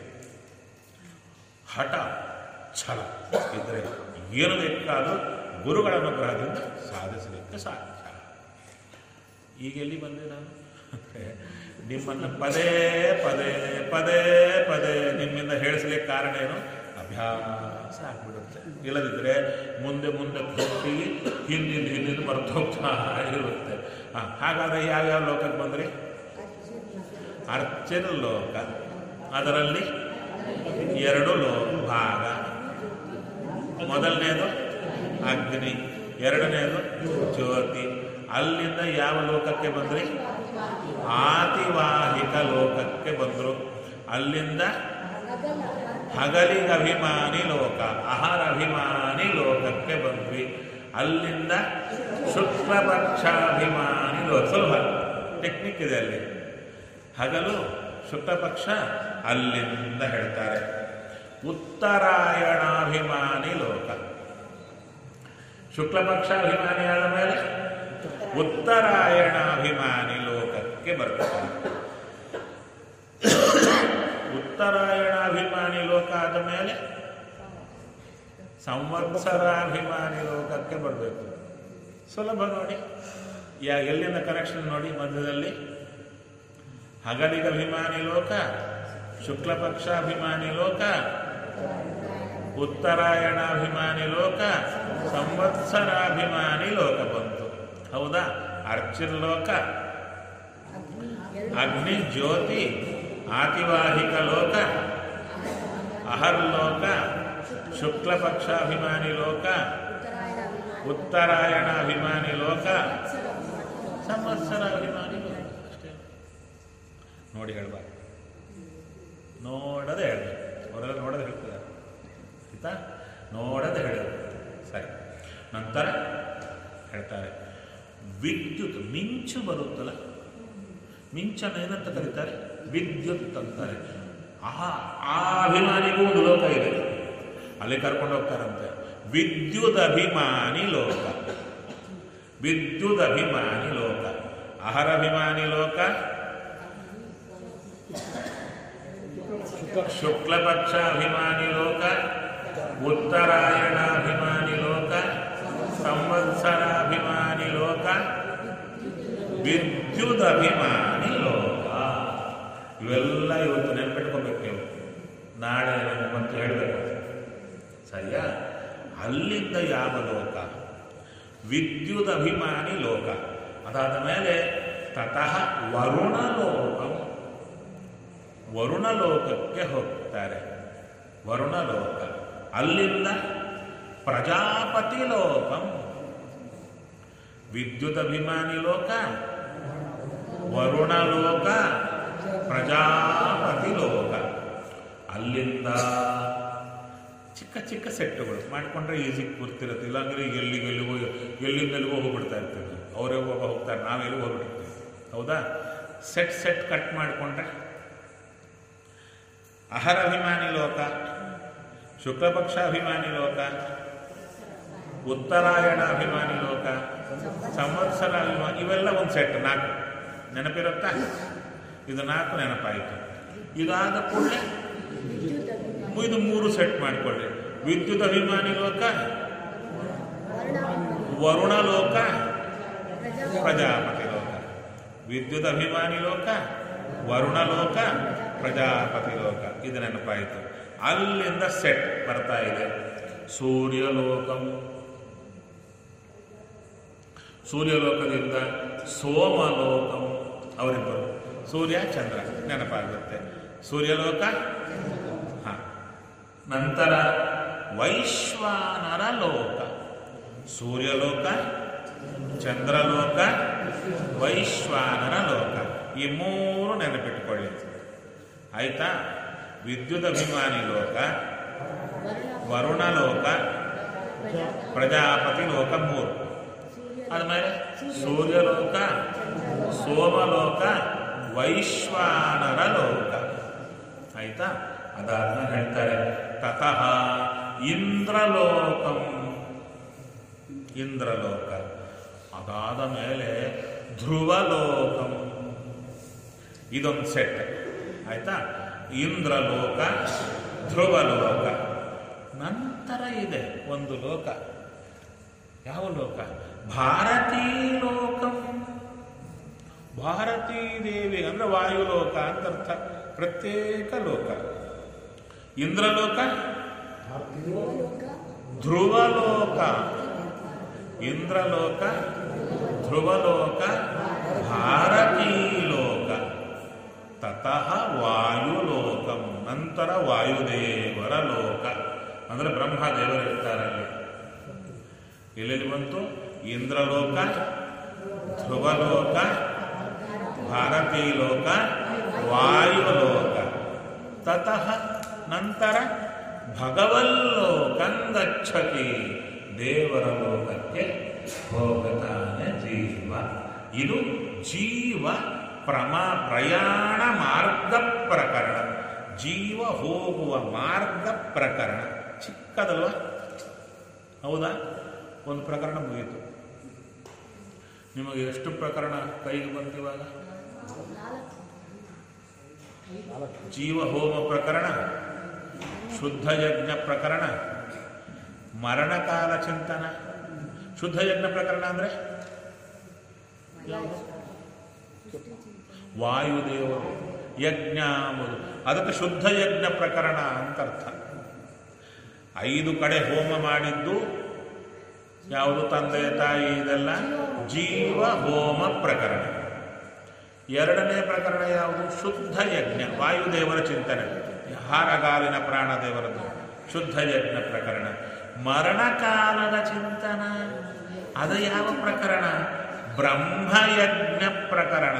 ಹಠ ಛಲ ಇದ್ರೆ ಏನು ಬೇಕಾದರೂ ಗುರುಗಳ ಅನುಗ್ರಹದಿಂದ ಸಾಧಿಸಲಿಕ್ಕೆ ಸಾಧ್ಯ ಈಗ ಎಲ್ಲಿ ಬಂದೆ ನಾನು ನಿಮ್ಮನ್ನು ಪದೇ ಪದೇ ಪದೇ ಪದೇ ನಿಮ್ಮಿಂದ ಹೇಳಿಸ್ಲಿಕ್ಕೆ ಕಾರಣ ಏನು ಅಭ್ಯಾಸ ಆಗ್ಬಿಡುತ್ತೆ ಇಲ್ಲದಿದ್ದರೆ ಮುಂದೆ ಮುಂದೆ ಹೋಗ್ತೀವಿ ಹಿಂದಿಂದ ಹಿಂದಿಂದ ಬರ್ತು ಹೋಗ್ತಾ ಇರುತ್ತೆ ಹಾಂ ಹಾಗಾದರೆ ಯಾವ್ಯಾವ ಲೋಕಕ್ಕೆ ಬಂದ್ರಿ ಅರ್ಚನ ಲೋಕ ಅದರಲ್ಲಿ ಎರಡು ಲೋ ಭಾಗ ಮೊದಲನೇದು ಅಗ್ನಿ ಎರಡನೇದು ಜ್ಯೋತಿ ಅಲ್ಲಿಂದ ಯಾವ ಲೋಕಕ್ಕೆ ಬಂದ್ರಿ ಆತಿವಾಹಿಕ ಲೋಕಕ್ಕೆ ಬಂದರು ಅಲ್ಲಿಂದ ಹಗಲಿಗೆ ಅಭಿಮಾನಿ ಲೋಕ ಆಹಾರ ಅಭಿಮಾನಿ ಲೋಕಕ್ಕೆ ಬಂದ್ವಿ ಅಲ್ಲಿಂದ ಶುಕ್ಲ ಪಕ್ಷಾಭಿಮಾನಿ ಲೋಕ ಸುಲಭ ಟೆಕ್ನಿಕ್ ಇದೆ ಅಲ್ಲಿ ಹಗಲು ಶುಕ್ಲ ಪಕ್ಷ ಅಲ್ಲಿಂದ ಹೇಳ್ತಾರೆ ಉತ್ತರಾಯಣಾಭಿಮಾನಿ ಲೋಕ ಶುಕ್ಲ ಪಕ್ಷಾಭಿಮಾನಿ ಆದ ಮೇಲೆ ಉತ್ತರಾಯಣಾಭಿಮಾನಿ ಲೋಕಕ್ಕೆ ಬರ್ತಾರೆ ಉತ್ತರಾಯಣಾಭಿಮಾನಿ ಲೋಕ ಆದ ಮೇಲೆ ಸಂವತ್ಸರಾಭಿಮಾನಿ ಲೋಕಕ್ಕೆ ಬರಬೇಕು ಸುಲಭ ನೋಡಿ ಯಾ ಎಲ್ಲಿಂದ ಕನೆಕ್ಷನ್ ನೋಡಿ ಮಧ್ಯದಲ್ಲಿ ಹಗಲಿಗ ಅಭಿಮಾನಿ ಲೋಕ ಶುಕ್ಲ ಪಕ್ಷಾಭಿಮಾನಿ ಲೋಕ ಉತ್ತರಾಯಣಾಭಿಮಾನಿ ಲೋಕ ಸಂವತ್ಸರಾಭಿಮಾನಿ ಲೋಕ ಬಂತು ಹೌದಾ ಅರ್ಚಿರ್ ಲೋಕ ಅಗ್ನಿ ಜ್ಯೋತಿ ಆತಿವಾಹಿಕ ಲೋಕ ಅಹರ್ಲೋಕ ಶುಕ್ಲ ಪಕ್ಷಾಭಿಮಾನಿ ಲೋಕ ಉತ್ತರಾಯಣಾಭಿಮಾನಿ ಲೋಕ ಸಂವತ್ಸರ ಅಭಿಮಾನಿ ಲೋಕ ಅಷ್ಟೇ ನೋಡಿ ಹೇಳ್ಬಾರ್ದು ನೋಡದೆ ಹೇಳ್ಬೇಕು ಅವರೆಲ್ಲ ನೋಡದೆ ಹೇಳ್ತಿದ್ದಾರೆ ಆಯ್ತಾ ನೋಡದೆ ಹೇಳೋದು ಸರಿ ನಂತರ ಹೇಳ್ತಾರೆ ವಿದ್ಯುತ್ ಮಿಂಚು ಬರುತ್ತಲ್ಲ ಮಿಂಚನ ಏನಂತ ಕರೀತಾರೆ ವಿದ್ಯುತ್ ಅಂತಾರೆ ಆ ಆ ಅಭಿಮಾನಿಗೂ ಒಂದು ಲೋಕ ಇದೆ ಅಲ್ಲಿ ಕರ್ಕೊಂಡು ಹೋಗ್ತಾರಂತೆ ವಿದ್ಯುದಭಿಮಾನಿ ಲೋಕ ವಿದ್ಯುದಭಿಮಾನಿ ಲೋಕ ಅಹರಭಿಮಾನಿ ಲೋಕ ಶುಕ್ಲಪಕ್ಷಾಭಿಮಾನಿ ಲೋಕ ಉತ್ತರಾಯಣಾಭಿಮಾನಿ ಲೋಕ ಸಂವತ್ಸರಾಭಿಮಾನಿ ಲೋಕ ವಿದ್ಯುದಭಿಮಾನಿ ಲೋಕ ಇವೆಲ್ಲ ಇವತ್ತು ನೆನ್ಪಿಟ್ಕೋಬೇಕು ನೀವು ನಾಳೆ ನನಗೆ ಮತ್ತೆ ಹೇಳಬೇಕು ಸರಿಯಾ ಅಲ್ಲಿಂದ ಯಾವ ಲೋಕ ವಿದ್ಯುತ್ ಅಭಿಮಾನಿ ಲೋಕ ಅದಾದ ಮೇಲೆ ತತಃ ವರುಣ ಲೋಕ ವರುಣ ಲೋಕಕ್ಕೆ ಹೋಗ್ತಾರೆ ವರುಣ ಲೋಕ ಅಲ್ಲಿಂದ ಪ್ರಜಾಪತಿ ಲೋಕಂ ವಿದ್ಯುತ್ ಅಭಿಮಾನಿ ಲೋಕ ವರುಣ ಲೋಕ ಪ್ರಜಾಪತಿ ಲೋಕ ಅಲ್ಲಿಂದ ಚಿಕ್ಕ ಚಿಕ್ಕ ಸೆಟ್ಟುಗಳು ಮಾಡಿಕೊಂಡ್ರೆ ಈಸಿ ಕೂರ್ತಿರುತ್ತೆ ಇಲ್ಲಾಂದ್ರೆ ಎಲ್ಲಿಗೆ ಎಲ್ಲಿಗೋ ಎಲ್ಲಿಂದ ಎಲ್ಲಿಗೋ ಹೋಗ್ಬಿಡ್ತಾ ಇರ್ತೀವಿ ಅವರೇ ಒಬ್ಬ ಹೋಗ್ತಾರೆ ನಾವೆಲ್ಲಿ ಹೋಗ್ಬಿಟ್ಟಿರ್ತೀವಿ ಹೌದಾ ಸೆಟ್ ಸೆಟ್ ಕಟ್ ಮಾಡಿಕೊಂಡ್ರೆ ಅಹರಭಿಮಾನಿ ಲೋಕ ಶುಕ್ಲಪಕ್ಷಾಭಿಮಾನಿ ಲೋಕ ಉತ್ತರಾಯಣಾಭಿಮಾನಿ ಲೋಕ ಸಂವತ್ಸರ ಅಭಿಮಾನಿ ಇವೆಲ್ಲ ಒಂದು ಸೆಟ್ ನಾಲ್ಕು ನೆನಪಿರುತ್ತಾ ಇದು ನಾಲ್ಕು ನೆನಪಾಯಿತು ಇದಾದ ಕೂಡಲೇ ವಿದ್ಯುತ್ ಅಭಿಮಾನಿ ಇದು ಮೂರು ಸೆಟ್ ಮಾಡಿಕೊಳ್ಳಿ ವಿದ್ಯುತ್ ಅಭಿಮಾನಿ ಲೋಕ ವರುಣ ಲೋಕ ಪ್ರಜಾಪತಿ ಲೋಕ ವಿದ್ಯುತ್ ಅಭಿಮಾನಿ ಲೋಕ ವರುಣ ಲೋಕ ಪ್ರಜಾಪತಿ ಲೋಕ ಇದು ನೆನಪಾಯಿತು ಅಲ್ಲಿಂದ ಸೆಟ್ ಬರ್ತಾ ಇದೆ ಸೂರ್ಯಲೋಕಂ ಸೂರ್ಯಲೋಕದಿಂದ ಸೋಮಲೋಕಂ ಅವರಿಬ್ಬರು ಸೂರ್ಯ ಚಂದ್ರ ನೆನಪಾಗುತ್ತೆ ಸೂರ್ಯಲೋಕ ಹ. ನಂತರ ವೈಶ್ವಾನರ ಲೋಕ ಸೂರ್ಯಲೋಕ ಚಂದ್ರಲೋಕ ವೈಶ್ವಾನರ ಲೋಕ ಈ ಮೂರು ನೆನಪಿಟ್ಕೊಳ್ಳಿ ಆಯ್ತಾ ವಿದ್ಯುತ್ ಅಭಿಮಾನಿ ಲೋಕ ವರುಣ ಲೋಕ ಪ್ರಜಾಪತಿ ಲೋಕ ಮೂರು ಆದ್ಮೇಲೆ ಸೂರ್ಯಲೋಕ ಸೋಮಲೋಕ ವೈಶ್ವಾನರ ಲೋಕ ಆಯ್ತಾ ಅದಾದ್ಮೇಲೆ ಹೇಳ್ತಾರೆ ತತಃ ಇಂದ್ರಲೋಕಂ ಇಂದ್ರಲೋಕ ಅದಾದ ಮೇಲೆ ಧ್ರುವಲೋಕಂ ಇದೊಂದು ಸೆಟ್ ಆಯ್ತಾ ಇಂದ್ರಲೋಕ ಧ್ರುವಲೋಕ ನಂತರ ಇದೆ ಒಂದು ಲೋಕ ಯಾವ ಲೋಕ ಭಾರತೀ ಲೋಕಂ ಭಾರತೀ ದೇವಿ ಅಂದ್ರೆ ವಾಯುಲೋಕ ಅಂತ ಅರ್ಥ ಪ್ರತ್ಯೇಕ ಲೋಕ ಇಂದ್ರಲೋಕ ಲೋಕ ಧ್ರುವಲೋಕ ಇಂದ್ರಲೋಕ ಧ್ರುವಲೋಕ ಭಾರತೀ ಲೋಕ ತತಃ ವಾಯುಲೋಕಂ ನಂತರ ವಾಯುದೇವರ ಲೋಕ ಅಂದ್ರೆ ಬ್ರಹ್ಮದೇವರು ಇರ್ತಾರಲ್ಲಿ ಎಲ್ಲೆಲ್ಲಿ ಬಂತು ಇಂದ್ರಲೋಕ ಧ್ರುವಲೋಕ ಭಾರತೀ ಲೋಕ ವಾಯುಲೋಕ ತತಃ ನಂತರ ಭಗವಲ್ಲೋಕಂಗಚ್ಚತಿ ದೇವರ ಲೋಕಕ್ಕೆ ಹೋಗುತ್ತಾನೆ ಜೀವ ಇದು ಜೀವ ಪ್ರಮಾ ಪ್ರಯಾಣ ಮಾರ್ಗ ಪ್ರಕರಣ ಜೀವ ಹೋಗುವ ಮಾರ್ಗ ಪ್ರಕರಣ ಚಿಕ್ಕದಲ್ವಾ ಹೌದಾ ಒಂದು ಪ್ರಕರಣ ಮುಗೀತು ನಿಮಗೆ ಎಷ್ಟು ಪ್ರಕರಣ ಕೈಗೆ ಬಂತಿವಾಗ ಜೀವ ಹೋಮ ಪ್ರಕರಣ ಶುದ್ಧ ಯಜ್ಞ ಪ್ರಕರಣ ಮರಣಕಾಲ ಚಿಂತನ ಶುದ್ಧ ಯಜ್ಞ ಪ್ರಕರಣ ಅಂದ್ರೆ ವಾಯುದೇವರು ಯಜ್ಞ ಅಂಬುದು ಅದಕ್ಕೆ ಶುದ್ಧ ಯಜ್ಞ ಪ್ರಕರಣ ಅಂತ ಅರ್ಥ ಐದು ಕಡೆ ಹೋಮ ಮಾಡಿದ್ದು ಯಾವುದು ತಂದೆ ತಾಯಿ ಇದೆಲ್ಲ ಜೀವ ಹೋಮ ಪ್ರಕರಣ ಎರಡನೇ ಪ್ರಕರಣ ಯಾವುದು ಶುದ್ಧ ಯಜ್ಞ ವಾಯುದೇವರ ಚಿಂತನೆ ಹಾರಗಾಲಿನ ಪ್ರಾಣದೇವರದ್ದು ಶುದ್ಧ ಯಜ್ಞ ಪ್ರಕರಣ ಮರಣಕಾಲದ ಚಿಂತನ ಅದು ಯಾವ ಪ್ರಕರಣ ಬ್ರಹ್ಮಯಜ್ಞ ಪ್ರಕರಣ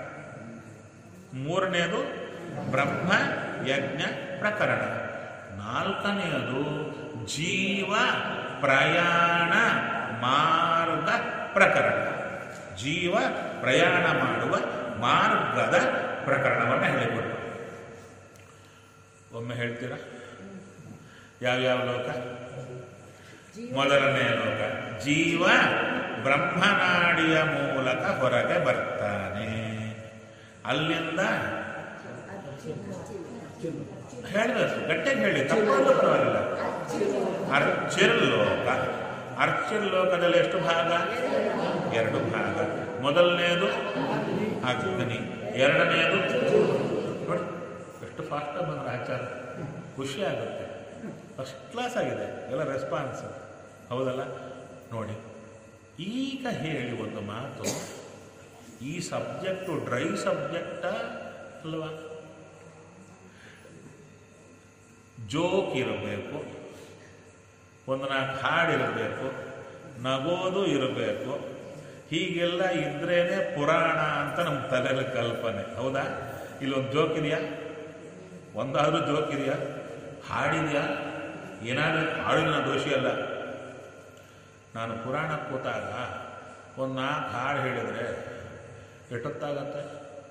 ಮೂರನೇದು ಬ್ರಹ್ಮ ಯಜ್ಞ ಪ್ರಕರಣ ನಾಲ್ಕನೆಯದು ಜೀವ ಪ್ರಯಾಣ ಮಾರ್ಗ ಪ್ರಕರಣ ಜೀವ ಪ್ರಯಾಣ ಮಾಡುವ ಮಾರ್ಗದ ಪ್ರಕರಣವನ್ನು ಹೇಳಿಕೊಟ್ಟು ಒಮ್ಮೆ ಹೇಳ್ತೀರಾ ಯಾವ್ಯಾವ ಲೋಕ ಮೊದಲನೇ ಲೋಕ ಜೀವ ಬ್ರಹ್ಮನಾಡಿಯ ಮೂಲಕ ಹೊರಗೆ ಬರ್ತಾನೆ ಅಲ್ಲಿಂದ ಹೇಳಬೇಕು ಗಟ್ಟಿಗೆ ಹೇಳಿ ತಪ್ಪಾದ್ರೂ ಪರವಾಗಿಲ್ಲ ಅರ್ಚಿರ್ ಲೋಕ ಅರ್ಚಿರ್ ಲೋಕದಲ್ಲಿ ಎಷ್ಟು ಭಾಗ ಎರಡು ಭಾಗ ಮೊದಲನೇದು ಅಗ್ನಿ ಎರಡನೆಯದು ನೋಡಿ ಎಷ್ಟು ಫಾಸ್ಟಾಗಿ ಬಂದ್ರೆ ಆಚಾರ ಖುಷಿ ಆಗುತ್ತೆ ಫಸ್ಟ್ ಕ್ಲಾಸ್ ಆಗಿದೆ ಎಲ್ಲ ರೆಸ್ಪಾನ್ಸ್ ಹೌದಲ್ಲ ನೋಡಿ ಈಗ ಹೇಳಿ ಒಂದು ಮಾತು ಈ ಸಬ್ಜೆಕ್ಟು ಡ್ರೈ ಸಬ್ಜೆಕ್ಟ ಅಲ್ವಾ ಜೋಕ್ ಇರಬೇಕು ಒಂದು ನಾಲ್ಕು ಹಾಡಿರಬೇಕು ನಗೋದು ಇರಬೇಕು ಹೀಗೆಲ್ಲ ಇದ್ರೇನೆ ಪುರಾಣ ಅಂತ ನಮ್ಮ ತಲೆಯಲ್ಲಿ ಕಲ್ಪನೆ ಹೌದಾ ಇಲ್ಲೊಂದು ಜೋಕ್ ಇದೆಯಾ ಒಂದಾದ್ರೂ ಜೋಕ್ ಇದೆಯಾ ಹಾಡಿದೆಯಾ ಏನಾದರೂ ಹಾಡಿನ ದೋಷಿ ಅಲ್ಲ ನಾನು ಪುರಾಣ ಕೂತಾಗ ಒಂದು ನಾಲ್ಕು ಹಾಡು ಹೇಳಿದರೆ ಎಷ್ಟೊತ್ತಾಗತ್ತೆ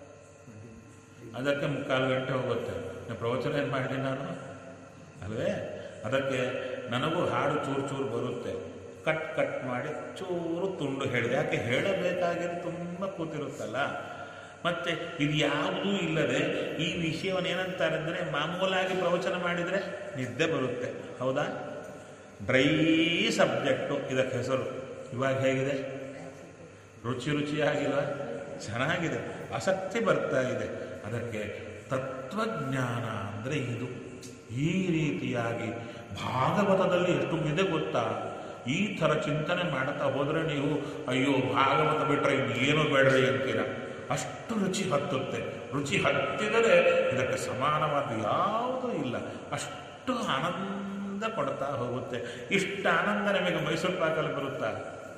ಅದಕ್ಕೆ ಮುಕ್ಕಾಲು ಗಂಟೆ ಹೋಗುತ್ತೆ ನಾನು ಪ್ರವಚನ ಏನು ಮಾಡಿದ್ದೀನಿ ನಾನು ಅಲ್ವೇ ಅದಕ್ಕೆ ನನಗೂ ಹಾಡು ಚೂರು ಚೂರು ಬರುತ್ತೆ ಕಟ್ ಕಟ್ ಮಾಡಿ ಚೂರು ತುಂಡು ಹೇಳಿದೆ ಯಾಕೆ ಹೇಳಬೇಕಾಗಿದ್ದು ತುಂಬ ಕೂತಿರುತ್ತಲ್ಲ ಮತ್ತೆ ಇದು ಯಾವುದೂ ಇಲ್ಲದೆ ಈ ವಿಷಯವನ್ನು ಏನಂತಾರೆ ಅಂದರೆ ಮಾಮೂಲಾಗಿ ಪ್ರವಚನ ಮಾಡಿದರೆ ನಿದ್ದೆ ಬರುತ್ತೆ ಹೌದಾ ಡ್ರೈ ಸಬ್ಜೆಕ್ಟು ಇದಕ್ಕೆ ಹೆಸರು ಇವಾಗ ಹೇಗಿದೆ ರುಚಿ ರುಚಿಯಾಗಿಲ್ಲ ಚೆನ್ನಾಗಿದೆ ಆಸಕ್ತಿ ಬರ್ತಾ ಇದೆ ಅದಕ್ಕೆ ತತ್ವಜ್ಞಾನ ಅಂದರೆ ಇದು ಈ ರೀತಿಯಾಗಿ ಭಾಗವತದಲ್ಲಿ ಎಷ್ಟು ಇದೆ ಗೊತ್ತಾ ಈ ಥರ ಚಿಂತನೆ ಮಾಡ್ತಾ ಹೋದರೆ ನೀವು ಅಯ್ಯೋ ಭಾಗವತ ಬಿಟ್ಟರೆ ಇನ್ನೇನು ಬೇಡ್ರಿ ಅಂತೀರ ಅಷ್ಟು ರುಚಿ ಹತ್ತುತ್ತೆ ರುಚಿ ಹತ್ತಿದರೆ ಇದಕ್ಕೆ ಸಮಾನವಾದ ಯಾವುದೂ ಇಲ್ಲ ಅಷ್ಟು ಆನಂದ ಕೊಡ್ತಾ ಹೋಗುತ್ತೆ ಇಷ್ಟ ಆನಂದ ನಿಮಗೆ ಮೈಸೂರು ಪಾಕಲ್ಲಿ ಬರುತ್ತಾ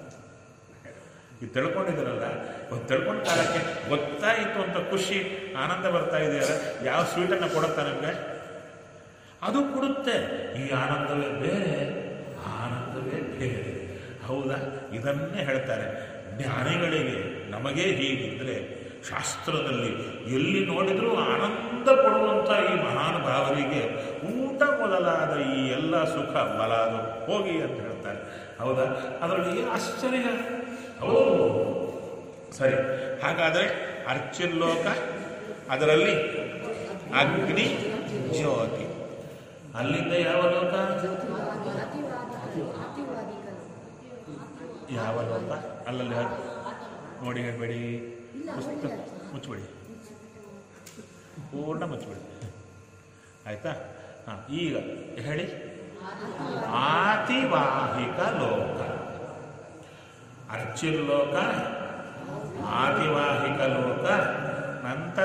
ಇದು ತಿಳ್ಕೊಂಡಿದ್ದೀರಲ್ಲ ಒಂದು ತಿಳ್ಕೊಂಡ ಕಾಲಕ್ಕೆ ಗೊತ್ತಾಯಿತು ಅಂತ ಖುಷಿ ಆನಂದ ಬರ್ತಾ ಇದೆಯಲ್ಲ ಯಾವ ಸ್ವೀಟನ್ನು ಕೊಡುತ್ತಾ ನಿಮಗೆ ಅದು ಕೊಡುತ್ತೆ ಈ ಆನಂದವೇ ಬೇರೆ ಆನಂದವೇ ಬೇರೆ ಹೌದಾ ಇದನ್ನೇ ಹೇಳ್ತಾರೆ ಜ್ಞಾನಿಗಳಿಗೆ ನಮಗೇ ಹೀಗಿದ್ರೆ ಶಾಸ್ತ್ರದಲ್ಲಿ ಎಲ್ಲಿ ನೋಡಿದರೂ ಆನಂದ ಪಡುವಂಥ ಈ ಮಹಾನುಭಾವರಿಗೆ ಊಟ ಮೊದಲಾದ ಈ ಎಲ್ಲ ಸುಖ ಬಲಾದು ಹೋಗಿ ಅಂತ ಹೇಳ್ತಾರೆ ಹೌದಾ ಅದರಲ್ಲಿ ಏನು ಆಶ್ಚರ್ಯ ಹೌದು ಸರಿ ಹಾಗಾದರೆ ಅರ್ಚಿನ್ ಲೋಕ ಅದರಲ್ಲಿ ಅಗ್ನಿ ಜ್ಯೋತಿ ಅಲ್ಲಿಂದ ಯಾವ ಲೋಕ ಯಾವ ಲೋಕ ಅಲ್ಲಲ್ಲಿ ಹಾಕಿ. ನೋಡಿ ಹೇಳ್ಬೇಡಿ ಪುಸ್ತಕ ಮುಚ್ಚಬೇಡಿ ಪೂರ್ಣ ಮುಚ್ಚಬೇಡಿ ಆಯ್ತಾ ಹಾಂ ಈಗ ಹೇಳಿ ಆತಿವಾಹಿಕ ಲೋಕ ಅರ್ಚಿನ್ ಲೋಕ ಆತಿವಾಹಿಕ ಲೋಕ ನಂತರ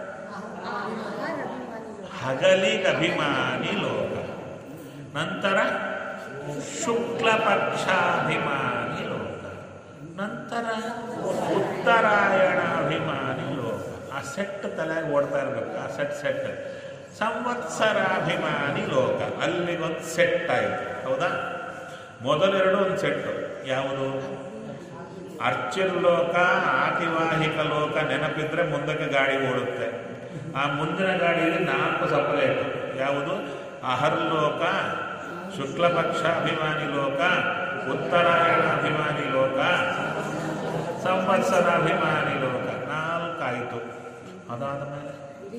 ಹಗಲಿಗಭಿಮಾನಿ ಲೋಕ ನಂತರ ಶುಕ್ಲ ಪಕ್ಷಾಭಿಮಾನಿ ಲೋಕ ನಂತರ ಉತ್ತರಾಯಣಾಭಿಮಾನಿ ಲೋಕ ಆ ಸೆಟ್ ತಲೆಗೆ ಓಡ್ತಾ ಇರ್ಬೇಕು ಆ ಸೆಟ್ ಸೆಟ್ ಸಂವತ್ಸರಾಭಿಮಾನಿ ಲೋಕ ಅಲ್ಲಿಗೊಂದು ಸೆಟ್ ಆಯಿತು ಹೌದಾ ಮೊದಲೆರಡು ಒಂದು ಸೆಟ್ಟು ಯಾವುದು ಅರ್ಚಿನ್ ಲೋಕ ಆತಿವಾಹಿಕ ಲೋಕ ನೆನಪಿದ್ರೆ ಮುಂದಕ್ಕೆ ಗಾಡಿ ಓಡುತ್ತೆ ಆ ಮುಂದಿನ ಗಾಡಿಯಲ್ಲಿ ನಾಲ್ಕು ಸಪರೇಟ್ ಯಾವುದು ಅಹರ್ಲೋಕ ಶುಕ್ಲಪಕ್ಷ ಅಭಿಮಾನಿ ಲೋಕ ಉತ್ತರಾಯಣಾಭಿಮಾನಿ ಲೋಕ ಸಂವತ್ಸರಾಭಿಮಾನಿ ಲೋಕ ನಾಲ್ಕಾಯಿತು ಅದಾದ ಮೇಲೆ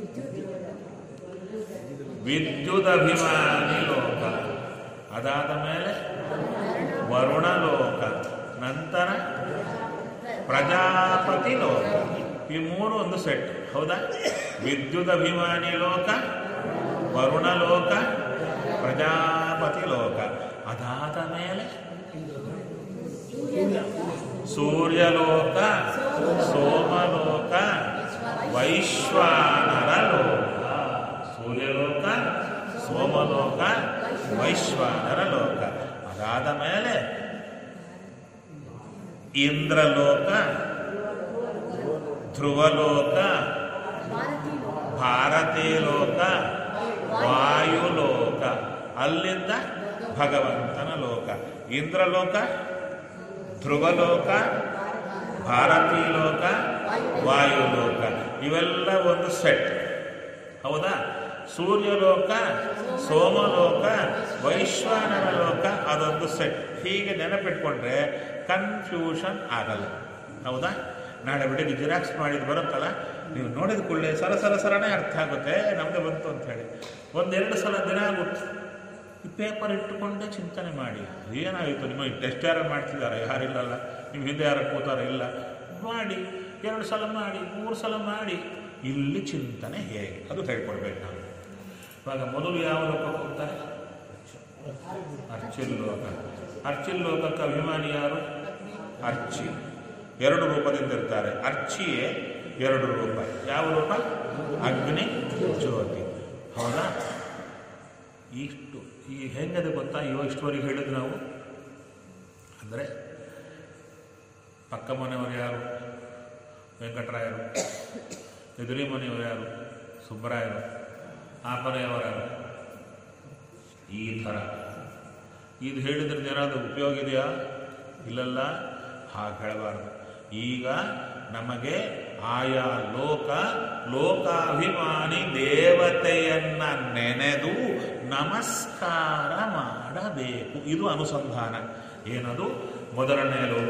ವಿದ್ಯುತ್ ಅಭಿಮಾನಿ ಲೋಕ ಅದಾದ ಮೇಲೆ ವರುಣ ಲೋಕ ನಂತರ ಪ್ರಜಾಪತಿ ಲೋಕ ಈ ಮೂರು ಒಂದು ಸೆಟ್ ಹೌದಾ ವಿದ್ಯುತ್ ಅಭಿಮಾನಿ ಲೋಕ ವರುಣ ಲೋಕ ಪ್ರಜಾಪತಿ ಲೋಕ ಅದಾದ ಮೇಲೆ ಸೂರ್ಯಲೋಕ ಸೋಮಲೋಕ ವೈಶ್ವಾನರ ಲೋಕ ಸೂರ್ಯಲೋಕ ಸೋಮಲೋಕ ವೈಶ್ವಾನರ ಲೋಕ ಅದಾದ ಮೇಲೆ ಇಂದ್ರಲೋಕ ಧ್ರುವಲೋಕ ಭಾರತೀ ಲೋಕ ವಾಯುಲೋಕ ಅಲ್ಲಿಂದ ಭಗವಂತನ ಲೋಕ ಇಂದ್ರಲೋಕ ಧ್ರುವಲೋಕ ಭಾರತೀ ಲೋಕ ವಾಯುಲೋಕ ಇವೆಲ್ಲ ಒಂದು ಸೆಟ್ ಹೌದಾ ಸೂರ್ಯಲೋಕ ಸೋಮಲೋಕ ವೈಶ್ವಾನರ ಲೋಕ ಅದೊಂದು ಸೆಟ್ ಹೀಗೆ ನೆನಪಿಟ್ಕೊಂಡ್ರೆ ಕನ್ಫ್ಯೂಷನ್ ಆಗಲ್ಲ ಹೌದಾ ನಾಳೆ ಬೆಳಿಗ್ಗೆ ಜಿರಾಕ್ಸ್ ಮಾಡಿದ್ದು ಬರುತ್ತಲ್ಲ ನೀವು ನೋಡಿದ ಕೂಡಲೇ ಸರ ಸರ ಸರನೇ ಅರ್ಥ ಆಗುತ್ತೆ ನಮಗೆ ಬಂತು ಅಂತ ಹೇಳಿ ಒಂದೆರಡು ಸಲ ದಿನ ಆಗುತ್ತೆ ಈ ಪೇಪರ್ ಇಟ್ಟುಕೊಂಡೇ ಚಿಂತನೆ ಮಾಡಿ ಏನಾಯಿತು ನಿಮಗೆ ಟೆಸ್ಟ್ ಯಾರು ಮಾಡ್ತಿದ್ದಾರೆ ಯಾರಿಲ್ಲಲ್ಲ ನಿಮ್ಮ ಹಿಂದೆ ಯಾರು ಕೂತಾರ ಇಲ್ಲ ಮಾಡಿ ಎರಡು ಸಲ ಮಾಡಿ ಮೂರು ಸಲ ಮಾಡಿ ಇಲ್ಲಿ ಚಿಂತನೆ ಹೇಗೆ ಅದು ಹೇಳ್ಕೊಡ್ಬೇಕು ನಾವು ಇವಾಗ ಮೊದಲು ಯಾವ ಲೋಕಕ್ಕೆ ಹೋಗ್ತಾರೆ ಅರ್ಚಿಲ್ ಲೋಕ ಅರ್ಚಿಲ್ ಲೋಕಕ್ಕೆ ಅಭಿಮಾನಿ ಯಾರು ಅರ್ಚಿ ಎರಡು ರೂಪದಿಂದ ಇರ್ತಾರೆ ಅರ್ಚಿಯೇ ಎರಡು ರೂಪ ಯಾವ ರೂಪ ಅಗ್ನಿ ಜ್ಯೋತಿ ಹೌದಾ ಇಷ್ಟು ಈ ಹೆಂಗದೆ ಗೊತ್ತಾ ಇವಾಗ ಇಷ್ಟುವರೆಗೆ ಹೇಳಿದ್ರು ನಾವು ಅಂದರೆ ಪಕ್ಕ ಮನೆಯವರು ಯಾರು ವೆಂಕಟರಾಯರು ಎದುರಿ ಮನೆಯವರು ಯಾರು ಸುಬ್ಬರಾಯರು ಆ ಮನೆಯವರು ಯಾರು ಈ ಥರ ಇದು ಹೇಳಿದ್ರೆ ಏನಾದರೂ ಉಪಯೋಗ ಇದೆಯಾ ಇಲ್ಲಲ್ಲ ಹಾಗೆ ಹೇಳಬಾರ್ದು ಈಗ ನಮಗೆ ಆಯಾ ಲೋಕ ಲೋಕಾಭಿಮಾನಿ ದೇವತೆಯನ್ನ ನೆನೆದು ನಮಸ್ಕಾರ ಮಾಡಬೇಕು ಇದು ಅನುಸಂಧಾನ ಏನದು ಮೊದಲನೇ ಲೋಕ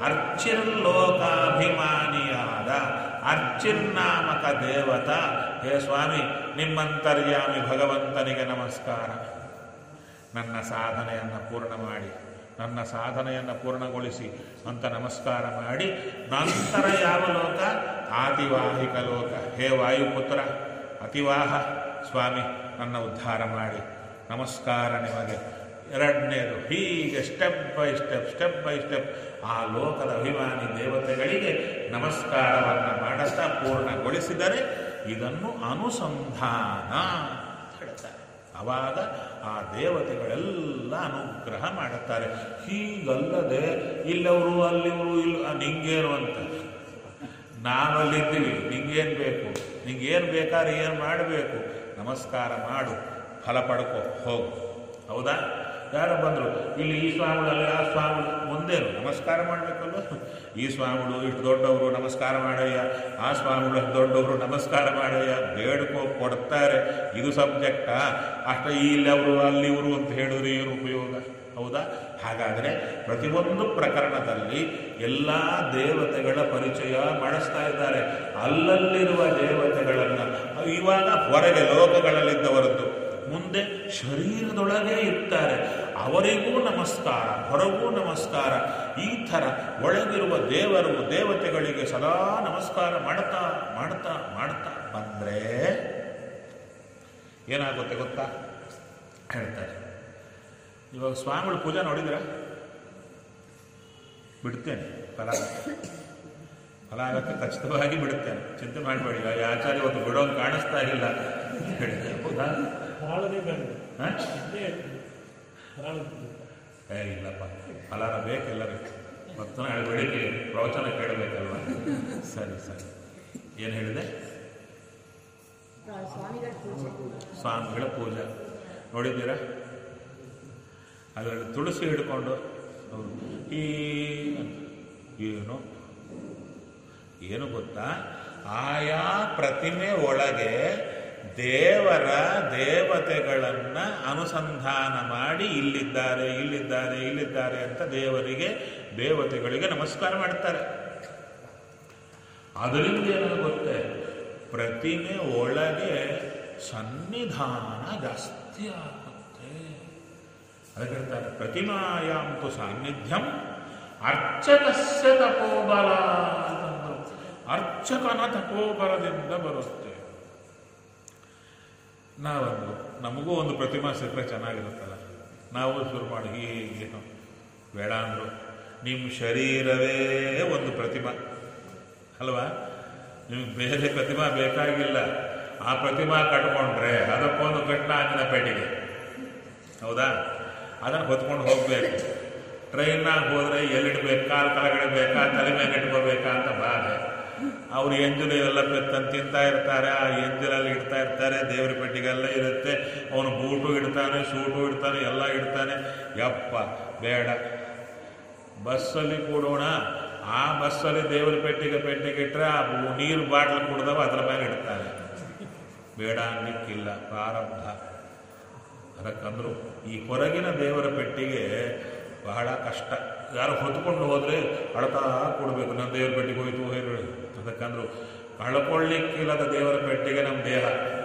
ಅರ್ಚಿರ್ಲೋಕಾಭಿಮಾನಿಯಾದ ಅರ್ಚಿರ್ನಾಮಕ ದೇವತ ಹೇ ಸ್ವಾಮಿ ನಿಮ್ಮಂತರ್ಯಾಮಿ ಭಗವಂತನಿಗೆ ನಮಸ್ಕಾರ ನನ್ನ ಸಾಧನೆಯನ್ನು ಪೂರ್ಣ ಮಾಡಿ ನನ್ನ ಸಾಧನೆಯನ್ನು ಪೂರ್ಣಗೊಳಿಸಿ ಅಂತ ನಮಸ್ಕಾರ ಮಾಡಿ ನಂತರ ಯಾವ ಲೋಕ ಆತಿವಾಹಿಕ ಲೋಕ ಹೇ ವಾಯುಪುತ್ರ ಅತಿವಾಹ ಸ್ವಾಮಿ ನನ್ನ ಉದ್ಧಾರ ಮಾಡಿ ನಮಸ್ಕಾರ ನಿಮಗೆ ಎರಡನೇದು ಹೀಗೆ step by step step by step ಆ ಲೋಕದ ಅಭಿಮಾನಿ ದೇವತೆಗಳಿಗೆ ನಮಸ್ಕಾರವನ್ನು ಮಾಡುತ್ತಾ ಪೂರ್ಣಗೊಳಿಸಿದರೆ ಇದನ್ನು ಅನುಸಂಧಾನ ಅಂತ ಹೇಳ್ತಾರೆ ಆವಾಗ ಆ ದೇವತೆಗಳೆಲ್ಲ ಅನುಗ್ರಹ ಮಾಡುತ್ತಾರೆ ಹೀಗಲ್ಲದೆ ಇಲ್ಲವರು ಅಲ್ಲಿವರು ಇಲ್ಲ ನಿಂಗೇನು ಅಂತ ನಾವಲ್ಲಿದ್ದೀವಿ ನಿಂಗೇನು ಬೇಕು ನಿಂಗೇನು ಬೇಕಾದ್ರೆ ಏನು ಮಾಡಬೇಕು ನಮಸ್ಕಾರ ಮಾಡು ಫಲ ಪಡ್ಕೋ ಹೋಗು ಹೌದಾ ಯಾರು ಬಂದರು ಇಲ್ಲಿ ಈ ಸ್ವಾಮಿಗಳು ಅಲ್ಲಿ ಆ ಸ್ವಾಮಿಗಳು ಮುಂದೇನು ನಮಸ್ಕಾರ ಮಾಡಬೇಕಲ್ವ ಈ ಸ್ವಾಮಿಗಳು ಇಷ್ಟು ದೊಡ್ಡವರು ನಮಸ್ಕಾರ ಮಾಡಯ್ಯ ಆ ಸ್ವಾಮಿಗಳು ಅಷ್ಟು ದೊಡ್ಡವರು ನಮಸ್ಕಾರ ಮಾಡಯ್ಯ ಬೇಡ್ಕೋ ಕೊಡ್ತಾರೆ ಇದು ಸಬ್ಜೆಕ್ಟಾ ಅಷ್ಟ ಇಲ್ಲವರು ಅಲ್ಲಿವರು ಅಂತ ಹೇಳಿದ್ರೆ ಏನು ಉಪಯೋಗ ಹೌದಾ ಹಾಗಾದರೆ ಪ್ರತಿಯೊಂದು ಪ್ರಕರಣದಲ್ಲಿ ಎಲ್ಲ ದೇವತೆಗಳ ಪರಿಚಯ ಮಾಡಿಸ್ತಾ ಇದ್ದಾರೆ ಅಲ್ಲಲ್ಲಿರುವ ದೇವತೆಗಳನ್ನು ಇವಾಗ ಹೊರಗೆ ಲೋಕಗಳಲ್ಲಿದ್ದವರದ್ದು ಮುಂದೆ ಶರೀರದೊಳಗೆ ಇರ್ತಾರೆ ಅವರಿಗೂ ನಮಸ್ಕಾರ ಹೊರಗೂ ನಮಸ್ಕಾರ ಈ ಥರ ಒಳಗಿರುವ ದೇವರು ದೇವತೆಗಳಿಗೆ ಸದಾ ನಮಸ್ಕಾರ ಮಾಡ್ತಾ ಮಾಡ್ತಾ ಮಾಡ್ತಾ ಬಂದರೆ ಏನಾಗುತ್ತೆ ಗೊತ್ತಾ ಹೇಳ್ತಾರೆ ಇವಾಗ ಸ್ವಾಮಿಗಳು ಪೂಜೆ ನೋಡಿದ್ರ ಬಿಡ್ತೇನೆ ಫಲ ಫಲ ಆಗಕ್ಕೆ ಖಚಿತವಾಗಿ ಬಿಡುತ್ತೇನೆ ಚಿಂತೆ ಮಾಡಬೇಡಿ ಈ ಆಚಾರ್ಯ ಇವತ್ತು ಬಿಡೋಂಗೆ ಕಾಣಿಸ್ತಾ ಇಲ್ಲ ಹೇಳಿದೆ ಹೌದಾ ಫಲಾಳನೇ ಬೇಡ ಹಾಂ ಇದ್ದೇ ಇರ್ತದೆ. ಫಲಾಳ ಏ ಇಲ್ಲಪ್ಪ ಫಲಾರ ಬೇಕೆಲ್ಲರಿಗೂ ಮತ್ತು ನಾಳೆ ಬೆಳಿಗ್ಗೆ ಪ್ರವಚನ ಕೇಳಬೇಕಲ್ವ ಸರಿ ಸರಿ ಏನು ಹೇಳಿದೆ ಸ್ವಾಮಿಗಳ ಪೂಜೆ ಸ್ವಾಮಿಗಳ ಪೂಜೆ ನೋಡಿದ್ದೀರಾ ಅದರಲ್ಲಿ ತುಳಸಿ ಹಿಡ್ಕೊಂಡು ಹೌದು. ಈ ಏನು ಏನು ಗೊತ್ತಾ ಆಯಾ ಪ್ರತಿಮೆ ಒಳಗೆ ದೇವರ ದೇವತೆಗಳನ್ನು ಅನುಸಂಧಾನ ಮಾಡಿ ಇಲ್ಲಿದ್ದಾರೆ ಇಲ್ಲಿದ್ದಾರೆ ಇಲ್ಲಿದ್ದಾರೆ ಅಂತ ದೇವರಿಗೆ ದೇವತೆಗಳಿಗೆ ನಮಸ್ಕಾರ ಮಾಡ್ತಾರೆ ಅದರಿಂದ ಏನಾದ್ರು ಗೊತ್ತೇ ಪ್ರತಿಮೆ ಒಳಗೆ ಸನ್ನಿಧಾನ ಜಾಸ್ತಿ ಆಗುತ್ತೆ ಅದಕ್ಕೆ ಹೇಳ್ತಾರೆ ಪ್ರತಿಮಾಯಾಂತು ಸಾನ್ನಿಧ್ಯಂ ಅರ್ಚಕಸ್ಯ ತಪೋಬಲ ಅಂತಂದ್ರು ಅರ್ಚಕನ ತಪೋಬಲದಿಂದ ಬರುತ್ತೆ ನಾವೊಂದು ನಮಗೂ ಒಂದು ಪ್ರತಿಮಾ ಸಿಕ್ಕರೆ ಚೆನ್ನಾಗಿರುತ್ತಲ್ಲ ನಾವು ಶುರು ಮಾಡಿ ಹೀಗೇನು ಬೇಡ ಅಂದರು ನಿಮ್ಮ ಶರೀರವೇ ಒಂದು ಪ್ರತಿಮಾ ಅಲ್ವಾ ನಿಮ್ಗೆ ಬೇರೆ ಪ್ರತಿಮಾ ಬೇಕಾಗಿಲ್ಲ ಆ ಪ್ರತಿಮಾ ಕಟ್ಕೊಂಡ್ರೆ ಅದಕ್ಕೊಂದು ಕಟ್ನ ಆಗಿನ ಪೇಟೆಗೆ ಹೌದಾ ಅದನ್ನು ಹೊತ್ಕೊಂಡು ಹೋಗ್ಬೇಕು ಟ್ರೈನ್ನಾಗ ಹೋದರೆ ಎಲ್ಲಿಡ್ಬೇಕು ಕಾಲು ಕೆಳಗಡೆ ಬೇಕಾ ತಲೆ ಮೇಲೆ ಇಟ್ಕೋಬೇಕಾ ಅಂತ ಬಾಧೆ ಅವ್ರು ಎಂಜಲು ಇವೆಲ್ಲ ಬೆತ್ತಂದು ತಿಂತಾ ಇರ್ತಾರೆ ಆ ಎಂಜಲಲ್ಲಿ ಇಡ್ತಾ ಇರ್ತಾರೆ ದೇವ್ರ ಪೆಟ್ಟಿಗೆಲ್ಲ ಇರುತ್ತೆ ಅವನು ಬೂಟು ಇಡ್ತಾನೆ ಸೂಟು ಇಡ್ತಾನೆ ಎಲ್ಲ ಇಡ್ತಾನೆ ಯಪ್ಪ ಬೇಡ ಬಸ್ಸಲ್ಲಿ ಕೂಡೋಣ ಆ ಬಸ್ಸಲ್ಲಿ ದೇವರ ಪೆಟ್ಟಿಗೆ ಪೆಟ್ಟಿಗೆ ಇಟ್ಟರೆ ಆ ಬು- ನೀರು ಬಾಟ್ಲು ಕುಡ್ದವ ಅದ್ರ ಮೇಲೆ ಇಡ್ತಾರೆ ಬೇಡ ಅನ್ನಿಕ್ಕಿಲ್ಲ ಪ್ರಾರಬ್ಧ ಅದಕ್ಕಂದ್ರು ಈ ಹೊರಗಿನ ದೇವರ ಪೆಟ್ಟಿಗೆ ಬಹಳ ಕಷ್ಟ ಯಾರು ಹೊತ್ಕೊಂಡು ಹೋದರೆ ಅಳ್ತಾ ಕೊಡಬೇಕು ನನ್ನ ದೇವರ ಪೆಟ್ಟಿಗೆ ಹೋಯ್ತು ಹೇಳಿ ಅದಕ್ಕಂದ್ರು ಕಳ್ಕೊಳ್ಳಿಕ್ಕಿಲ್ಲದ ದೇವರ ಪೆಟ್ಟಿಗೆ ನಮ್ಮ ದೇಹ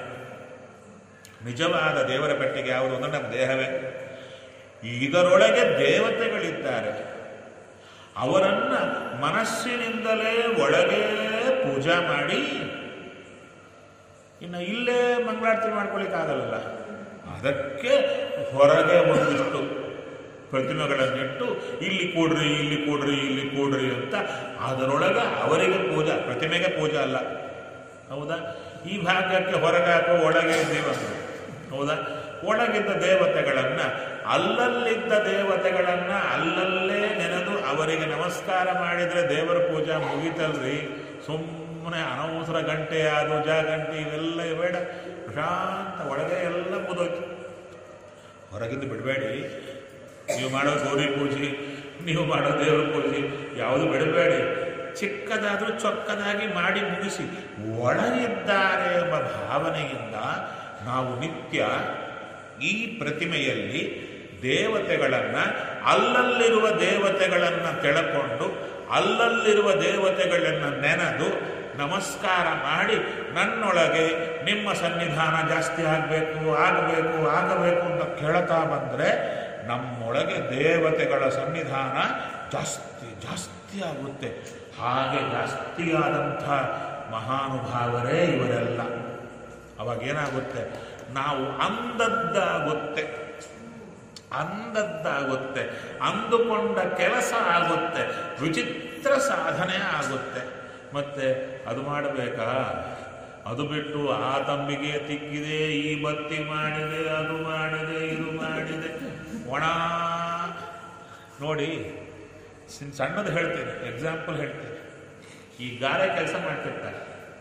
ನಿಜವಾದ ದೇವರ ಪೆಟ್ಟಿಗೆ ಯಾವುದು ಅಂದ್ರೆ ನಮ್ಮ ದೇಹವೇ ಇದರೊಳಗೆ ದೇವತೆಗಳಿದ್ದಾರೆ ಅವರನ್ನ ಮನಸ್ಸಿನಿಂದಲೇ ಒಳಗೆ ಪೂಜಾ ಮಾಡಿ ಇನ್ನು ಇಲ್ಲೇ ಮಂಗಳಾರತಿ ಮಾಡ್ಕೊಳ್ಳಿಕ್ಕಾಗಲ್ಲ ಅದಕ್ಕೆ ಹೊರಗೆ ಒಂದಿಷ್ಟು ಪ್ರತಿಮೆಗಳನ್ನಿಟ್ಟು ಇಲ್ಲಿ ಕೂಡ್ರಿ ಇಲ್ಲಿ ಕೂಡ್ರಿ ಇಲ್ಲಿ ಕೂಡ್ರಿ ಅಂತ ಅದರೊಳಗೆ ಅವರಿಗೆ ಪೂಜಾ ಪ್ರತಿಮೆಗೆ ಪೂಜಾ ಅಲ್ಲ ಹೌದಾ ಈ ಭಾಗ್ಯಕ್ಕೆ ಹೊರಗೆ ಹಾಕೋ ಒಳಗೆ ದೇವತೆಗಳು ಹೌದಾ ಒಳಗಿದ್ದ ದೇವತೆಗಳನ್ನ ಅಲ್ಲಲ್ಲಿದ್ದ ದೇವತೆಗಳನ್ನ ಅಲ್ಲಲ್ಲೇ ನೆನೆದು ಅವರಿಗೆ ನಮಸ್ಕಾರ ಮಾಡಿದರೆ ದೇವರ ಪೂಜಾ ಮುಗಿತಲ್ರಿ ಸುಮ್ಮನೆ ಅನವಸರ ಗಂಟೆ ಅದು ಜಾ ಗಂಟೆ ಇವೆಲ್ಲ ಬೇಡ ಪ್ರಶಾಂತ ಒಳಗೆ ಎಲ್ಲ ಮುದೋಯ್ತು ಹೊರಗಿದ್ದು ಬಿಡಬೇಡಿ ನೀವು ಮಾಡೋ ಗೌರಿ ಪೂಜೆ ನೀವು ಮಾಡೋ ದೇವರ ಪೂಜೆ ಯಾವುದು ಬಿಡಬೇಡಿ ಚಿಕ್ಕದಾದರೂ ಚೊಕ್ಕದಾಗಿ ಮಾಡಿ ಮುಗಿಸಿ ಒಳಗಿದ್ದಾರೆ ಎಂಬ ಭಾವನೆಯಿಂದ ನಾವು ನಿತ್ಯ ಈ ಪ್ರತಿಮೆಯಲ್ಲಿ ದೇವತೆಗಳನ್ನು ಅಲ್ಲಲ್ಲಿರುವ ದೇವತೆಗಳನ್ನು ತೆಳಕೊಂಡು ಅಲ್ಲಲ್ಲಿರುವ ದೇವತೆಗಳನ್ನು ನೆನೆದು ನಮಸ್ಕಾರ ಮಾಡಿ ನನ್ನೊಳಗೆ ನಿಮ್ಮ ಸನ್ನಿಧಾನ ಜಾಸ್ತಿ ಆಗಬೇಕು ಆಗಬೇಕು ಆಗಬೇಕು ಅಂತ ಕೇಳ್ತಾ ಬಂದರೆ ನಮ್ಮೊಳಗೆ ದೇವತೆಗಳ ಸನ್ನಿಧಾನ ಜಾಸ್ತಿ ಜಾಸ್ತಿ ಆಗುತ್ತೆ ಹಾಗೆ ಜಾಸ್ತಿಯಾದಂಥ ಮಹಾನುಭಾವರೇ ಇವರೆಲ್ಲ ಅವಾಗೇನಾಗುತ್ತೆ ನಾವು ಅಂದದ್ದಾಗುತ್ತೆ ಅಂದದ್ದಾಗುತ್ತೆ ಅಂದುಕೊಂಡ ಕೆಲಸ ಆಗುತ್ತೆ ವಿಚಿತ್ರ ಸಾಧನೆ ಆಗುತ್ತೆ ಮತ್ತೆ ಅದು ಮಾಡಬೇಕಾ ಅದು ಬಿಟ್ಟು ಆ ತಂಬಿಗೆ ತಿಕ್ಕಿದೆ ಈ ಬತ್ತಿ ಮಾಡಿದೆ ಅದು ಮಾಡಿದೆ ಇದು ಮಾಡಿದೆ ಒಣ ನೋಡಿ ಸಿನ್- ಸಣ್ಣದು ಹೇಳ್ತೇನೆ ಎಕ್ಸಾಂಪಲ್ ಹೇಳ್ತೇನೆ ಈ ಗಾರೆ ಕೆಲಸ ಮಾಡ್ತಿರ್ತಾರೆ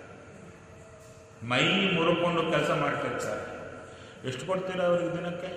ಮೈ ಮುರುಕೊಂಡು ಕೆಲಸ ಮಾಡ್ತಿರ್ತಾರೆ ಎಷ್ಟು ಕೊಡ್ತೀರಾ ಅವ್ರಿಗೆ ದಿನಕ್ಕೆ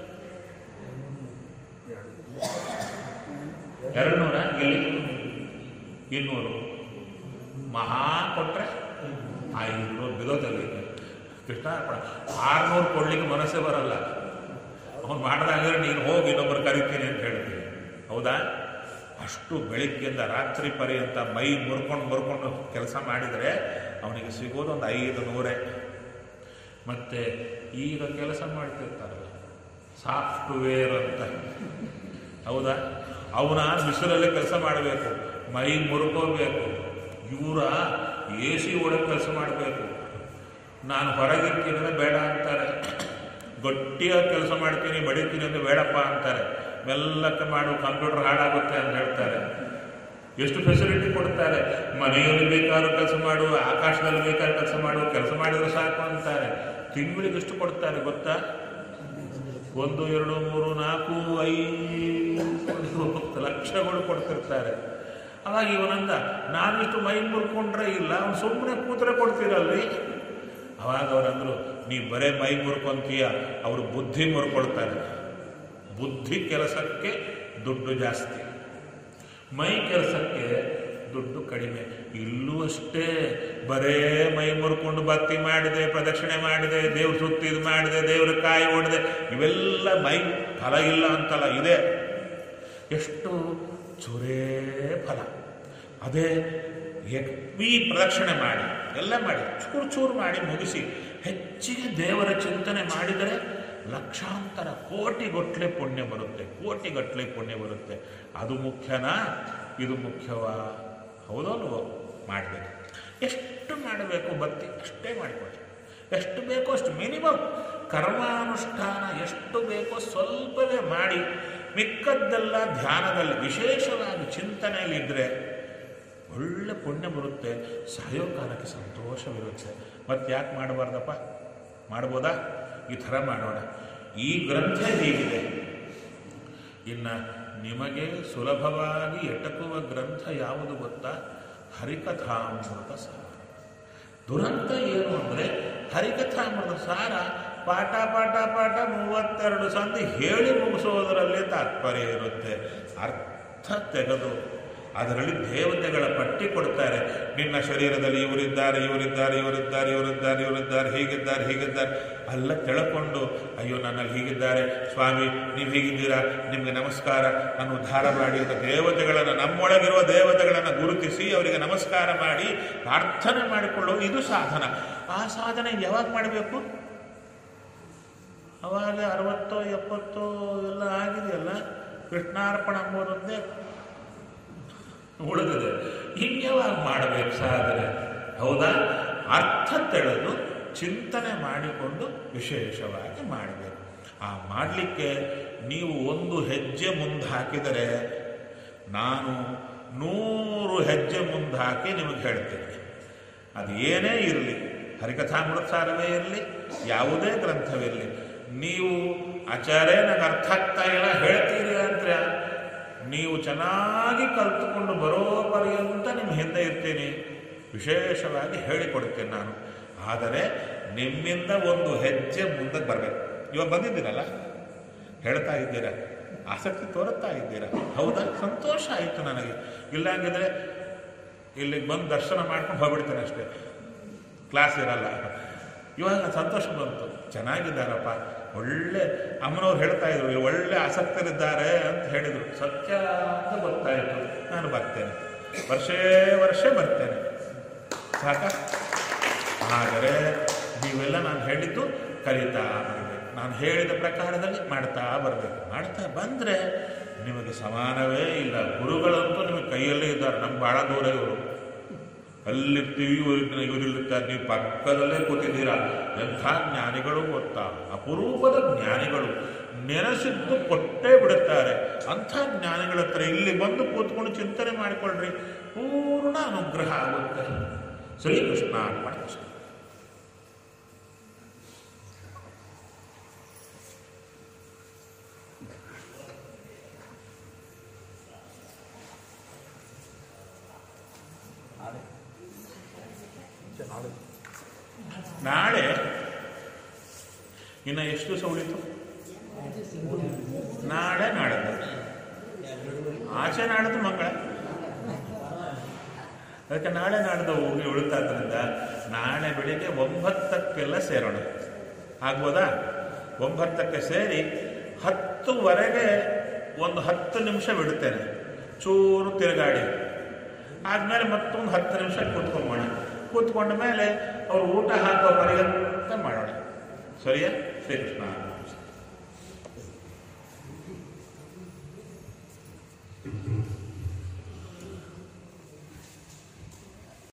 ಎರಡು ನೂರ ಇಲ್ಲಿ ಇನ್ನೂರು ಮಹಾ ಕೊಟ್ರೆ ಐನೂರು ಬಿದೋದಲ್ಲಿ ಕೃಷ್ಣ ಆರ್ನೂರು ಕೊಡ್ಲಿಕ್ಕೆ ಮನಸ್ಸೇ ಬರಲ್ಲ ಅವನು ಮಾಡ್ದಾಗಿದ್ರೆ ನೀನು ಹೋಗಿ ಇನ್ನೊಬ್ಬರು ಕರಿತೀನಿ ಅಂತ ಹೇಳ್ತೀನಿ ಹೌದಾ ಅಷ್ಟು ಬೆಳಿಗ್ಗೆಯಿಂದ ರಾತ್ರಿ ಪರ್ಯಂತ ಮೈ ಮುರ್ಕೊಂಡು ಮುರ್ಕೊಂಡು ಕೆಲಸ ಮಾಡಿದರೆ ಅವನಿಗೆ ಸಿಗೋದು ಒಂದು ಐದು ನೂರೇ ಮತ್ತೆ ಈಗ ಕೆಲಸ ಮಾಡ್ತಿರ್ತಾರಲ್ಲ ಸಾಫ್ಟ್ವೇರ್ ಅಂತ ಹೌದಾ ಅವನ ಬಿಸಿಲಲ್ಲಿ ಕೆಲಸ ಮಾಡಬೇಕು ಮೈ ಮುರುಕೋಬೇಕು ಇವರ ಎ ಸಿ ಒಳಗೆ ಕೆಲಸ ಮಾಡಬೇಕು ನಾನು ಹೊರಗಿರ್ತೀನಿ ಅಂದ್ರೆ ಬೇಡ ಅಂತಾರೆ ಗಟ್ಟಿಯಾಗಿ ಕೆಲಸ ಮಾಡ್ತೀನಿ ಬಡಿತೀನಿ ಅಂದ್ರೆ ಬೇಡಪ್ಪ ಅಂತಾರೆ ಮೆಲ್ಲಕ್ಕೆ ಮಾಡು ಕಂಪ್ಯೂಟರ್ ಹಾಳಾಗುತ್ತೆ ಅಂತ ಹೇಳ್ತಾರೆ ಎಷ್ಟು ಫೆಸಿಲಿಟಿ ಕೊಡ್ತಾರೆ ಮನೆಯಲ್ಲಿ ಬೇಕಾದ್ರೂ ಕೆಲಸ ಮಾಡು ಆಕಾಶದಲ್ಲಿ ಬೇಕಾದ್ರೂ ಕೆಲಸ ಮಾಡು ಕೆಲಸ ಮಾಡಿದ್ರೆ ಸಾಕು ಅಂತಾರೆ ತಿಂಗಳಿಗೆ ಎಷ್ಟು ಕೊಡ್ತಾರೆ ಗೊತ್ತಾ ಒಂದು ಎರಡು ಮೂರು ನಾಲ್ಕು ಐದು ಲಕ್ಷಗಳು ಕೊಡ್ತಿರ್ತಾರೆ ಅವಾಗ ಇವನಂದ ನಾನಿಷ್ಟು ಮೈ ಮುರ್ಕೊಂಡ್ರೆ ಇಲ್ಲ ಅವ್ನು ಸುಮ್ಮನೆ ಕೂತ್ರೆ ಕೊಡ್ತೀರಲ್ರಿ ಅವಾಗ ಅವರಂದ್ರು ನೀ ಬರೇ ಮೈ ಮುರ್ಕೊಂತೀಯ ಅವರು ಬುದ್ಧಿ ಮುರ್ಕೊಳ್ತಾರೆ ಬುದ್ಧಿ ಕೆಲಸಕ್ಕೆ ದುಡ್ಡು ಜಾಸ್ತಿ ಮೈ ಕೆಲಸಕ್ಕೆ ದುಡ್ಡು ಕಡಿಮೆ ಇಲ್ಲೂ ಅಷ್ಟೇ ಬರೇ ಮೈ ಮುರ್ಕೊಂಡು ಭಕ್ತಿ ಮಾಡಿದೆ ಪ್ರದಕ್ಷಿಣೆ ಮಾಡಿದೆ ದೇವ್ರ ಸುತ್ತಿ ಇದು ಮಾಡಿದೆ ದೇವ್ರ ಕಾಯಿ ಹೊಡೆದೆ ಇವೆಲ್ಲ ಮೈ ಫಲ ಇಲ್ಲ ಅಂತಲ್ಲ ಇದೆ ಎಷ್ಟು ಚೂರೇ ಫಲ ಅದೇ ಈ ಪ್ರದಕ್ಷಿಣೆ ಮಾಡಿ ಎಲ್ಲ ಮಾಡಿ ಚೂರು ಚೂರು ಮಾಡಿ ಮುಗಿಸಿ ಹೆಚ್ಚಿಗೆ ದೇವರ ಚಿಂತನೆ ಮಾಡಿದರೆ ಲಕ್ಷಾಂತರ ಕೋಟಿಗಟ್ಟಲೆ ಪುಣ್ಯ ಬರುತ್ತೆ ಕೋಟಿಗಟ್ಟಲೆ ಪುಣ್ಯ ಬರುತ್ತೆ ಅದು ಮುಖ್ಯನಾ ಇದು ಮುಖ್ಯವಾ ಹೌದಲ್ವೋ ಮಾಡಬೇಕು ಎಷ್ಟು ಮಾಡಬೇಕು ಭಕ್ತಿ ಅಷ್ಟೇ ಮಾಡಿಕೊಳ್ಳಿ ಎಷ್ಟು ಬೇಕೋ ಅಷ್ಟು ಮಿನಿಮಮ್ ಕರ್ಮಾನುಷ್ಠಾನ ಎಷ್ಟು ಬೇಕೋ ಸ್ವಲ್ಪವೇ ಮಾಡಿ ಮಿಕ್ಕದ್ದೆಲ್ಲ ಧ್ಯಾನದಲ್ಲಿ ವಿಶೇಷವಾಗಿ ಚಿಂತನೆಯಲ್ಲಿದ್ದರೆ ಒಳ್ಳೆ ಪುಣ್ಯ ಬರುತ್ತೆ ಸಾಯೋ ಕಾಲಕ್ಕೆ ಸಂತೋಷವಿರುತ್ತೆ ಮತ್ತೆ ಯಾಕೆ ಮಾಡಬಾರ್ದಪ್ಪ ಮಾಡ್ಬೋದಾ ಈ ಥರ ಮಾಡೋಣ ಈ ಗ್ರಂಥ ಹೀಗಿದೆ ಇನ್ನು ನಿಮಗೆ ಸುಲಭವಾಗಿ ಎಟಕುವ ಗ್ರಂಥ ಯಾವುದು ಗೊತ್ತಾ ಹರಿಕಥಾಮೃತ ಸಾರ ದುರಂತ ಏನು ಅಂದರೆ ಹರಿಕಥಾಮೃತ ಸಾರ ಪಾಠ ಪಾಠ ಪಾಠ ಮೂವತ್ತೆರಡು ಸಂಧಿ ಹೇಳಿ ಮುಗಿಸೋದರಲ್ಲೇ ತಾತ್ಪರ್ಯ ಇರುತ್ತೆ ಅರ್ಥ ತೆಗೆದು ಅದರಲ್ಲಿ ದೇವತೆಗಳ ಪಟ್ಟಿ ಕೊಡ್ತಾರೆ ನಿನ್ನ ಶರೀರದಲ್ಲಿ ಇವರಿದ್ದಾರೆ ಇವರಿದ್ದಾರೆ ಇವರಿದ್ದಾರೆ ಇವರಿದ್ದಾರೆ ಇವರಿದ್ದಾರೆ ಹೀಗಿದ್ದಾರೆ ಹೀಗಿದ್ದಾರೆ ಎಲ್ಲ ತಿಳ್ಕೊಂಡು ಅಯ್ಯೋ ನನ್ನಲ್ಲಿ ಹೀಗಿದ್ದಾರೆ ಸ್ವಾಮಿ ನೀವು ಹೀಗಿದ್ದೀರಾ ನಿಮಗೆ ನಮಸ್ಕಾರ ನಾನು ಉದ್ಧಾರ ಮಾಡಿ ಅಂತ ದೇವತೆಗಳನ್ನು ನಮ್ಮೊಳಗಿರುವ ದೇವತೆಗಳನ್ನು ಗುರುತಿಸಿ ಅವರಿಗೆ ನಮಸ್ಕಾರ ಮಾಡಿ ಪ್ರಾರ್ಥನೆ ಮಾಡಿಕೊಳ್ಳೋದು ಇದು ಸಾಧನ ಆ ಸಾಧನೆ ಯಾವಾಗ ಮಾಡಬೇಕು ಅವಾಗ ಅರವತ್ತೋ ಎಪ್ಪತ್ತೋ ಎಲ್ಲ ಆಗಿದೆಯಲ್ಲ ಕೃಷ್ಣಾರ್ಪಣ ಅಂಬೋದೊಂದೇ ಉಳಿದಿದೆ ಹಿಂಗ್ಯಾವಾಗ ಮಾಡಬೇಕು ಸಾಧನೆ ಹೌದಾ ಅರ್ಥ ತಿಳಿದು ಚಿಂತನೆ ಮಾಡಿಕೊಂಡು ವಿಶೇಷವಾಗಿ ಮಾಡಬೇಕು ಆ ಮಾಡಲಿಕ್ಕೆ ನೀವು ಒಂದು ಹೆಜ್ಜೆ ಮುಂದೆ ಹಾಕಿದರೆ ನಾನು ನೂರು ಹೆಜ್ಜೆ ಮುಂದೆ ಹಾಕಿ ನಿಮಗೆ ಹೇಳ್ತೇನೆ ಅದು ಏನೇ ಇರಲಿ ಹರಿಕಥಾಮೃತಸಾರವೇ ಇರಲಿ ಯಾವುದೇ ಗ್ರಂಥವಿರಲಿ ನೀವು ಆಚಾರ್ಯ ನನಗೆ ಅರ್ಥ ಆಗ್ತಾ ಇಲ್ಲ ಹೇಳ್ತೀರಿ ಅಂದ್ರೆ ನೀವು ಚೆನ್ನಾಗಿ ಕಲ್ತುಕೊಂಡು ಬರೋ ಪರ್ಯಂತ ನಿಮ್ಮ ಹಿಂದೆ ಇರ್ತೀನಿ ವಿಶೇಷವಾಗಿ ಹೇಳಿಕೊಡ್ತೇನೆ ನಾನು ಆದರೆ ನಿಮ್ಮಿಂದ ಒಂದು ಹೆಜ್ಜೆ ಮುಂದಕ್ಕೆ ಬರಬೇಕು ಇವಾಗ ಬಂದಿದ್ದೀರಲ್ಲ ಹೇಳ್ತಾ ಇದ್ದೀರಾ ಆಸಕ್ತಿ ತೋರುತ್ತಾ ಇದ್ದೀರಾ ಹೌದಾ ಸಂತೋಷ ಆಯಿತು ನನಗೆ ಇಲ್ಲ ಹಂಗಿದ್ರೆ ಇಲ್ಲಿಗೆ ಬಂದು ದರ್ಶನ ಮಾಡ್ಕೊಂಡು ಹೋಗ್ಬಿಡ್ತೇನೆ ಅಷ್ಟೇ ಕ್ಲಾಸ್ ಇರಲ್ಲ ಇವಾಗ ಸಂತೋಷ ಬಂತು ಚೆನ್ನಾಗಿದ್ದಾರಪ್ಪ ಒಳ್ಳೆ ಅಮ್ಮನವ್ರು ಹೇಳ್ತಾ ಇದ್ರು ಇಲ್ಲಿ ಒಳ್ಳೆ ಆಸಕ್ತರಿದ್ದಾರೆ ಅಂತ ಹೇಳಿದರು ಸತ್ಯ ಅಂತ ಗೊತ್ತಾಯಿತು ನಾನು ಬರ್ತೇನೆ ವರ್ಷೇ ವರ್ಷ ಬರ್ತೇನೆ ಸಾಕ ಆದರೆ ನೀವೆಲ್ಲ ನಾನು ಹೇಳಿದ್ದು ಕಲಿತಾ ಬರಬೇಕು ನಾನು ಹೇಳಿದ ಪ್ರಕಾರದಲ್ಲಿ ಮಾಡ್ತಾ ಬರಬೇಕು ಮಾಡ್ತಾ ಬಂದರೆ ನಿಮಗೆ ಸಮಾನವೇ ಇಲ್ಲ ಗುರುಗಳಂತೂ ನಿಮಗೆ ಕೈಯಲ್ಲೇ ಇದ್ದಾರೆ ನಮ್ಗೆ ಭಾಳ ದೂರ ಇವರು ಅಲ್ಲಿರ್ತೀವಿ ಇವ್ರಿಗೆ ಇವರಿರ್ತಾರೆ ನೀವು ಪಕ್ಕದಲ್ಲೇ ಕೂತಿದ್ದೀರಾ ಎಂಥ ಜ್ಞಾನಿಗಳು ಗೊತ್ತಾ ಅಪರೂಪದ ಜ್ಞಾನಿಗಳು ನೆನೆಸಿದ್ದು ಕೊಟ್ಟೇ ಬಿಡುತ್ತಾರೆ ಅಂಥ ಜ್ಞಾನಿಗಳ ಹತ್ರ ಇಲ್ಲಿ ಬಂದು ಕೂತ್ಕೊಂಡು ಚಿಂತನೆ ಮಾಡಿಕೊಳ್ಳ್ರಿ ಪೂರ್ಣ ಅನುಗ್ರಹ ಆಗುತ್ತೆ ಶ್ರೀಕೃಷ್ಣ ಅರ್ಪಣ ನಾಳೆ ಇನ್ನು ಎಷ್ಟು ದಿವಸ ಉಳಿತು ನಾಳೆ ನಾಡದ್ದು ಆಚೆ ನಾಡದ್ದು ಮಂಗಳ ಅದಕ್ಕೆ ನಾಳೆ ನಾಡ್ದು ಹೋಗಿ ಉಳಿತಾದ್ರಿಂದ ನಾಳೆ ಬೆಳಿಗ್ಗೆ ಒಂಬತ್ತಕ್ಕೆಲ್ಲ ಸೇರೋಣ ಆಗ್ಬೋದಾ ಒಂಬತ್ತಕ್ಕೆ ಸೇರಿ ಹತ್ತುವರೆಗೆ ಒಂದು ಹತ್ತು ನಿಮಿಷ ಬಿಡುತ್ತೇನೆ ಚೂರು ತಿರುಗಾಡಿ ಆದ್ಮೇಲೆ ಮತ್ತೊಂದು ಹತ್ತು ನಿಮಿಷ ಕೂತ್ಕೊಂಬೋಣ ಕೂತ್ಕೊಂಡ ಮೇಲೆ ಅವ್ರು ಊಟ ಹಾಕೋ ಪರ್ಯಂತ ಮಾಡೋಣ ಸರಿಯಾ ಶ್ರೀಕೃಷ್ಣ